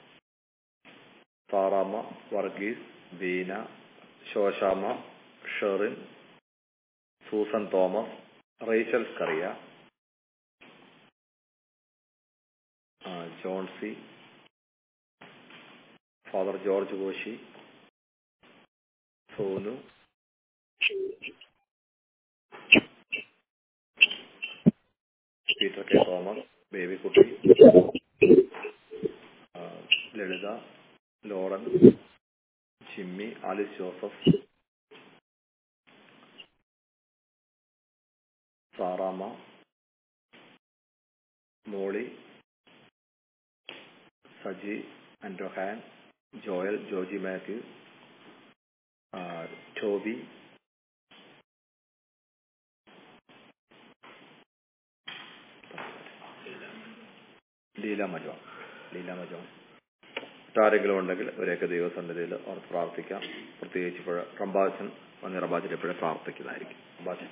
Saramma Varghese Beena Sosamma Sherin Susan Thomas Rachel Scaria ആ, Johnsy father George Koshy Sonu Peter K Thomas Babykutty ആ, Lalitha Lauren Chimmi Alice Joseph Saramma Molly Saji ആൻഡ്രോഹാൻ ജോയൽ ജോജി മാത്യു ആ, ടോബി ലീല മജോൺ ലീല മജോൺ മറ്റാരെങ്കിലും ഉണ്ടെങ്കിൽ അവരെയൊക്കെ ദൈവസന്നിധിയിൽ ഓർത്ത് പ്രാർത്ഥിക്കാം പ്രത്യേകിച്ച് ഇപ്പോൾ റംബാച്ചൻ വന്നി റംബാച്ചൻ എപ്പോഴും പ്രാർത്ഥിക്കുന്നതായിരിക്കും റംബാച്ചൻ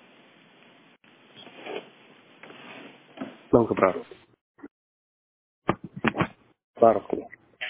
നമുക്ക് പ്രാർത്ഥിക്കാം പ്രാർത്ഥന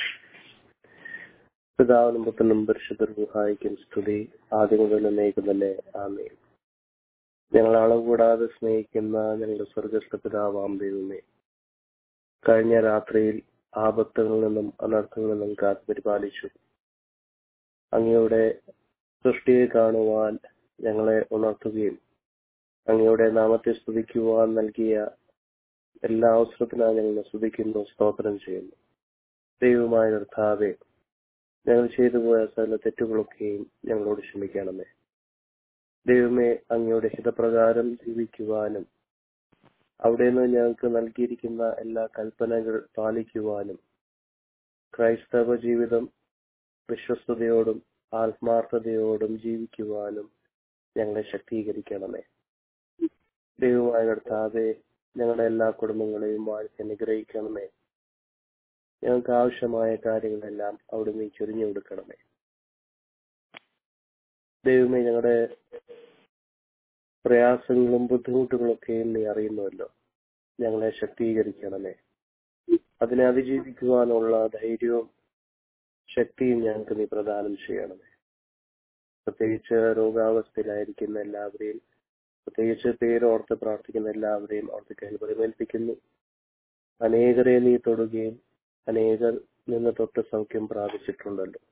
പിതാവിനും പുത്രനും പരിശുദ്ധ സഹായിക്കും സ്തുതി ആദ്യം മുതൽ എന്നേക്കും തന്നെ ആമേ ഞങ്ങൾ അളവ് കൂടാതെ സ്നേഹിക്കുന്ന ഞങ്ങളുടെ സ്വർഗസ്ഥ പിതാവാം ദൈവമേ കഴിഞ്ഞ രാത്രിയിൽ ആപത്തുകളിൽ നിന്നും അനർത്ഥങ്ങളിൽ നിന്നും കാത്തു പരിപാലിച്ചു അങ്ങയുടെ സൃഷ്ടിയെ കാണുവാൻ ഞങ്ങളെ ഉണർത്തുകയും അങ്ങയുടെ നാമത്തെ സ്തുതിക്കുവാൻ നൽകിയ എല്ലാ അവസരത്തിനായി ഞങ്ങൾ സ്തുതിക്കുന്നു സ്തോത്രം ചെയ്യുന്നു ദൈവമായ കർത്താവെ ഞങ്ങൾ ചെയ്തു പോയ സകല തെറ്റുകളൊക്കെയും ഞങ്ങളോട് ക്ഷമിക്കണമേ ദൈവമേ അങ്ങയുടെ ഹിതപ്രകാരം ജീവിക്കുവാനും അവിടെ നിന്ന് ഞങ്ങൾക്ക് നൽകിയിരിക്കുന്ന എല്ലാ കൽപ്പനകൾ പാലിക്കുവാനും ക്രൈസ്തവ ജീവിതം വിശ്വസ്തയോടും ആത്മാർത്ഥതയോടും ജീവിക്കുവാനും ഞങ്ങളെ ശക്തീകരിക്കണമേ ദൈവമായ കർത്താവെ ഞങ്ങളുടെ എല്ലാ കുടുംബങ്ങളെയും വാഴ്ത്തി അനുഗ്രഹിക്കണമേ ഞങ്ങൾക്ക് ആവശ്യമായ കാര്യങ്ങളെല്ലാം അവിടുന്ന് ചൊരിഞ്ഞു കൊടുക്കണമേ ദൈവമേ ഞങ്ങളുടെ പ്രയാസങ്ങളും ബുദ്ധിമുട്ടുകളൊക്കെയും നീ അറിയുന്നുവല്ലോ ഞങ്ങളെ ശക്തീകരിക്കണമേ അതിനെ അതിജീവിക്കുവാനുള്ള ധൈര്യവും ശക്തിയും ഞങ്ങൾക്ക് നീ പ്രദാനം ചെയ്യണമേ പ്രത്യേകിച്ച് രോഗാവസ്ഥയിലായിരിക്കുന്ന എല്ലാവരെയും പ്രത്യേകിച്ച് പേരോർത്ത് പ്രാർത്ഥിക്കുന്ന എല്ലാവരെയും ഓർത്ത് കയ്യിൽ പരിമേൽപ്പിക്കുന്നു അനേകരെ നീ തൊടുകയും അനേകർ നിന്ന് തൊട്ട് സൗഖ്യം പ്രാപിച്ചിട്ടുണ്ടല്ലോ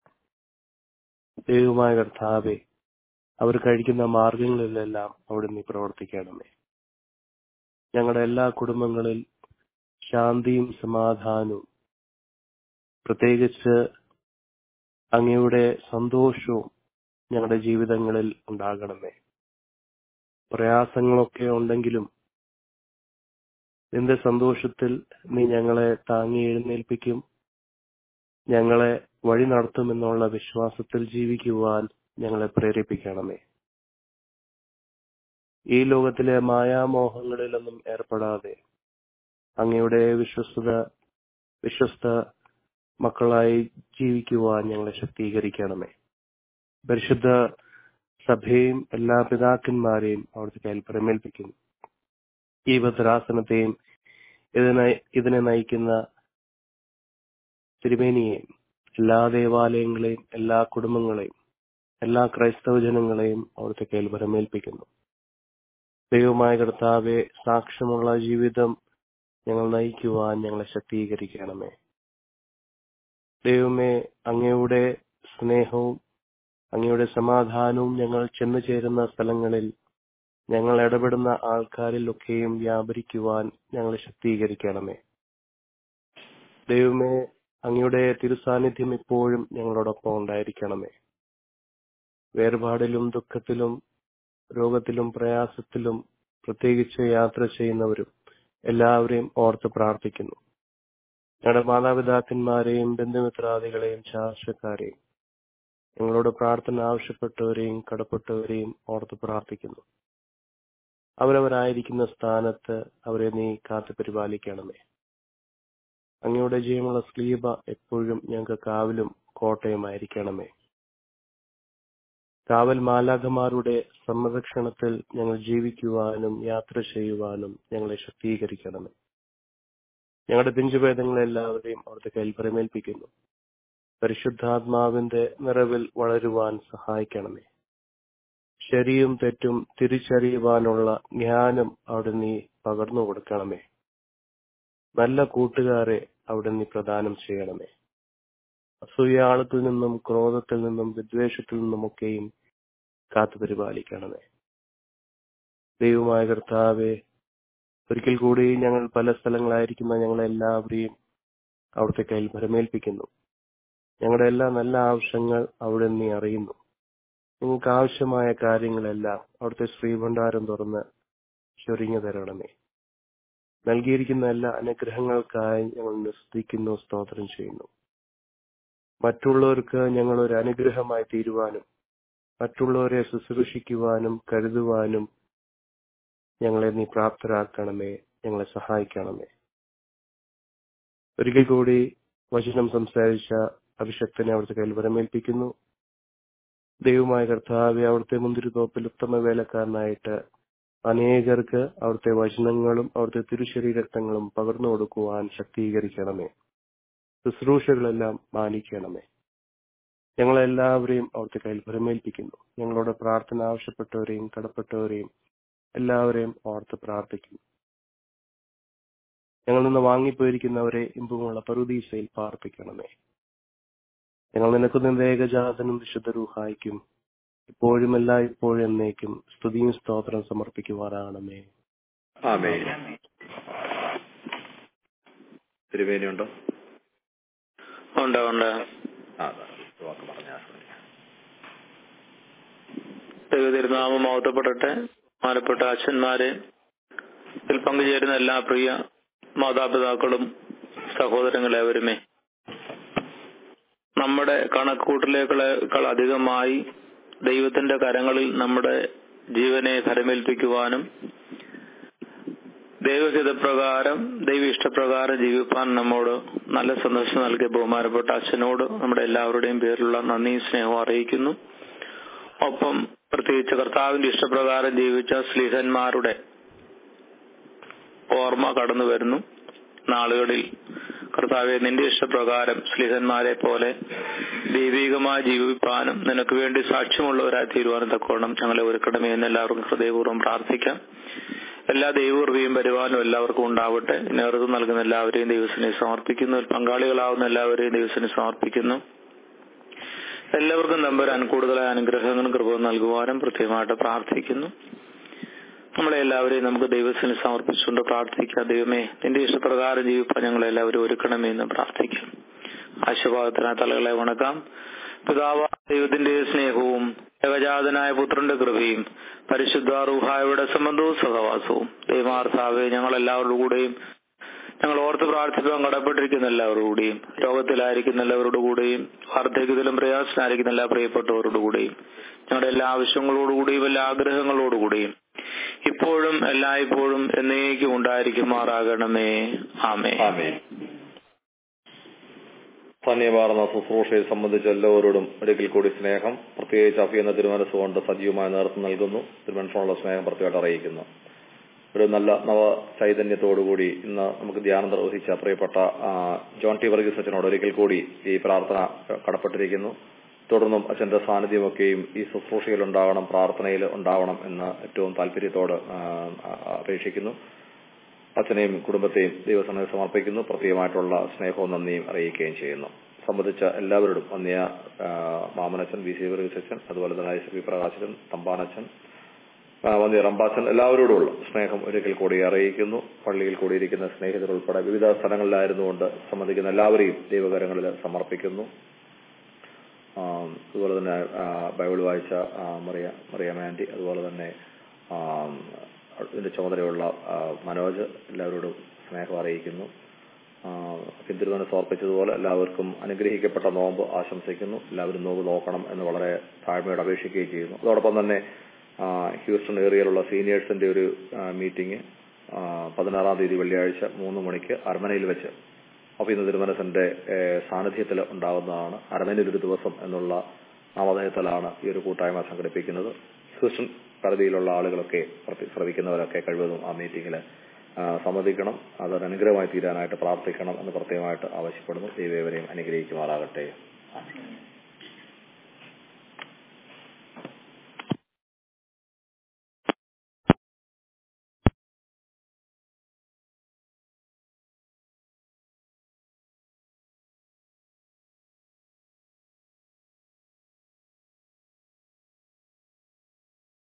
ദൈവമായ കർത്താവെ അവർ കഴിക്കുന്ന മാർഗങ്ങളിലെല്ലാം അവിടെ നീ പ്രവർത്തിക്കണമേ ഞങ്ങളുടെ എല്ലാ കുടുംബങ്ങളിൽ ശാന്തിയും സമാധാനവും പ്രത്യേകിച്ച് അങ്ങയുടെ സന്തോഷവും ഞങ്ങളുടെ ജീവിതങ്ങളിൽ ഉണ്ടാകണമേ പ്രയാസങ്ങളൊക്കെ ഉണ്ടെങ്കിലും നിന്റെ സന്തോഷത്തിൽ നീ ഞങ്ങളെ താങ്ങി എഴുന്നേൽപ്പിക്കും ഞങ്ങളെ വഴി നടത്തുമെന്നുള്ള വിശ്വാസത്തിൽ ജീവിക്കുവാൻ ഞങ്ങളെ പ്രേരിപ്പിക്കണമേ ഈ ലോകത്തിലെ മായാമോഹങ്ങളിലൊന്നും ഏർപ്പെടാതെ അങ്ങയുടെ വിശ്വസ്തത വിശ്വസ്ത മക്കളായി ജീവിക്കുവാൻ ഞങ്ങളെ ശക്തീകരിക്കണമേ പരിശുദ്ധ സഭയും എല്ലാ പിതാക്കന്മാരെയും അവിടുത്തെ കയ്യിൽ പ്രമേൽപ്പിക്കുന്നു ഈ ഭദ്രാസനത്തെയും ഇതിനെ ഇതിനെ നയിക്കുന്ന തിരുമേനിയെയും എല്ലാ ദേവാലയങ്ങളെയും എല്ലാ കുടുംബങ്ങളെയും എല്ലാ ക്രൈസ്തവ ജനങ്ങളെയും അവിടുത്തെ കയ്യിൽ ഭരമേൽപ്പിക്കുന്നു ദൈവമായ കർത്താവെ സാക്ഷ്യമുള്ള ജീവിതം ഞങ്ങൾ നയിക്കുവാൻ ഞങ്ങളെ ശക്തീകരിക്കണമേ ദൈവമേ അങ്ങയുടെ സ്നേഹവും അങ്ങയുടെ സമാധാനവും ഞങ്ങൾ ചെന്നു ചേരുന്ന സ്ഥലങ്ങളിൽ ഞങ്ങൾ ഇടപെടുന്ന ആൾക്കാരിലൊക്കെയും വ്യാപരിക്കുവാൻ ഞങ്ങളെ ശക്തീകരിക്കണമേ ദൈവമേ അങ്ങയുടെ തിരുസാന്നിധ്യം ഇപ്പോഴും ഞങ്ങളോടൊപ്പം ഉണ്ടായിരിക്കണമേ വേർപാടിലും ദുഃഖത്തിലും രോഗത്തിലും പ്രയാസത്തിലും പ്രത്യേകിച്ച് യാത്ര ചെയ്യുന്നവരും എല്ലാവരെയും ഓർത്ത് പ്രാർത്ഥിക്കുന്നു ഞങ്ങളുടെ മാതാപിതാക്കന്മാരെയും ബന്ധുമിത്രാദികളെയും ശാസ്ത്രക്കാരെയും ഞങ്ങളോട് പ്രാർത്ഥന ആവശ്യപ്പെട്ടവരെയും കടപ്പെട്ടവരെയും ഓർത്ത് പ്രാർത്ഥിക്കുന്നു അവരവരായിരിക്കുന്ന സ്ഥാനത്ത് അവരെ നീ കാത്തു പരിപാലിക്കണമേ അങ്ങയുടെ ജീവനുള്ള സ്ലീബ എപ്പോഴും ഞങ്ങൾക്ക് കാവലും കോട്ടയുമായിരിക്കണമേ കാവൽ മാലാഖമാരുടെ സംരക്ഷണത്തിൽ ഞങ്ങൾ ജീവിക്കുവാനും യാത്ര ചെയ്യുവാനും ഞങ്ങളെ ശക്തീകരിക്കണമേ ഞങ്ങളുടെ പിഞ്ചുഭേദങ്ങളെല്ലാവരെയും അവിടുത്തെ കയ്യിൽ പ്രമേൽപ്പിക്കുന്നു പരിശുദ്ധാത്മാവിന്റെ നിറവിൽ വളരുവാൻ സഹായിക്കണമേ ശരിയും തെറ്റും തിരിച്ചറിയുവാനുള്ള ജ്ഞാനം അവിടെ നീ പകർന്നു കൊടുക്കണമേ നല്ല കൂട്ടുകാരെ അവിടെ നീ പ്രദാനം ചെയ്യണമേ അസൂയാളത്തിൽ നിന്നും ക്രോധത്തിൽ നിന്നും വിദ്വേഷത്തിൽ നിന്നുമൊക്കെയും കാത്തു പരിപാലിക്കണമേ ദൈവമായ കർത്താവെ ഒരിക്കൽ കൂടി ഞങ്ങൾ പല സ്ഥലങ്ങളായിരിക്കുന്ന ഞങ്ങളെല്ലാവരെയും അവിടുത്തെ കയ്യിൽ ഭരമേൽപ്പിക്കുന്നു ഞങ്ങളുടെ എല്ലാ നല്ല ആവശ്യങ്ങൾ അവിടെ നീ അറിയുന്നു നിങ്ങൾക്ക് ആവശ്യമായ കാര്യങ്ങളെല്ലാം അവിടുത്തെ ശ്രീഭണ്ഡാരം തുറന്ന് ചൊരിഞ്ഞു തരണമേ നൽകിയിരിക്കുന്ന എല്ലാ അനുഗ്രഹങ്ങൾക്കായി ഞങ്ങൾ നിസ്തുതിക്കുന്നു സ്തോത്രം ചെയ്യുന്നു മറ്റുള്ളവർക്ക് ഞങ്ങൾ ഒരു അനുഗ്രഹമായി തീരുവാനും മറ്റുള്ളവരെ ശുശ്രൂഷിക്കുവാനും കരുതുവാനും ഞങ്ങളെ നീ പ്രാപ്തരാക്കണമേ ഞങ്ങളെ സഹായിക്കണമേ ഒരിക്കൽ കൂടി വചനം സംസാരിച്ച അഭിഷക്തനെ അവിടുത്തെ കയ്യിൽ വരമേൽപ്പിക്കുന്നു ദൈവമായ കർത്താവെ അവിടുത്തെ മുന്തിരിത്തോപ്പിൽ ഉത്തമ വേലക്കാരനായിട്ട് അനേകർക്ക് അവിടുത്തെ വചനങ്ങളും അവിടുത്തെ തിരുശരീരക്തങ്ങളും പകർന്നു കൊടുക്കുവാൻ ശക്തീകരിക്കണമേ ശുശ്രൂഷകളെല്ലാം മാനിക്കണമേ ഞങ്ങളെല്ലാവരെയും അവിടുത്തെ കയ്യിൽ ഭരമേൽപ്പിക്കുന്നു ഞങ്ങളോട് പ്രാർത്ഥന ആവശ്യപ്പെട്ടവരെയും കടപ്പെട്ടവരെയും എല്ലാവരെയും ഓർത്ത് പ്രാർത്ഥിക്കുന്നു ഞങ്ങൾ നിന്ന് വാങ്ങിപ്പോയിരിക്കുന്നവരെ ഇമ്പമുള്ള പറുദീസയിൽ പാർപ്പിക്കണമേ ഞങ്ങൾ നിനക്ക് നിന്റെ ഏകജാതനും വിശുദ്ധ രൂഹായിക്കും ഇപ്പോഴും എല്ലാ ഇപ്പോഴും എന്നേക്കും സ്തുതിയും സ്തോത്രം സമർപ്പിക്കുവാനാണമേ ആമേ തിരുവേനിയുണ്ടോ ഉണ്ട് ഉണ്ട് ആ അതാ. ഒരു വാക്ക് പറഞ്ഞാൽ ദൈവതിരുനാമം മഹത്വപ്പെടട്ടെ മാനപ്പെട്ട അച്ഛന്മാരെ ഇതിൽ പങ്കുചേരുന്ന എല്ലാ പ്രിയ മാതാപിതാക്കളും സഹോദരങ്ങളെവരുമേ നമ്മുടെ കണക്കൂട്ടലേക്കാൾ അധികമായി ദൈവത്തിന്റെ കരങ്ങളിൽ നമ്മുടെ ജീവനെ ഫലമേൽപ്പിക്കുവാനും ദൈവഹിതപ്രകാരം ദൈവ ഇഷ്ടപ്രകാരം ജീവിപ്പാൻ നമ്മോട് നല്ല സന്ദേശം നൽകിയ ബഹുമാനപ്പെട്ട അച്ഛനോട് നമ്മുടെ എല്ലാവരുടെയും പേരിലുള്ള നന്ദിയും സ്നേഹവും അറിയിക്കുന്നു ഒപ്പം പ്രത്യേകിച്ച് കർത്താവിന്റെ ഇഷ്ടപ്രകാരം ജീവിച്ച സ്ലീഹന്മാരുടെ ഓർമ്മ കടന്നു വരുന്നു നാളുകളിൽ കർത്താവെ നിന്റെ ഇഷ്ടപ്രകാരം സ്ലിഹന്മാരെ പോലെ ദൈവികമായി ജീവിപ്പാനും നിനക്ക് വേണ്ടി സാക്ഷ്യമുള്ളവരായി തീരുവാനും തക്കോണം ഞങ്ങളെ ഒരുക്കണമേ എന്ന് എല്ലാവർക്കും ഹൃദയപൂർവ്വം പ്രാർത്ഥിക്കാം എല്ലാ ദൈവകൃപയും വരുവാനും എല്ലാവർക്കും ഉണ്ടാവട്ടെ നേതൃത്വം നൽകുന്ന എല്ലാവരെയും ദൈവത്തിനെ സമർപ്പിക്കുന്നു പങ്കാളികളാവുന്ന എല്ലാവരെയും ദൈവത്തിന് സമർപ്പിക്കുന്നു എല്ലാവർക്കും നമ്പരാൻ കൂടുതലായ അനുഗ്രഹങ്ങളും കൃപ നൽകുവാനും പ്രത്യേകമായിട്ട് പ്രാർത്ഥിക്കുന്നു നമ്മളെ എല്ലാവരെയും നമുക്ക് ദൈവത്തിന് സമർപ്പിച്ചുകൊണ്ട് പ്രാർത്ഥിക്കാം ദൈവമേ നിന്റെ ഇഷ്ടപ്രകാരം ജീവിപ്പാൻ ഞങ്ങളെ എല്ലാവരും ഒരുക്കണമേ എന്ന് പ്രാർത്ഥിക്കാം ആശീർവാദത്തിനായി തലകളെ വണക്കാം പിതാവ ദൈവത്തിന്റെ സ്നേഹവും ഏകജാതനായ പുത്രന്റെ കൃപയും പരിശുദ്ധ റുഹായുടെ സംബന്ധവും സഹവാസവും ദൈവമാർത്താവെ ഞങ്ങൾ എല്ലാവരുടെ കൂടെയും ഞങ്ങൾ ഓർത്ത് പ്രാർത്ഥിക്കാൻ കടപ്പെട്ടിരിക്കുന്ന എല്ലാവരുടെ കൂടെയും രോഗത്തിലായിരിക്കുന്ന എല്ലാവരുടെ കൂടെയും വാർദ്ധക്യത്തിലും പ്രയാസത്തിലായിരിക്കുന്ന എല്ലാ പ്രിയപ്പെട്ടവരുടെ കൂടെയും ഞങ്ങളുടെ എല്ലാ ആവശ്യങ്ങളോടുകൂടിയും എല്ലാ ആഗ്രഹങ്ങളോടുകൂടിയും ഇപ്പോഴും എല്ലായ്പ്പോഴും എന്നേക്കും ഉണ്ടായിരിക്കുമാറാകണമേ ആമേ ആമേ ധന്യമാർന്ന ശുശ്രൂഷയെ സംബന്ധിച്ച് എല്ലാവരോടും ഒരിക്കൽ കൂടി സ്നേഹം പ്രത്യേകിച്ച് അഫി എന്ന തിരുമനസ്സുകൊണ്ട് സജീവമായ നേതൃത്വം നൽകുന്നു തിരുമനസ്സിനുള്ള സ്നേഹം പ്രത്യേകമായിട്ട് അറിയിക്കുന്നു ഒരു നല്ല നവ ചൈതന്യത്തോടുകൂടി ഇന്ന് നമുക്ക് ധ്യാനം നിർവഹിച്ച പ്രിയപ്പെട്ട ആ, ജോൺ ടി വർഗീസ് അച്ഛനോട് ഒരിക്കൽ കൂടി ഈ പ്രാർത്ഥന കടപ്പെട്ടിരിക്കുന്നു തുടർന്നും അച്ഛന്റെ സാന്നിധ്യമൊക്കെയും ഈ ശുശ്രൂഷയിൽ ഉണ്ടാവണം പ്രാർത്ഥനയിൽ ഉണ്ടാവണം എന്ന് ഏറ്റവും താല്പര്യത്തോട് ആ, ആ, അപേക്ഷിക്കുന്നു അച്ഛനെയും കുടുംബത്തെയും ദൈവസനത്തിൽ സമർപ്പിക്കുന്നു പ്രത്യേകമായിട്ടുള്ള സ്നേഹവും നന്ദിയും അറിയിക്കുകയും ചെയ്യുന്നു സംബന്ധിച്ച എല്ലാവരോടും വന്നിയ ആ, മാമനച്ഛൻ വി സി വർഗീസ് അച്ഛൻ അതുപോലെ തന്നെ ഐ സി പ്രകാശൻ തമ്പാനച്ഛൻ ആ, വന്യ റംബാച്ചൻ എല്ലാവരോടുമുള്ള സ്നേഹം ഒരിക്കൽ കൂടി അറിയിക്കുന്നു പള്ളിയിൽ കൂടിയിരിക്കുന്ന സ്നേഹിതർ ഉൾപ്പെടെ വിവിധ സ്ഥലങ്ങളിലായിരുന്നുകൊണ്ട് സംബന്ധിക്കുന്ന എല്ലാവരെയും ദൈവകരങ്ങളിൽ സമർപ്പിക്കുന്നു ആ, അതുപോലെ തന്നെ ആ, ബൈബിൾ വായിച്ച ആ, മറിയ മറിയ മാൻഡി അതുപോലെ തന്നെ ആ, ഇതിന്റെ ചുമതലയുള്ള ആ, മനോജ് എല്ലാവരോടും സ്നേഹം അറിയിക്കുന്നു പിന്തിരുവനെ സമർപ്പിച്ചതുപോലെ എല്ലാവർക്കും അനുഗ്രഹിക്കപ്പെട്ട നോമ്പ് ആശംസിക്കുന്നു എല്ലാവരും നോമ്പ് നോക്കണം എന്ന് വളരെ താഴ്മയോട് അപേക്ഷിക്കുകയും ചെയ്യുന്നു അതോടൊപ്പം തന്നെ ആ, ഹ്യൂസ്റ്റൺ ഏരിയയിലുള്ള സീനിയേഴ്സിന്റെ ഒരു മീറ്റിംഗ് പതിനാറാം തീയതി വെള്ളിയാഴ്ച മൂന്ന് മണിക്ക് അരമനയിൽ വെച്ച് അപ്പൊ ഇന്ന് തിരുമനസിന്റെ സാന്നിധ്യത്തിൽ ഉണ്ടാകുന്നതാണ് അരമനയിൽ ഒരു ദിവസം എന്നുള്ള നാമധേയത്തിലാണ് ഈ ഒരു കൂട്ടായ്മ സംഘടിപ്പിക്കുന്നത് ഹ്യൂസ്റ്റൺ പരിധിയിലുള്ള ആളുകളൊക്കെ പ്രതി- ശ്രവിക്കുന്നവരൊക്കെ കഴിവതും ആ മീറ്റിംഗിൽ സമ്മതിക്കണം അതൊരു അനുഗ്രഹമായി തീരാനായിട്ട് പ്രാർത്ഥിക്കണം എന്ന് പ്രത്യേകമായിട്ട് ആവശ്യപ്പെടുന്നു ദൈവവരെയും അനുഗ്രഹിക്കുമാറാകട്ടെ